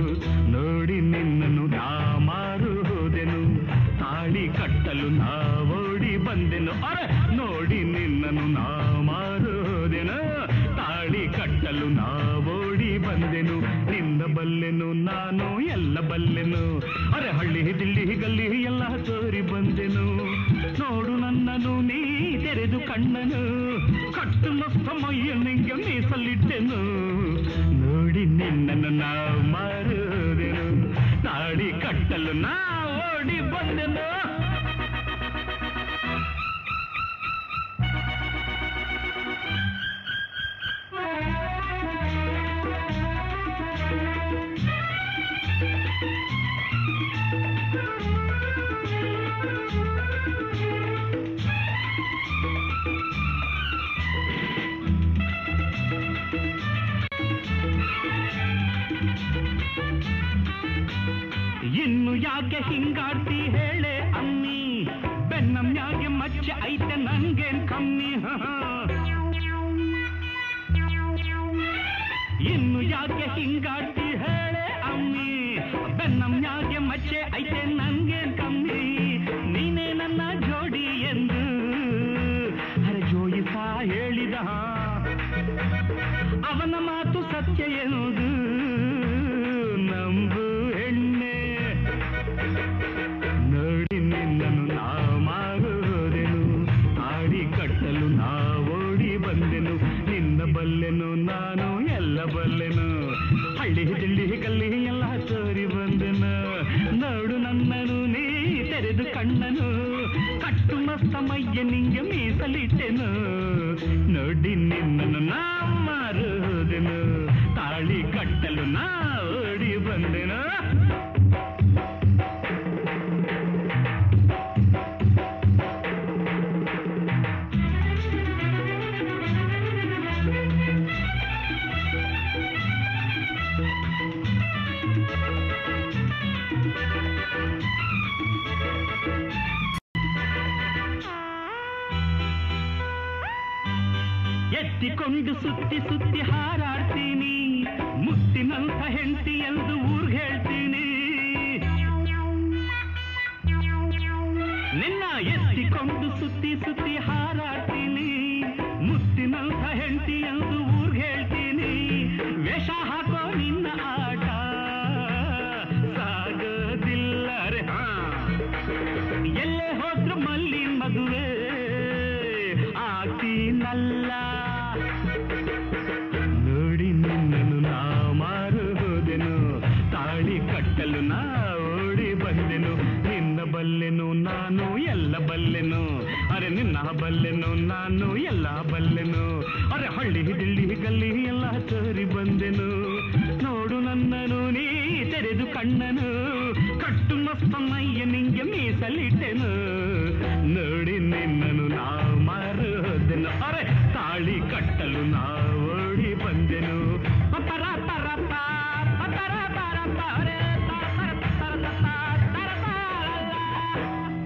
ನೋಡಿ ನಿನ್ನನು ನಾ ಮಾರು ಹೋದೆನು ತಾಳಿ ಕಟ್ಟಲು ನಾ ಓಡಿ ಬಂದೆನು ಅರೆ ನೋಡಿ ನಿನ್ನನು ನಾ ಮಾರು ಹೋದೆನು ತಾಳಿ ಕಟ್ಟಲು ನಾ ಓಡಿ ಬಂದೆನು ನಿನ್ನ ಬಲ್ಲೆನು ನಾನು ಎಲ್ಲ ಬಲ್ಲೆನು ಅರೆ ಹಳ್ಳಿ ದಿಳ್ಳಿ ಗಲ್ಲಿ ಎಲ್ಲ ತೋರಿ ಬಂದೆನು ನೋಡು ನನ್ನನು ನೀ ತೆರೆದು ಕಣ್ಣನು ಕಟ್ಟು ಮಸ್ತ ಮೈಯ ನಿಂಗೆ ಮೀಸಲಿಟ್ಟೆನು ನೋಡಿ ನಿನ್ನನ್ನು ನಾ ಮಾರುದೆನು ತಾಳಿ ಕಟ್ಟಲು ನಾ ಓಡಿ ಬಂದೆನು ಇನ್ನು ಯಾಕೆ ಹಿಂಗಾಡ್ತಿ ಹೇಳೆ ಅನ್ನಿ ಬೆನ್ನಂ ಯಾಕೆ ಮಚ್ಚೆ ಐತೆ ನಂಗೇನ್ ಕಮ್ಮಿ ಹ, ಹ. ಇನ್ನು ಯಾಕೆ ಹಿಂಗಾಡ್ತಿ ಹೇಳೆ ಅಮ್ಮಿ ಬೆನ್ನಂ ಯಾಕೆ ಮಚ್ಚೆ ಐತೆ ನಂಗೇನ್ ಕಮ್ಮಿ ನೀನೇ ನನ್ನ ಜೋಡಿ ಎಂದು ಅರೆ ಜೋಯಿಸ ಹೇಳಿದ ಅವನ ಮಾತು ಸತ್ಯ ಎನ್ನುವುದು ನಂಬು ಹೆಣ್ಣೆ ನೋಡಿ ನಿನ್ನನ್ನು ನಾ ಮಾಡುವುದೆನು ತಾಡಿ ಕಟ್ಟಲು ನಾ ಓಡಿ ಬಂದೆನು ನಿನ್ನ ಬಲ್ಲೆನು ನಾನು ಎಲ್ಲ ಬಲ್ಲೆನು ಹಳ್ಳಿ ದಿಳ್ಳಿ ಕಲ್ಲಿ ಎಲ್ಲ ತೋರಿ ಬಂದೆನು ನೋಡು ನನ್ನನು ನೀ ತೆರೆದು ಕಣ್ಣನು ಕಟ್ಟು ಮಸ್ತ ಮಯ್ಯ ನಿಂಗೆ ಮೀಸಲಿಟ್ಟೆನು ನೋಡಿ ನಿನ್ನನ್ನು ನಾ ಮಾರುವುದೆನು ತಾಳಿ ಕಟ್ಟಲು ನಾ ಓಡಿ ಬಂದೆನು ಎತ್ತಿಕೊಂಡು ಸುತ್ತಿ ಸುತ್ತಿ ಹಾರಾಡ್ತೀನಿ ಮುತ್ತಿನಂಥ ಹೆಂಡತಿ ಎಂದು ಊರ್ಗ್ ಹೇಳ್ತೀನಿ ನಿನ್ನ ಎತ್ತಿಕೊಂಡು ಸುತ್ತಿ ಸುತ್ತಿ ಹಾರಾಡ್ತೀನಿ ಮುತ್ತಿನಂಥ ಹೆಂಡತಿ ಎಂದು ಊರ್ಗ್ ಹೇಳ್ತೀನಿ ವೇಷ ಹಾಕೋ ನಿನ್ನ ಆಟ ಸಾಗೋದಿಲ್ಲ ರೇ ಹಾ ಎಲ್ಲೇ ಹೋದ್ರು ಮಲ್ಲಿ ಮದುವೆ ಆಗ್ತೀನಲ್ಲ ನೋಡಿ ನಿನ್ನನ್ನು ನಾ ಮಾರು ಹೋದೆನು ತಾಳಿ ಕಟ್ಟಲು ನಾ ಓಡಿ ಬಂದೆನು ನಿನ್ನ ಬಲ್ಲೆನು ನಾನು ಎಲ್ಲ ಬಲ್ಲೆನು ಅರೆ ನಿನ್ನ ಬಲ್ಲೆನು ನಾನು ಎಲ್ಲ ಬಲ್ಲೆನು ಅರೆ ಹಳ್ಳಿ ದಿಳ್ಳಿ ಗಲ್ಲಿ ಎಲ್ಲ ತೋರಿ ಬಂದೆನು ನೋಡು ನನ್ನನು ನೀ ತೆರೆದು ಕಣ್ಣನು ಕಟ್ಟು ಮಸ್ತಮಯ್ಯ ನಿಂಗೆ ಮೀಸಲಿಟ್ಟೆನು ನೋಡಿ ನಿನ್ನನು ನಾ ಮಾರೋದೆನು ಅರೆ ತಾಳಿ ಕಟ್ಟಲು ನಾ ಓಡಿ ಬಂದೆನು ಪರ ಪರ ಪ, ಪರ ಪರ ಪರೆ, ತ ಪರ ಪರ ತ ತ ತರ ತ ಲ.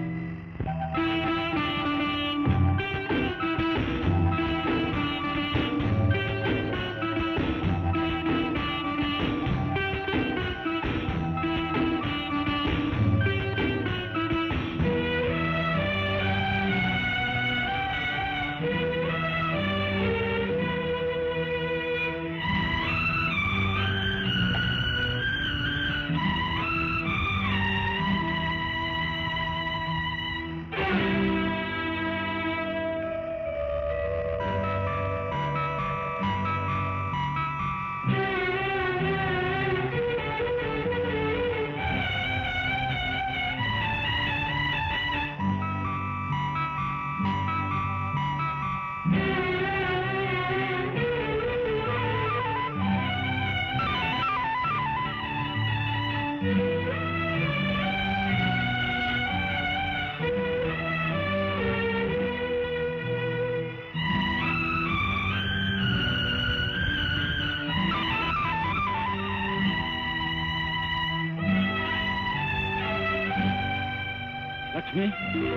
ಲಕ್ಷ್ಮಿ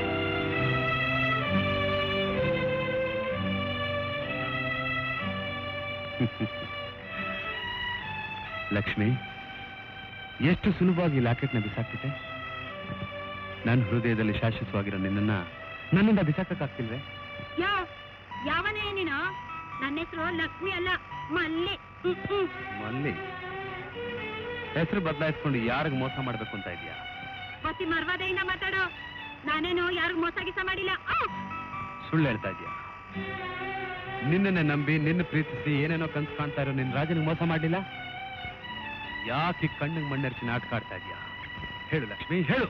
ಲಕ್ಷ್ಮಿ ಎಷ್ಟು ಸುಲಭವಾಗಿ ಲಾಕೆಟ್ನ ಬಿಸಾಕ್ಬಿಟ್ಟೆ ನನ್ನ ಹೃದಯದಲ್ಲಿ ಶಾಶ್ವತವಾಗಿರೋ ನಿನ್ನನ್ನ ನನ್ನಿಂದ ಬಿಸಾಕಕ್ಕಾಗ್ತಿಲ್ವೇ ಯಾವ ಯಾವನೇ ನೀನು ನನ್ನ ಹೆಸರು ಲಕ್ಷ್ಮಿ ಅಲ್ಲ ಮಲ್ಲಿ ಹ್ಮ್, ಹ್ಮ್. ಮಲ್ಲಿ ಹೆಸರು ಬದಲಾಯಿಸ್ಕೊಂಡು ಯಾರಿಗ್ ಮೋಸ ಮಾಡ್ಬೇಕು ಅಂತ ಇದೆಯಾ ಅತಿ ಮರ್ವಾದೆಯಿಂದ ಮಾತಾಡೋ ನಾನೇನು ಯಾರಿಗೂ ಮೋಸ ಗೀಸ ಮಾಡಿಲ್ಲ ಆ! ಸುಳ್ಳು ಹೇಳ್ತಾ ಇದೀಯ ನಿನ್ನನ್ನೇ ನಂಬಿ ನಿನ್ನ ಪ್ರೀತಿಸಿ ಏನೇನೋ ಕನ್ಸು ಕಾಣ್ತಾ ಇರೋ ನಿನ್ನ ರಾಜನಿಗೆ ಮೋಸ ಮಾಡಲಿಲ್ಲ ಯಾಕೆ ಕಣ್ಣಿಗೆ ಮಣ್ಣೆರ್ಚಿ ನಾಟಕ ಆಡ್ತಾ ಇದೀಯಾ ಹೇಳು ಲಕ್ಷ್ಮಿ ಹೇಳು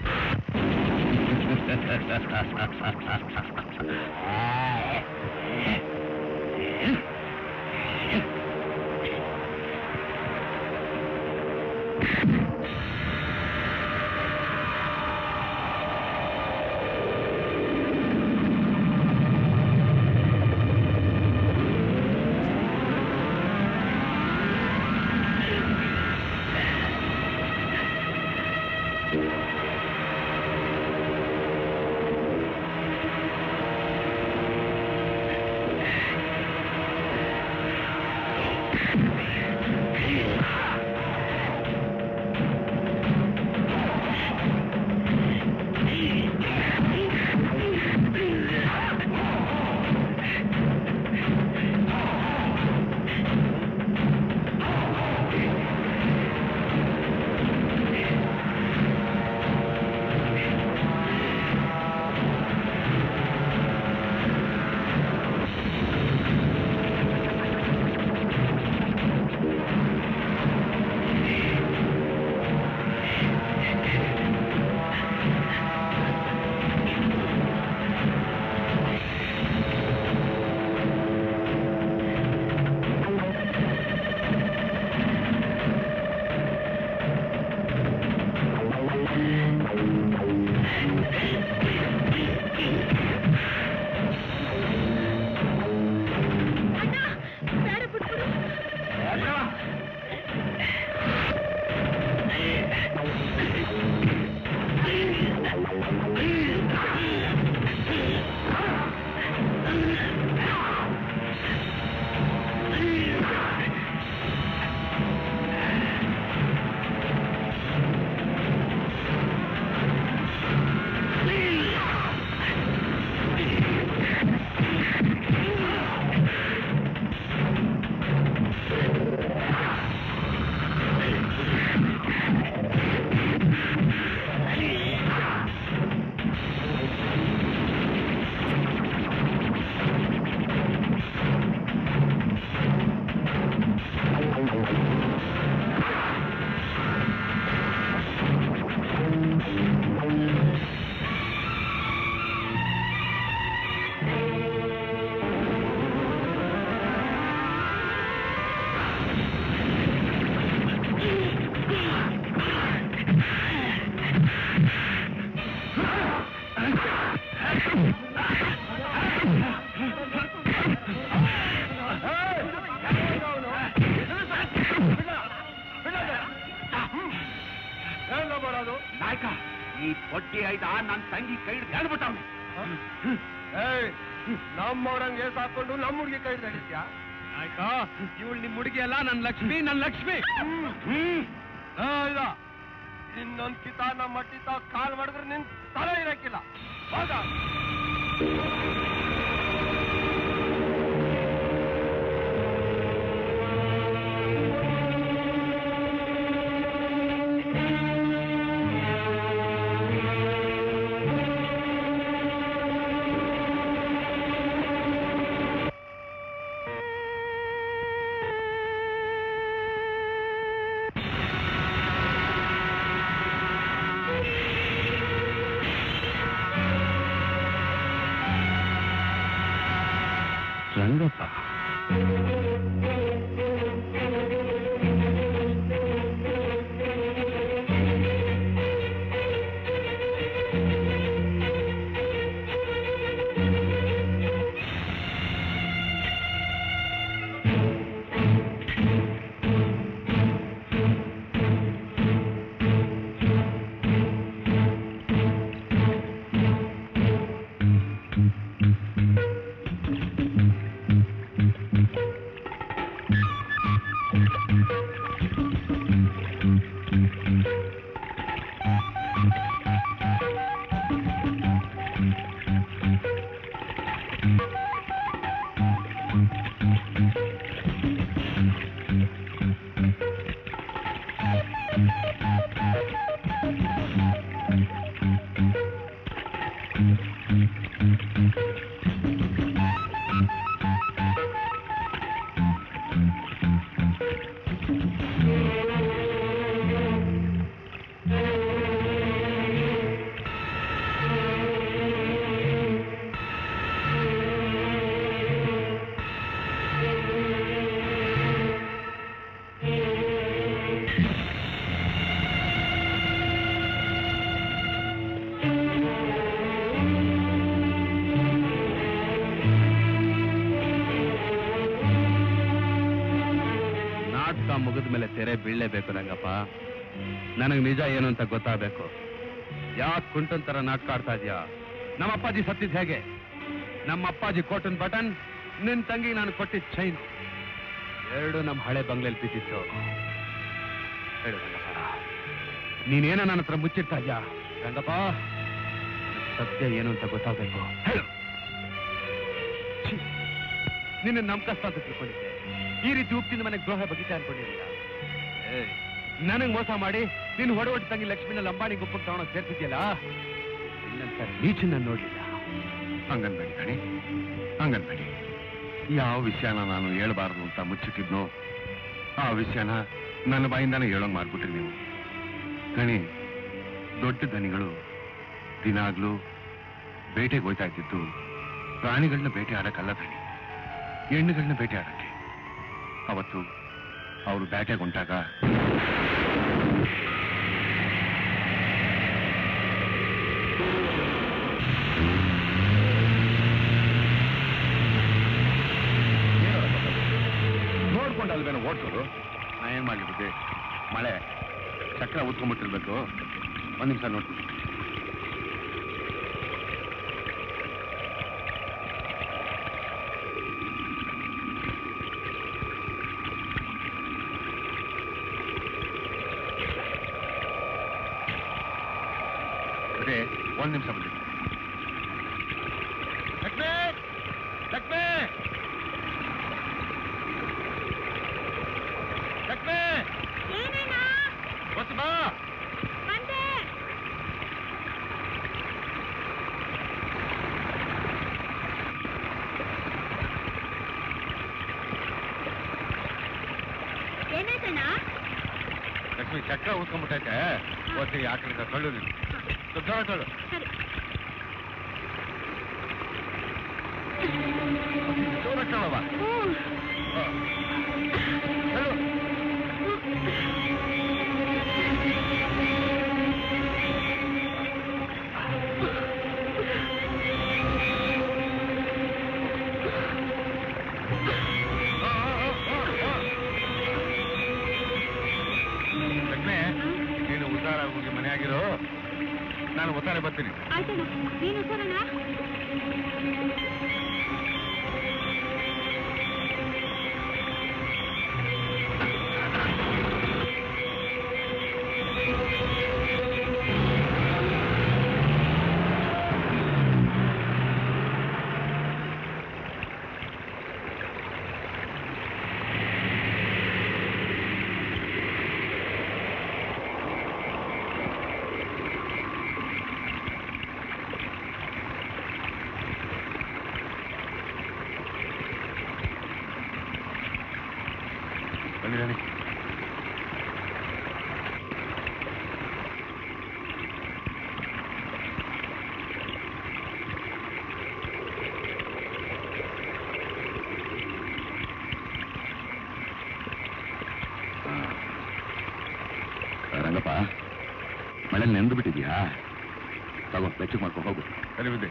ಈ ಬಡ್ಡಿ ಐದ ನನ್ನ ತಂಗಿ ಕೈ ಹಿಡ್ದು ಹೇಳ್ಬಿಟ್ಟವ್ನು ನಮ್ಮವ್ರಂಗೆ ಸಾಕೊಂಡು ನಮ್ಮ ಹುಡುಗಿ ಕೈ ಹಿಡಿದ್ಯಾ ಆಯ್ತಾ ಇವಳು ನಿಮ್ ಹುಡುಗಿ ಅಲ್ಲ ನನ್ ಲಕ್ಷ್ಮಿ ನನ್ ಲಕ್ಷ್ಮಿ ಇಲ್ಲ ಇನ್ನೊಂದ್ ಕಿತ ನಮ್ಮ ಮಟ್ಟಿತ ಕಾಲ್ ಮಾಡಿದ್ರೆ ನಿನ್ ತಲೆ ಇರಕ್ಕಿಲ್ಲ ಹೋಗ ರಂಗಪ್ಪ ನಾಟಕ ಮುಗಿದ ಮೇಲೆ ತೆರೆ ಬೀಳಲೇಬೇಕು ರಂಗಪ್ಪ ನನಗೆ ನಿಜ ಏನು ಅಂತ ಗೊತ್ತಾಗಬೇಕು ಯಾಕೆ ಕುಂಟನ್ ತರ ನಾಟಕ ಆಡ್ತಾ ಇದೀಯಾ ನಮ್ಮ ಅಪ್ಪಾಜಿ ಸತ್ತಿದ್ ಹೇಗೆ ನಮ್ಮ ಅಪ್ಪಾಜಿ ಕೊಟ್ಟನ್ ಬಟನ್ ನಿನ್ ತಂಗಿ ನಾನು ಕೊಟ್ಟಿದ್ ಚೈನ್ ಎರಡು ನಮ್ಮ ಹಳೆ ಬಂಗ್ಲೆಲ್ ಬಿದ್ದಿತ್ತು ಹೇಳು ರಂಗಪ್ಪ ನೀನೇನ ನನ್ನ ಹತ್ರ ಮುಚ್ಚಿಡ್ತಾ ಇದ್ಯಾ ರಂಗಪ್ಪ ನನಗ್ ಸತ್ಯ ಏನು ಅಂತ ಗೊತ್ತಾಗಬೇಕು ಹೇಳು ಛೀ, ನಿನ್ನ ನಮ್ ಕಷ್ಟ ಅಂತ ತಿಳ್ಕೊಂಡಿದ್ದೆ ಈ ರೀತಿ ಉಪ್ಪಿಂದ ಮನೆಗೆ ದ್ರೋಹ ಬಗೀತ ಅನ್ಕೊಂಡಿರಲಿಲ್ಲ ನನಗ್ ಮೋಸ ಮಾಡಿ ನೀನು ಹೊಡವಟ್ಟು ತಂಗಿ ಲಕ್ಷ್ಮಿನ ಲಂಬಾಣಿ ಗುಪ್ಪಕ್ಕೆ ತಗೊಂಡು ಸೇರ್ತಿದ್ಯಲ್ಲ ನಿನ್ನಂತ ನೀಚನ್ನ ನೋಡ್ಲಿಲ್ಲ ಹಂಗನ್ಬೇಡಿ ಕಣಿ ಹಂಗನ್ಬೇಡಿ ಯಾವ ವಿಷಯನ ನಾನು ಹೇಳ್ಬಾರ್ದು ಅಂತ ಮುಚ್ಚಿಟ್ಟಿದ್ನೋ ಆ ವಿಷಯನ ನನ್ನ ಬಾಯಿಂದಾನೆ ಹೇಳೋಂಗ್ ಮಾಡ್ಬಿಟ್ರಿ ನೀವು ಕಣಿ ದೊಡ್ಡ ದನಿಗಳು ದಿನಾಗ್ಲೂ ಬೇಟೆಗೆ ಹೋಯ್ತಾ ಇದ್ದಿದ್ದು ಪ್ರಾಣಿಗಳನ್ನ ಬೇಟೆ ಆಡಕ್ಕಲ್ಲ ದನಿ ಹೆಣ್ಣುಗಳನ್ನ ಬೇಟೆ ಆಡಕ್ಕೆ ಅವತ್ತು ಅವರು ಬೇಟೆಗೆ ಹೊಂಟಾಗ ನೋಡ್ಕೊಂಡಲ್ವೇನೋ ಓಡ್ಸೋದು ನಾ ಏನ್ ಮಾಡ್ಲಿ ಬುದ್ಧಿ ಮಳೆ ಚಕ್ರ ಉತ್ಕೊಂಡ್ಬಿಟ್ಟಿರ್ಬೇಕು ಒಂದ್ ನಿಮಿಷ ನೋಡ್ತೀನಿ ಅದೇ ಒಂದ್ ನಿಮಿಷ ಬಂದಿದೆ ಲಕ್ಷ್ಮೇ ಲಕ್ಷ್ಮೇ ಲಕ್ಷ್ಮೇ ಏನೇನಾ ಹೊತ್ತು ಬಾ ಬಂದೆ ಏನಾಯ್ತಣ್ಣ ಲಕ್ಷ್ಮಿ ಚಕ್ರ ಉತ್ಕೊಂಡ್ಬಿಟ್ಟೈತೆ ಓದಿ ಆ ಕಡೆಯಿಂದ ತಳ್ಳು ನೀನು ತಳ್ಳು ತಳ್ಳು ಸರಿ ಜೋರ ತಗೊಳವ ತಳ್ಳು ಲಕ್ಷ್ಮಿ ನೀನು ಉದ್ದಾರ ಹೋಗಿ ಮನೆ ಆಗಿರೋ ನಾನು ಒತ್ತಾರೆ ಬರ್ತೀನಿ ಆಯ್ತಣ್ಣ ನೀನು ಹುಷಾರಣ್ಣ ಬನ್ನಿ ಬನ್ನಿ ರಂಗಪ್ಪ ಮಳೆ ನೆಂದು ಬಿಟ್ಟಿದ್ಯಾ ತಗೋ ಬೆಚ್ಚಗೆ ಮಾಡ್ಕೊಂಡು ಹೋಗು ಸರಿ ಬಿದ್ದೆ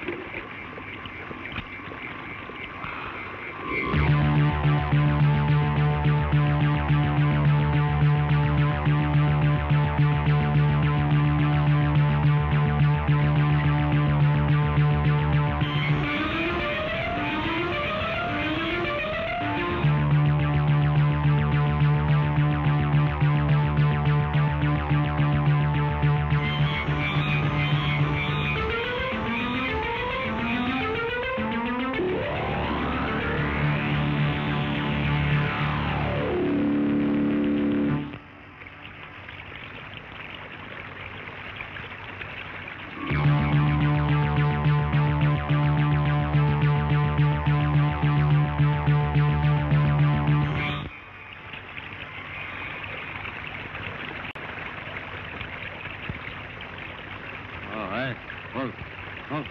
ಹೋಗು ಹೋಗು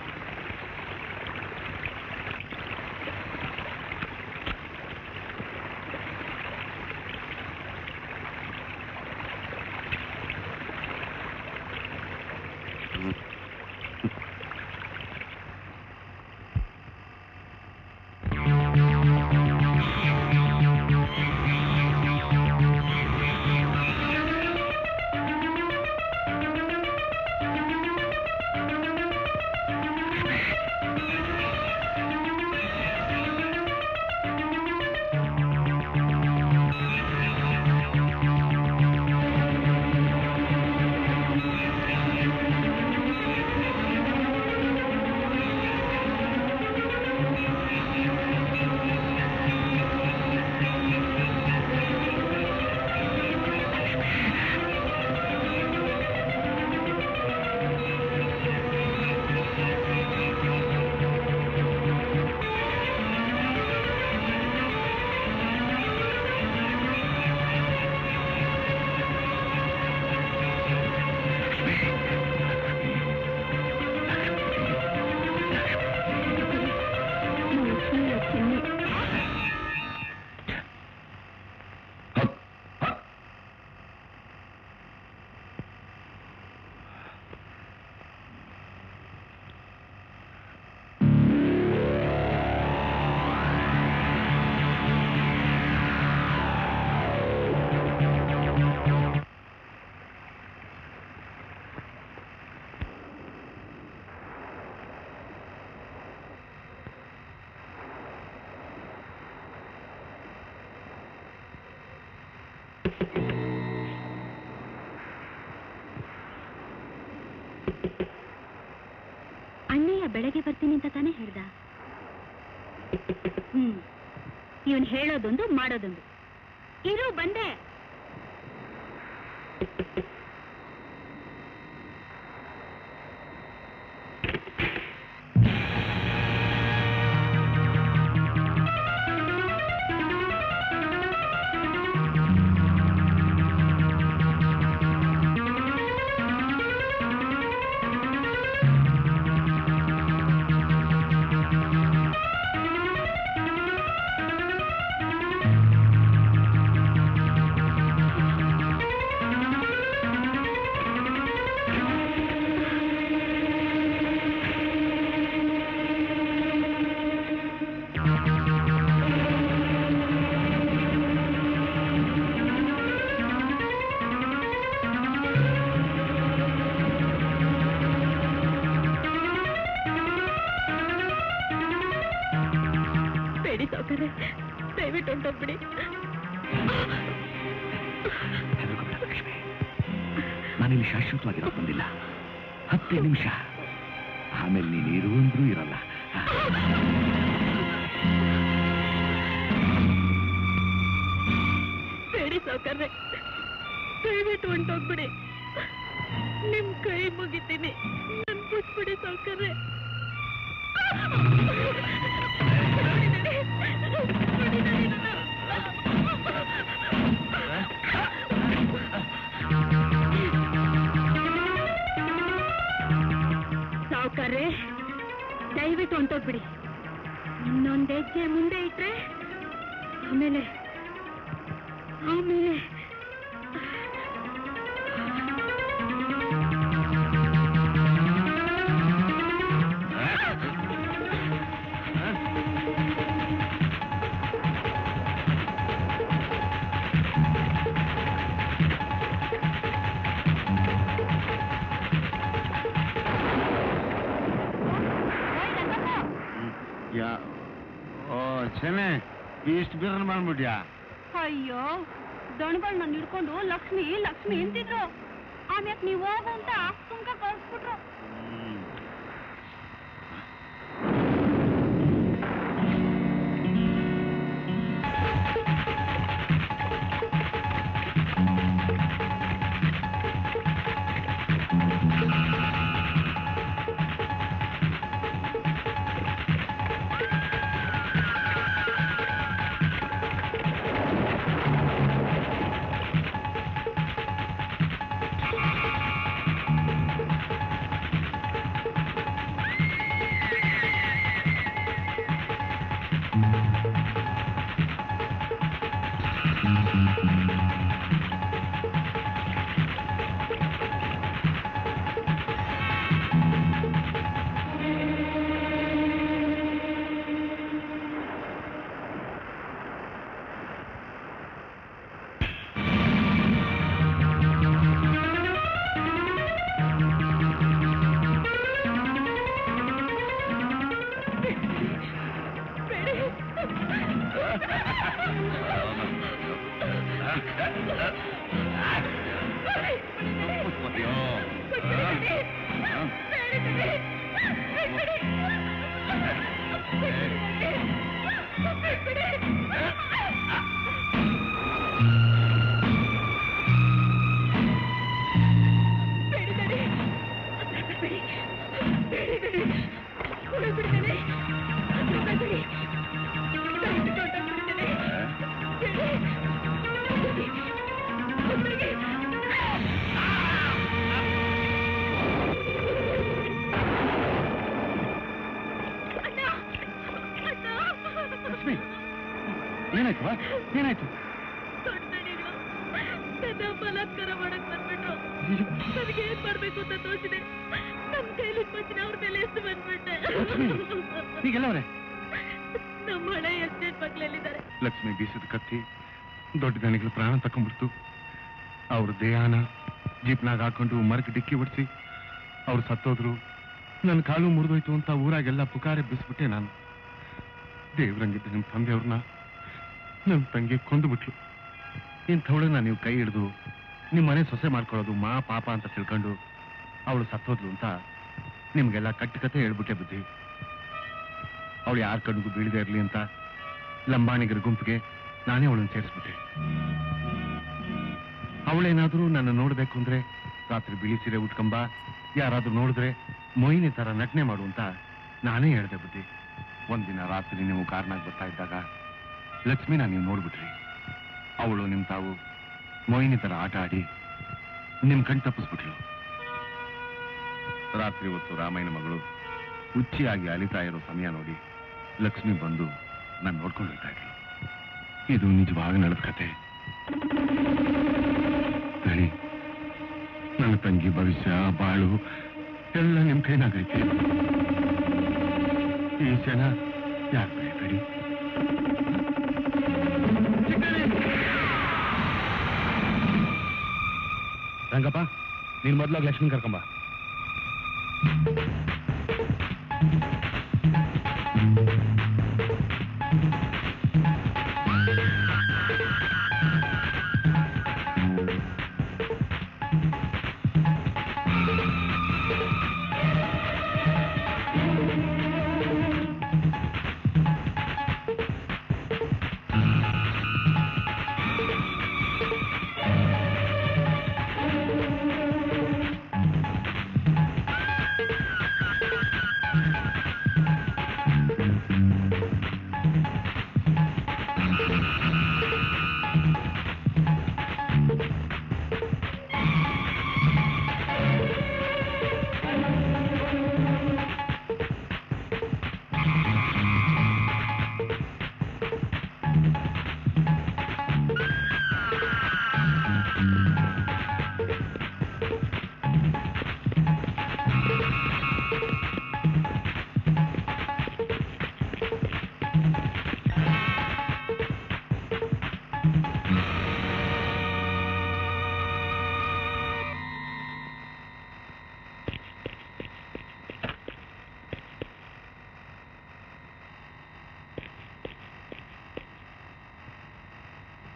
ಅಣ್ಣಯ್ಯ ಬೆಳಗ್ಗೆ ಬರ್ತೀನಿ ಅಂತ ತಾನೇ ಹೇಳ್ದ ಹ್ಮ್ ಇವನ್ ಹೇಳೋದೊಂದು ಮಾಡೋದೊಂದು ಇರು ಬಂದೆ ಆ ದಯವಿಟ್ಟು ಹೊಂಟೋಗ್ಬಿಡಿ ಲಕ್ಷ್ಮಿ ನಾನಿಲ್ಲಿ ಶಾಶ್ವತವಾಗಿರೋ ಬಂದಿಲ್ಲ ಹತ್ತೇ ನಿಮಿಷ ಆಮೇಲೆ ನೀನು ಇರು ಅಂದ್ರೂ ಇರಲ್ಲ ಬೇಡಿ ಸಾವ್ಕಾರ್ರೆ ದಯವಿಟ್ಟು ಹೊಂಟೋಗ್ಬಿಡಿ ನಿಮ್ ಕೈ ಮುಗಿತೀನಿ ನನ್ ಬಿಟ್ಬಿಡಿ ಸಾವ್ಕಾರ್ರೆ ಸಾವ್ಕಾರ್ರೆ ದಯವಿಟ್ಟು ಹೊಂಟೋಗ್ಬಿಡಿ ಇನ್ನೊಂದ್ ಹೆಜ್ಜೆ ಮುಂದೆ ಇಟ್ರೆ ಆಮೇಲೆ ಆಮೇಲೆ ಯಾ ಓ ಚೆನ್ನೆ ಇಷ್ಟು ಬೀರನ್ ಮಾಡ್ಬಿಟ್ಯಾ ಅಯ್ಯೋ ದಣಗಳು ನನ್ನ ಹಿಡ್ಕೊಂಡು ಲಕ್ಷ್ಮಿ ಲಕ್ಷ್ಮಿ ಅಂತಿದ್ರು ಆಮ್ಯಾಕ್ ನೀವು ಹೋಗು ಅಂತ ಸುಮ್ಕ ಕಳ್ಸ್ಬಿಟ್ರು ಲಕ್ಷ್ಮಿ ಏನಾಯ್ತು ವಾ? ಏನಾಯ್ತು ನನ್ನ ಬಲಾತ್ಕಾರ ಮಾಡಕ್ ಬಂದ್ಬಿಟ್ರು ನನಗೆ ಏನ್ ಮಾಡ್ಬೇಕು ಅಂತ ತೋಚಿದೆ ನಮ್ ಕೈಲಿ ಮಚ್ಚಿನ ಅವ್ರ ಮೇಲೆ ಎಷ್ಟು ಬಂದ್ಬಿಟ್ಟೆ ಲಕ್ಷ್ಮಿ, ಈಗೆಲ್ಲವ್ರೆ ನಮ್ಮ ಹಳೆ ಎಸ್ಟೇಟ್ ಮಕ್ಳಲ್ಲಿದ್ದಾರೆ ಲಕ್ಷ್ಮಿ ಬೀಸದ ಕತ್ತಿ ದೊಡ್ಡ ದಣಿಗಳ ಪ್ರಾಣ ತಕೊಂಡ್ಬಿಡ್ತು ಅವ್ರ ದೇಹನ ಜೀಪ್ನಾಗ ಹಾಕೊಂಡು ಮರಕ್ಕೆ ಡಿಕ್ಕಿ ಹೊಡ್ಸಿ ಅವ್ರು ಸತ್ತೋದ್ರು ನನ್ನ ಕಾಲು ಮುರಿದೋಯ್ತು ಅಂತ ಊರಾಗೆಲ್ಲ ಪುಕಾರೆ ಬಿಸ್ಬಿಟ್ಟೆ ನಾನು ದೇವ್ರಂಗಿದ್ದ ನಿಮ್ಮ ತಂದೆಯವ್ರನ್ನ ನಮ್ಮ ತಂಗಿ ಕೊಂದು ಬಿಟ್ಲು ಇಂಥವಳನ್ನ ನೀವು ಕೈ ಹಿಡಿದು ನಿಮ್ಮ ಮನೆ ಸೊಸೆ ಮಾಡ್ಕೊಳ್ಳೋದು ಮಾ ಪಾಪ ಅಂತ ತಿಳ್ಕೊಂಡು ಅವಳು ಸತ್ತೋದ್ಲು ಅಂತ ನಿಮ್ಗೆಲ್ಲ ಕಟ್ಟುಕತೆ ಹೇಳ್ಬಿಟ್ಟೆ ಬುದ್ಧಿ ಅವಳು ಯಾರ ಕಣ್ಗೂ ಬೀಳದೆ ಇರಲಿ ಅಂತ ಲಂಬಾಣಿಗರ ಗುಂಪಿಗೆ ನಾನೇ ಅವಳನ್ನು ಸೇರಿಸ್ಬಿಟ್ಟೆ ಅವಳೇನಾದ್ರೂ ನನ್ನ ನೋಡ್ಬೇಕು ಅಂದ್ರೆ ರಾತ್ರಿ ಬಿಳಿ ಸೀರೆ ಉಟ್ಕೊಂಬ ಯಾರಾದ್ರೂ ನೋಡಿದ್ರೆ ಮೊಯ್ನಿ ತರ ನಟನೆ ಮಾಡು ಅಂತ ನಾನೇ ಹೇಳ್ದೆ ಬುದ್ಧಿ ಒಂದಿನ ರಾತ್ರಿ ನೀವು ಕಾರ್ನಾಗ ಬರ್ತಾ ಇದ್ದಾಗ ಲಕ್ಷ್ಮಿನ ನೀವು ನೋಡ್ಬಿಟ್ರಿ ಅವಳು ನಿಮ್ ತಾವು ಮೊಯ್ನಿ ತರ ಆಟ ಆಡಿ ನಿಮ್ ಕಣ್ ತಪ್ಪಿಸ್ಬಿಟ್ಲು ರಾತ್ರಿ ಹೊತ್ತು ರಾಮಾಯಣ ಮಗಳು ಹುಚ್ಚಿಯಾಗಿ ಅಲಿತಾ ಇರೋ ಸಮಯ ನೋಡಿ ಲಕ್ಷ್ಮಿ ಬಂದು ನಾನು ನೋಡ್ಕೊಂಡು ಹೋಗ್ತಾ ಇದ್ಲು ಇದು ನಿಜವಾಗಿ ನಡೆದ ಕತೆ ಹೇಳಿ ನನ್ನ ತಂಗಿ ಭವಿಷ್ಯ ಬಾಳು ಎಲ್ಲ ನಿಮ್ ಕೈನಾಗೈತೆ ಈ ಜನ ಯಾರು ಬೆಳಿಬೇಡಿ ರಂಗಪ್ಪ ನೀನ್ ಮೊದ್ಲಾಗ ಲಕ್ಷ್ಮಿ ಕರ್ಕೊಂಬ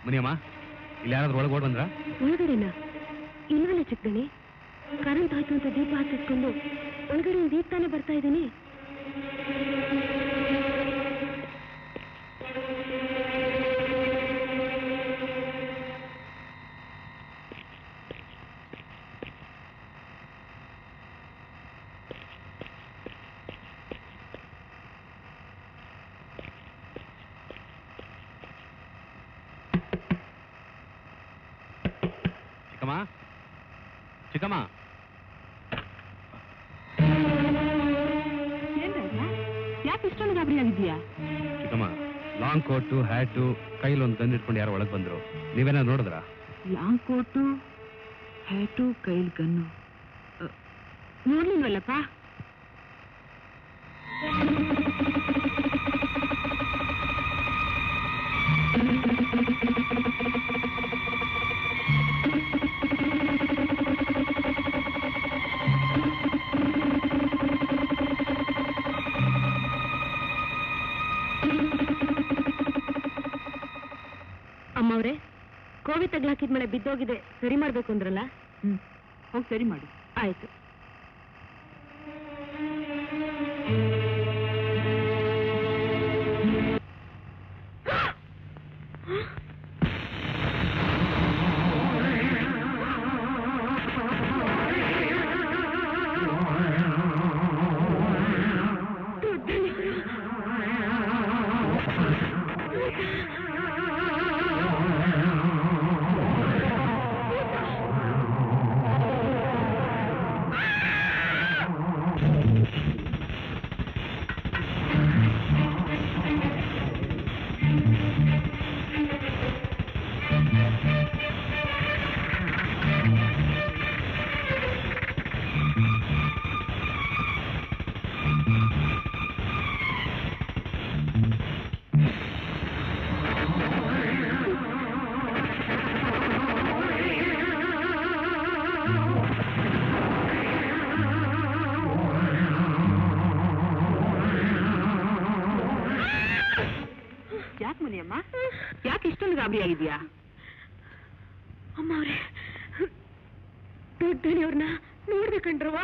ಮುನಿಯಮ್ಮ ಇಲ್ಲಿ ಯಾರಾದ್ರೂ ಒಳಗೆ ಓಡ್ ಬಂದ್ರ ಒಳಗಡೆನಾ ಇಲ್ವಲ್ಲ ಚಿಕ್ಕಣಿ ಕರೆಂಟ್ ಆಯ್ತು ಅಂತ ದೀಪ ಹಚ್ಚಿಸ್ಕೊಂಡು ಒಳಗಡೆ ದೀಪ ತಾನೇ ಬರ್ತಾ ಇದ್ದೀನಿ ಚಿಕ್ಕಮ್ಮ ಚಿಕ್ಕಮ್ಮ ಏನ್ ರಾಜ ಯಾಕೆ ಇಷ್ಟೊಂದು ಗಾಬರಿ ಆಗಿದ್ಯಾ ಚಿಕ್ಕಮ್ಮ ಲಾಂಗ್ ಕೋಟು ಹ್ಯಾಟು ಕೈಲಿ ಒಂದು ಗನ್ ಇಟ್ಕೊಂಡು ಯಾರು ಒಳಗೆ ಬಂದ್ರು ನೀವೇನಾದ್ರು ನೋಡಿದ್ರಾ ಲಾಂಗ್ ಕೋಟು ಹ್ಯಾಟು ಕೈಲ್ ಗನ್ನು ಅ, ನೋಡ್ಲಿಲ್ವಲ್ಲಪ್ಪ ಅಮ್ಮವ್ರೆ ಕೋವಿ ತಗ್ಲಾಕಿದ ಮಳೆ ಬಿದ್ದೋಗಿದೆ ಸರಿ ಮಾಡ್ಬೇಕು ಅಂದ್ರಲ್ಲ ಹ್ಮ್ ಹೋಗಿ ಸರಿ ಮಾಡು ಆಯ್ತು ಯಾಕೆ ಮುನಿಯಮ್ಮ ಯಾಕೆ ಇಷ್ಟೊಂದು ಗಾಬರಿ ಆಗಿದ್ಯಾ ಅಮ್ಮವ್ರೆ ದೊಡ್ಡಣಿಯವ್ರನ್ನ ನೋಡ್ದೆ ಕಣ್ರವ್ವ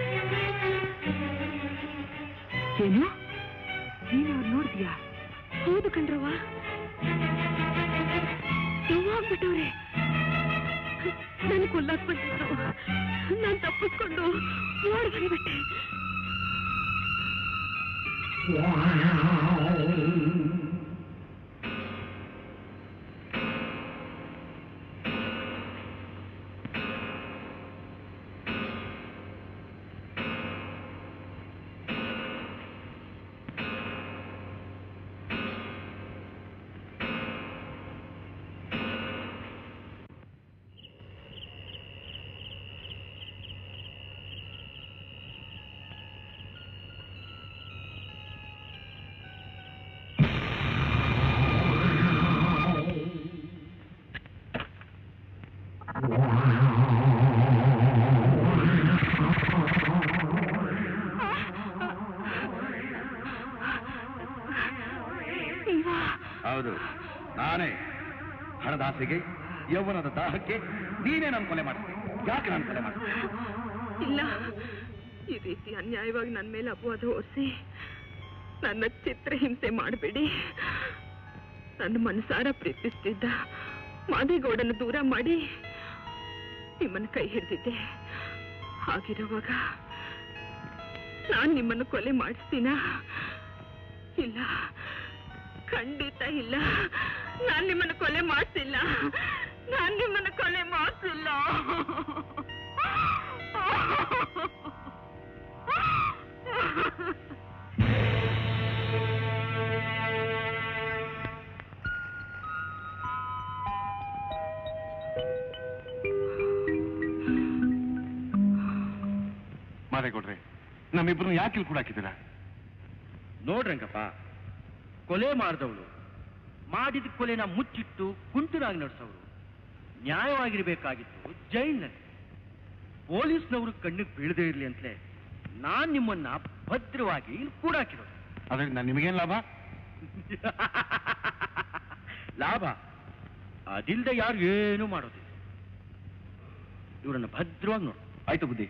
ಏನು ನೀನು ಅವ್ರು ನೋಡಿದ್ಯಾ ಹೌದು ಕಣ್ರವ್ವ ನೋವಾಗ್ಬಿಟ್ಟವ್ರೆ ನನ್ ಕೊಲ್ಲಾಕ್ ಬಂದಿದ್ರು ನಾನ್ ತಪ್ಪಿಸ್ಕೊಂಡು ಓಡ್ ಬಂದ್ಬಿಟ್ಟೆ ಹೌದು ನಾನೇ ಹಣದಾಸೆಗೆ ಯೌವನದ ದಾಹಕ್ಕೆ ನೀನೇ ನನ್ನ ಕೊಲೆ ಮಾಡ್ತೀನಿ ಯಾಕೆ ನಾನು ಕೊಲೆ ಮಾಡ್ತೀನಿ ಇಲ್ಲ ಈ ರೀತಿ ಅನ್ಯಾಯವಾಗಿ ನನ್ನ ಮೇಲೆ ಅಪವಾದ ಹೊರಿಸಿ ನನ್ನ ಚಿತ್ರಹಿಂಸೆ ಮಾಡಬೇಡಿ ನನ್ನ ಮನಸಾರ ಪ್ರೀತಿಸ್ತಿದ್ದ ಮಾದೇಗೌಡನ ದೂರ ಮಾಡಿ ನಿಮ್ಮನ್ನ ಕೈ ಹಿಡಿದಿದ್ದೆ ಹಾಗಿರುವಾಗ ನಾನು ನಿಮ್ಮನ್ನು ಕೊಲೆ ಮಾಡಿಸ್ತೀನಾ ಇಲ್ಲ ಖಂಡಿತ ಇಲ್ಲ ನಾನು ನಿಮ್ಮನ್ನು ಕೊಲೆ ಮಾಡಿಸಿಲ್ಲ ನಾನು ನಿಮ್ಮನ್ನು ಕೊಲೆ ಮಾಡಿಸಿಲ್ಲ ಮಾದೇಗೌಡ್ರೆ ನಮ್ಮಿಬ್ರನ್ನ ಯಾಕೆ ಇಲ್ಲಿ ಕೂಡ ಹಾಕಿದ್ದೀರಾ ನೋಡ್ರಂಗಪ್ಪ ಕೊಲೆ ಮಾಡಿದವಳು ಮಾಡಿದ ಕೊಲೆನ ಮುಚ್ಚಿಟ್ಟು ಕುಂಟುನಾಗಿ ನಡೆಸೋರು ನ್ಯಾಯವಾಗಿರ್ಬೇಕಾಗಿತ್ತು ಜೈಲ್ನಲ್ಲಿ ಪೊಲೀಸ್ನವರು ಕಣ್ಣಿಗೆ ಬೀಳದೇ ಇರಲಿ ಅಂತಲೇ ನಾನ್ ನಿಮ್ಮನ್ನ ಭದ್ರವಾಗಿ ಇಲ್ಲಿ ಕೂಡಾಕಿರೋದು ಅದಕ್ಕೆ ನಾನು ನಿಮಗೇನು ಲಾಭ ಲಾಭ ಅದಿಲ್ದೆ ಯಾರು ಏನೂ ಮಾಡೋದಿಲ್ಲ ಇವರನ್ನ ಭದ್ರವಾಗಿ ನೋಡು ಆಯ್ತು ಬುದ್ಧಿ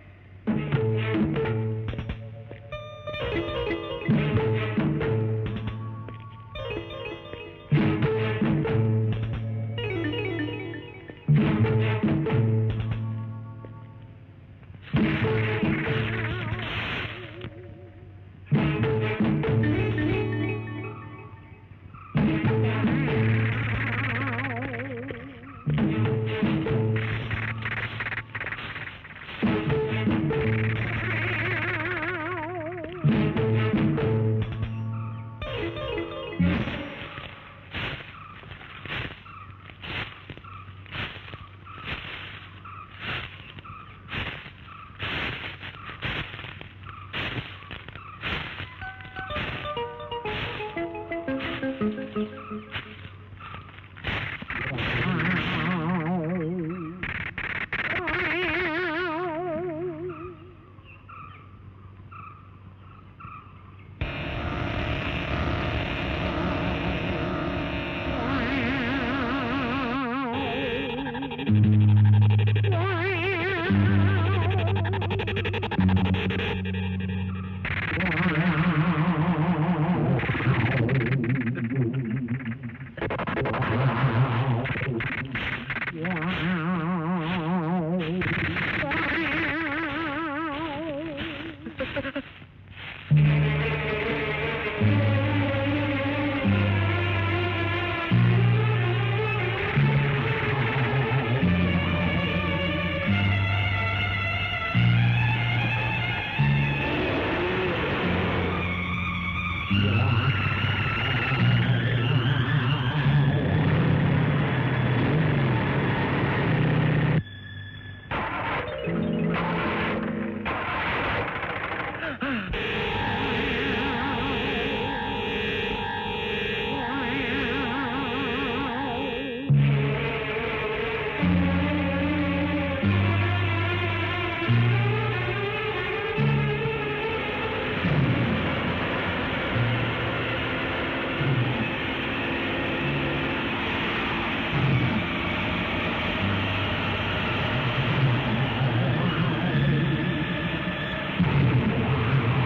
ಆ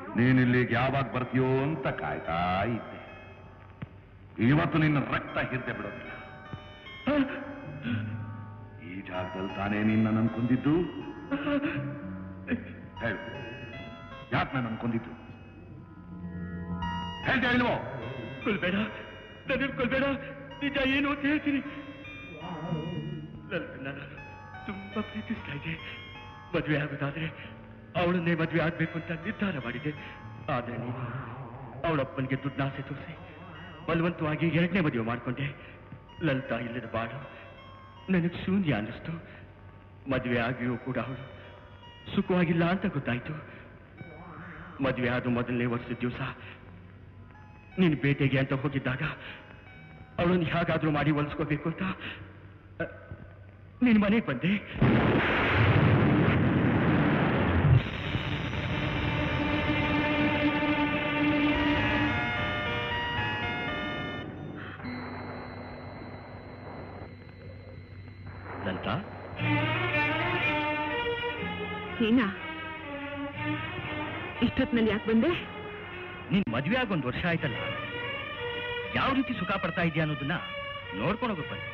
ನೀನಿಲ್ಲಿಗೆ ಯಾವಾಗ ಬರ್ತೀಯೋ ಅಂತ ಕಾಯ್ತಾ ಇದ್ದೆ ಇವತ್ತು ನಿನ್ನ ರಕ್ತ ಹಿದ್ದೆ ಬಿಡೋದಿಲ್ಲ ಈ ಜಾಗದಲ್ಲಿ ತಾನೇ ನಿನ್ನ ನನ್ಕೊಂದಿದ್ದು ಹೇಳು ಯಾಕೆ ನಾನು ಅನ್ಕೊಂಡಿದ್ದು ಹೇಳ್ತಾ ಇಲ್ವೋ ಕೊಲ್ಬೇಡ ನನ್ನ ಕೊಲ್ಬೇಡ ನಿಜ ಏನು ಅಂತ ಹೇಳ್ತೀನಿ ನನ್ನ ನಾನು ತುಂಬಾ ಪ್ರೀತಿಸ್ತಾ ಇದ್ದೆ ಮದುವೆ ಆಗೋದಾದ್ರೆ ಅವಳನ್ನೇ ಮದುವೆ ಆಗ್ಬೇಕು ಅಂತ ನಿರ್ಧಾರ ಮಾಡಿದೆ ಆದ್ರೆ ನೀನು ಅವಳಪ್ಪನಿಗೆ ದುಡ್ಡಾಸೆ ತೋರಿಸಿ ಬಲವಂತವಾಗಿ ಎರಡನೇ ಮದುವೆ ಮಾಡ್ಕೊಂಡೆ ಲಲಿತಾ ಇಲ್ಲದ ಬಾಳು ನನಗೆ ಶೂನ್ಯ ಅನ್ನಿಸ್ತು ಮದುವೆ ಆಗಿಯೂ ಕೂಡ ಅವಳು ಸುಖವಾಗಿಲ್ಲ ಅಂತ ಗೊತ್ತಾಯ್ತು ಮದುವೆ ಆದ ಮೊದಲನೇ ವರ್ಷದ ದಿವಸ ನೀನು ಬೇಟೆಗೆ ಅಂತ ಹೋಗಿದ್ದಾಗ ಅವಳನ್ನು ಹೇಗಾದ್ರೂ ಮಾಡಿ ಹೊಲಿಸ್ಕೋಬೇಕು ಅಂತ ಅ, ನಿನ್ ಮನೆಗೆ ಬಂದೆ ಲಲಿತಾ ನೀನಾ ಇಷ್ಟೊತ್ತಿನಲ್ಲಿ ಯಾಕೆ ಬಂದೆ ನೀನ್ ಮದ್ವೆ ಆಗ ಒಂದು ವರ್ಷ ಆಯ್ತಲ್ಲ ಯಾವ ರೀತಿ ಸುಖ ಪಡ್ತಾ ಇದೆಯಾ ಅನ್ನೋದನ್ನ ನೋಡ್ಕೊಂಡು ಹೋಗಕ್ ಬಂದೆ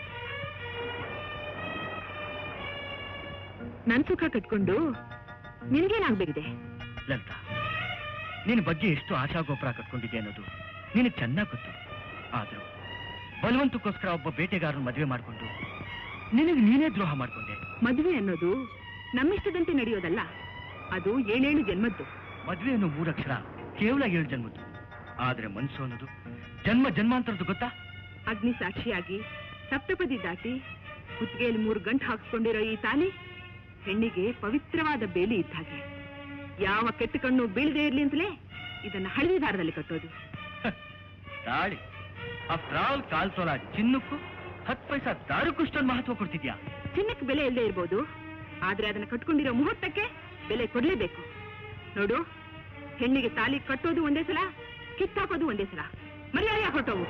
ನನ್ ಸುಖ ಕಟ್ಕೊಂಡು ನಿನ್ಗೇನಾಗ್ಬೇಕಿದೆ ಲಲಿತಾ ನಿನ್ನ ಬಗ್ಗೆ ಎಷ್ಟು ಆಶಾ ಗೋಪುರ ಕಟ್ಕೊಂಡಿದ್ದೆ ಅನ್ನೋದು ನಿನಗೆ ಚೆನ್ನಾಗಿ ಗೊತ್ತು ಆದ್ರೂ ಬಲವಂತಕ್ಕೋಸ್ಕರ ಒಬ್ಬ ಬೇಟೆಗಾರನ ಮದುವೆ ಮಾಡ್ಕೊಂಡು ನಿನಗೆ ನೀನೇ ದ್ರೋಹ ಮಾಡ್ಕೊಂಡೆ ಮದುವೆ ಅನ್ನೋದು ನಮ್ಮಿಷ್ಟದಂತೆ ನಡೆಯೋದಲ್ಲ ಅದು ಏಳೇಳು ಜನ್ಮದ್ದು ಮದುವೆ ಅನ್ನೋ ಮೂರಕ್ಷರ ಕೇವಲ ಏಳು ಜನ್ಮದ್ದು ಆದ್ರೆ ಮನ್ಸು ಅನ್ನೋದು ಜನ್ಮ ಜನ್ಮಾಂತರದ್ದು ಗೊತ್ತಾ ಅಗ್ನಿ ಸಾಕ್ಷಿಯಾಗಿ ಸಪ್ತಪದಿ ದಾಟಿ ಕುತ್ತಿಗೆಯಲ್ಲಿ ಮೂರು ಗಂಟು ಹಾಕಿಸ್ಕೊಂಡಿರೋ ಈ ತಾಲಿ ಹೆಣ್ಣಿಗೆ ಪವಿತ್ರವಾದ ಬೇಲಿ ಇದ್ದ ಹಾಗೆ ಯಾವ ಕೆಟ್ಟ ಕಣ್ಣು ಬೀಳದೆ ಇರ್ಲಿ ಅಂತಲೇ ಇದನ್ನ ಹಳದಿ ದಾರದಲ್ಲಿ ಕಟ್ಟೋದು ತಾಳಿ ಆಫ್ಟರ್ ಆಲ್ ಕಾಲ್ ತೊಲ ಚಿನ್ನಕ್ಕೂ ಹತ್ತು ಪೈಸಾ ದಾರಕ್ಕೂ ಇಷ್ಟೊಂದು ಮಹತ್ವ ಕೊಡ್ತಿದ್ಯಾ ಚಿನ್ನಕ್ಕೆ ಬೆಲೆ ಇಲ್ಲದೆ ಇರ್ಬೋದು ಆದ್ರೆ ಅದನ್ನ ಕಟ್ಕೊಂಡಿರೋ ಮುಹೂರ್ತಕ್ಕೆ ಬೆಲೆ ಕೊಡ್ಲೇಬೇಕು ನೋಡು ಹೆಣ್ಣಿಗೆ ತಾಲಿ ಕಟ್ಟೋದು ಒಂದೇ ಸಲ ಕಿತ್ತಾಕೋದು ಒಂದೇ ಸಲ ಮರ್ಯಾದೆ ಹೊರಟೋವು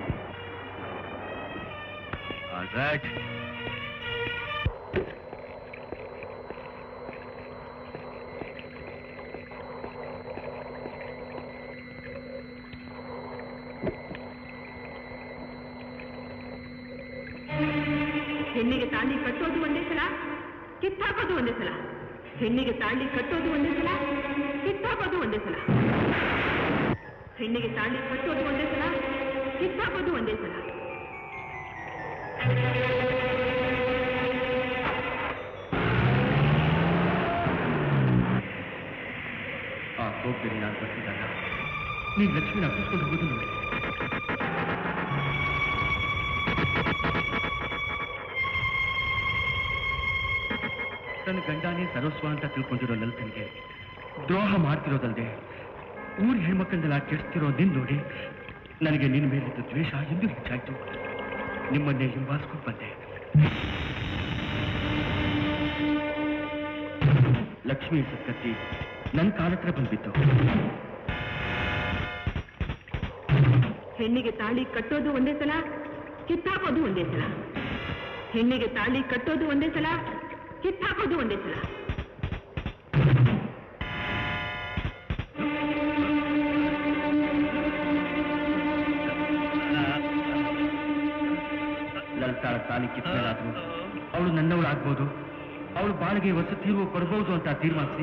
ರೈಟ್ ಹೆಣ್ಣಿಗೆ ತಾಳಿ ಕಟ್ಟೋದು ಒಂದೇ ಸಲ ಕಿತ್ತಾಕೋದು ಒಂದೇ ಸಲ ಹೆಣ್ಣಿಗೆ ತಾಳಿ ಕಟ್ಟೋದು ಒಂದೇ ಸಲ ಕಿತ್ತಾಕೋದು ಒಂದೇ ಸಲ ಹೆಣ್ಣಿಗೆ ತಾಳಿ ಕಟ್ಟೋದು ಒಂದೇ ಸಲ ಕಿತ್ತಾಕೋದು ಒಂದೇ ಸಲ ಆ ಕೋಪದಲ್ಲಿ ನಾನು ಬರ್ತಿದ್ದಾಗ ನೀನ್ ಲಕ್ಷ್ಮಿನ ಅಪ್ಪಿಸ್ಕೊಂಡು ಹೋಗೋದು ನೋಡಿ ತನ್ನ ಗಂಡನೇ ಸರ್ವಸ್ವ ಅಂತ ತಿಳ್ಕೊಂಡಿರೋ ಲಲಿತನಿಗೆ ದ್ರೋಹ ಮಾಡ್ತಿರೋದಲ್ದೆ ಊರ್ ಹೆಣ್ಮಕ್ಕಳನ್ನೆಲ್ಲ ಕೆಡಿಸ್ತಿರೋ ನಿನ್ ನೋಡಿ ನನಗೆ ನಿನ್ನ ಮೇಲಿದ್ದ ದ್ವೇಷ ಇನ್ನೂ ಹೆಚ್ಚಾಯ್ತು ನಿಮ್ಮನ್ನೇ ಹಿಂಬಾಲಿಸ್ಕೊಂಡು ಬಂದೆ ಲಕ್ಷ್ಮಿ ಸತ್ಕತ್ತಿ ನನ್ನ ಕಾಲತ್ರ ಬಂದ್ಬಿತ್ತು ಹೆಣ್ಣಿಗೆ ತಾಳಿ ಕಟ್ಟೋದು ಒಂದೇ ಸಲ ಕಿತ್ತಾಕೋದು ಒಂದೇ ಸಲ ಹೆಣ್ಣಿಗೆ ತಾಳಿ ಕಟ್ಟೋದು ಒಂದೇ ಸಲ ಕಿತ್ತಾಕೋದು ಒಂದೇ ಸಲ ಲಲಿತಾಳ ತಾಲಿ ಕಿತ್ತಲಾದ್ರು ಅವಳು ನನ್ನವಳಾಗ್ಬೋದು ಅವಳು ಬಾಳಿಗೆ ಹೊಸ ತೀರ್ವು ಕೊಡ್ಬೋದು ಅಂತ ತೀರ್ಮಾನಿಸಿ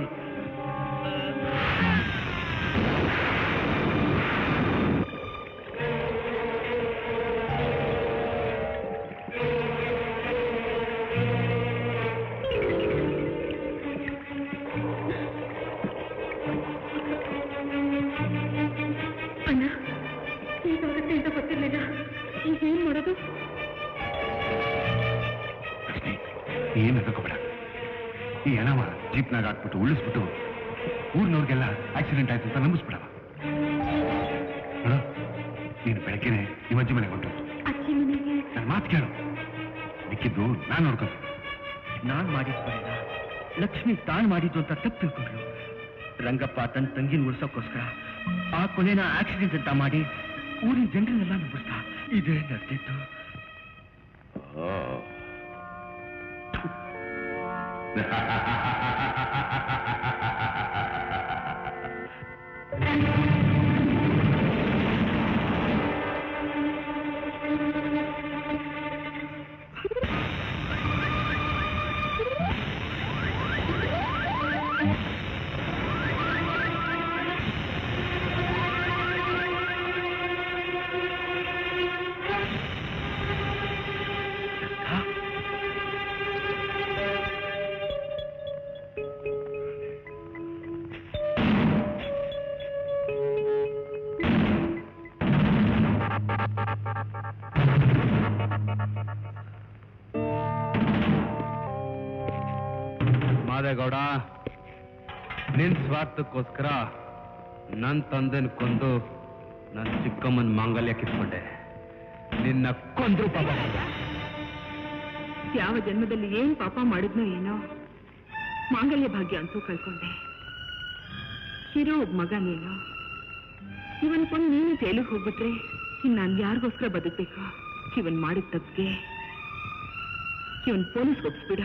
ಅಣ್ಣ ಈಗಾಗತ್ತೆ ಅಂತ ಗೊತ್ತಿರ್ಲಿಲ್ಲ ಈಗ ಏನ್ ಮಾಡೋದು ಏನು ತಗೋಬೇಡ ಈ ಹಣವ ಜೀಪ್ನಾಗ ಹಾಕ್ಬಿಟ್ಟು ಉಳಿಸ್ಬಿಟ್ಟು ಊರ್ನವ್ರಿಗೆಲ್ಲ ಆಕ್ಸಿಡೆಂಟ್ ಆಯ್ತು ಅಂತ ನಂಬಿಸ್ಬಿಡವ ನೋಡು ನೀನು ಬೆಳಗ್ಗೆನೆ ನಿಮ್ಮ ಅಜ್ಜಿ ಮನೆಗೆ ಹೊಂಟು ಅಜ್ಜಿ ಮನೆಗೆ ನನ್ನ ಮಾತು ಕೇಳು ಮಿಕ್ಕಿದ್ದು ನಾನು ನೋಡ್ಕೊಂಡು ನಾನ್ ಮಾಡಿದ ಕೊಲೆನ ಲಕ್ಷ್ಮಿ ತಾನ್ ಮಾಡಿದ್ದು ಅಂತ ತಪ್ಪು ತಿಳ್ಕೊಂಡ್ರು ರಂಗಪ್ಪ ತನ್ನ ತಂಗಿನ ಉಳ್ಸೋಕ್ಕೋಸ್ಕರ ಆ ಕೊಲೆನ ಆಕ್ಸಿಡೆಂಟ್ ಅಂತ ಮಾಡಿ ಊರಿನ ಜನರನ್ನೆಲ್ಲ ನಂಬಿಸ್ದ ಇದೇ ನಡೆದಿತ್ತು ಮಾದೇಗೌಡ ನಿನ್ ಸ್ವಾರ್ಥಕ್ಕೋಸ್ಕರ ನನ್ನ ತಂದೆನ ಕೊಂದು ನನ್ನ ಚಿಕ್ಕಮ್ಮನ ಮಾಂಗಲ್ಯ ಕಿತ್ಕೊಂಡೆ ನಿನ್ನ ಕೊಂದ್ರು ಪಾಪ ಮಾಡ್ದೆ. ಯಾವ ಜನ್ಮದಲ್ಲಿ ಏನ್ ಪಾಪ ಮಾಡಿದ್ನೋ ಏನೋ ಮಾಂಗಲ್ಯ ಭಾಗ್ಯ ಅಂತೂ ಕಳ್ಕೊಂಡೆ ಇರೋ ಒಬ್ಬ ಮಗ ನೀನು ಇವನ್ ಕೊಂದು ನೀನು ಜೈಲಿಗೆ ಹೋಗ್ಬಿಟ್ರೆ ಇನ್ ನಾನು ಯಾರಿಗೋಸ್ಕರ ಬದುಕ್ಬೇಕು ಇವನ್ ಮಾಡಿದ ತಪ್ಪಿಗೆ ಇವನ್ ಪೊಲೀಸ್ ಒಪ್ಸ್ಬಿಡ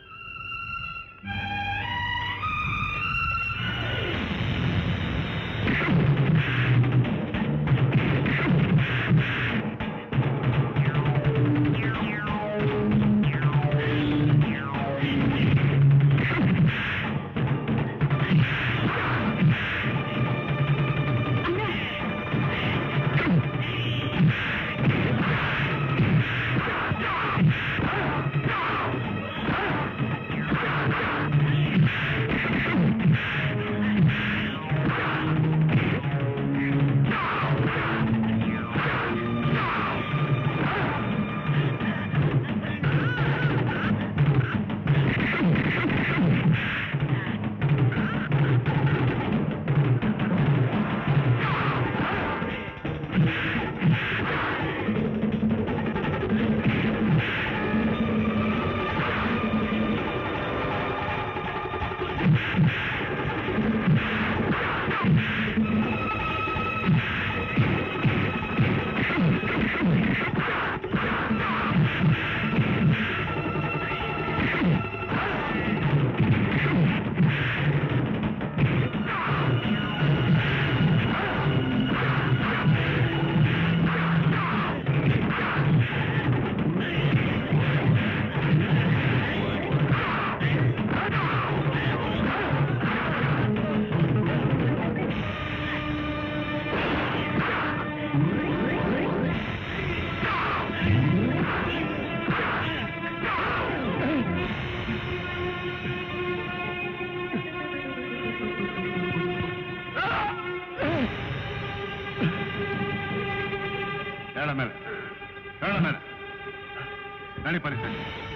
ಹೇಳ ಮೇಲೆ ಹೇಳ ಮೇಲೆ ನಡಿ ಪರಿಸ್ಥಿತಿ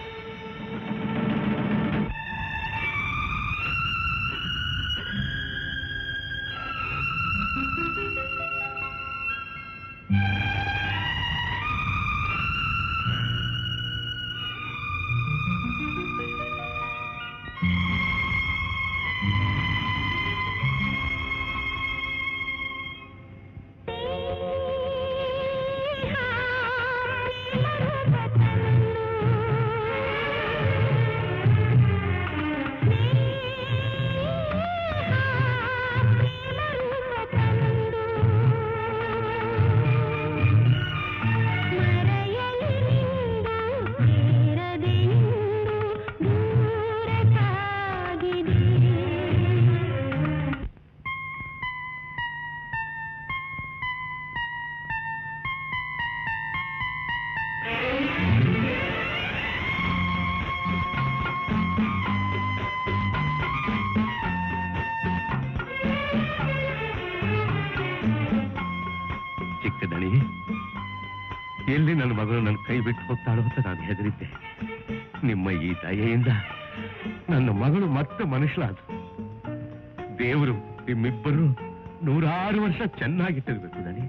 ಚಿಕ್ಕದಣಿ ಎಲ್ಲಿ ನನ್ನ ಮಗಳು ನನ್ನ ಕೈ ಬಿಟ್ಟು ಹೋಗ್ತಾಳೋ ಅಂತ ನಾನು ಹೆದರಿದ್ದೆ ನಿಮ್ಮ ಈ ದಯೆಯಿಂದ ನನ್ನ ಮಗಳು ಮತ್ತೆ ಮನುಷ್ಯಳಾದ ದೇವರು ನಿಮ್ಮಿಬ್ಬರು ನೂರಾರು ವರ್ಷ ಚೆನ್ನಾಗಿಟ್ಟಿರ್ಬೇಕು ದಣಿ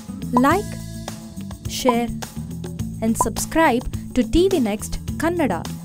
like, share, and subscribe to TV Next Kannada.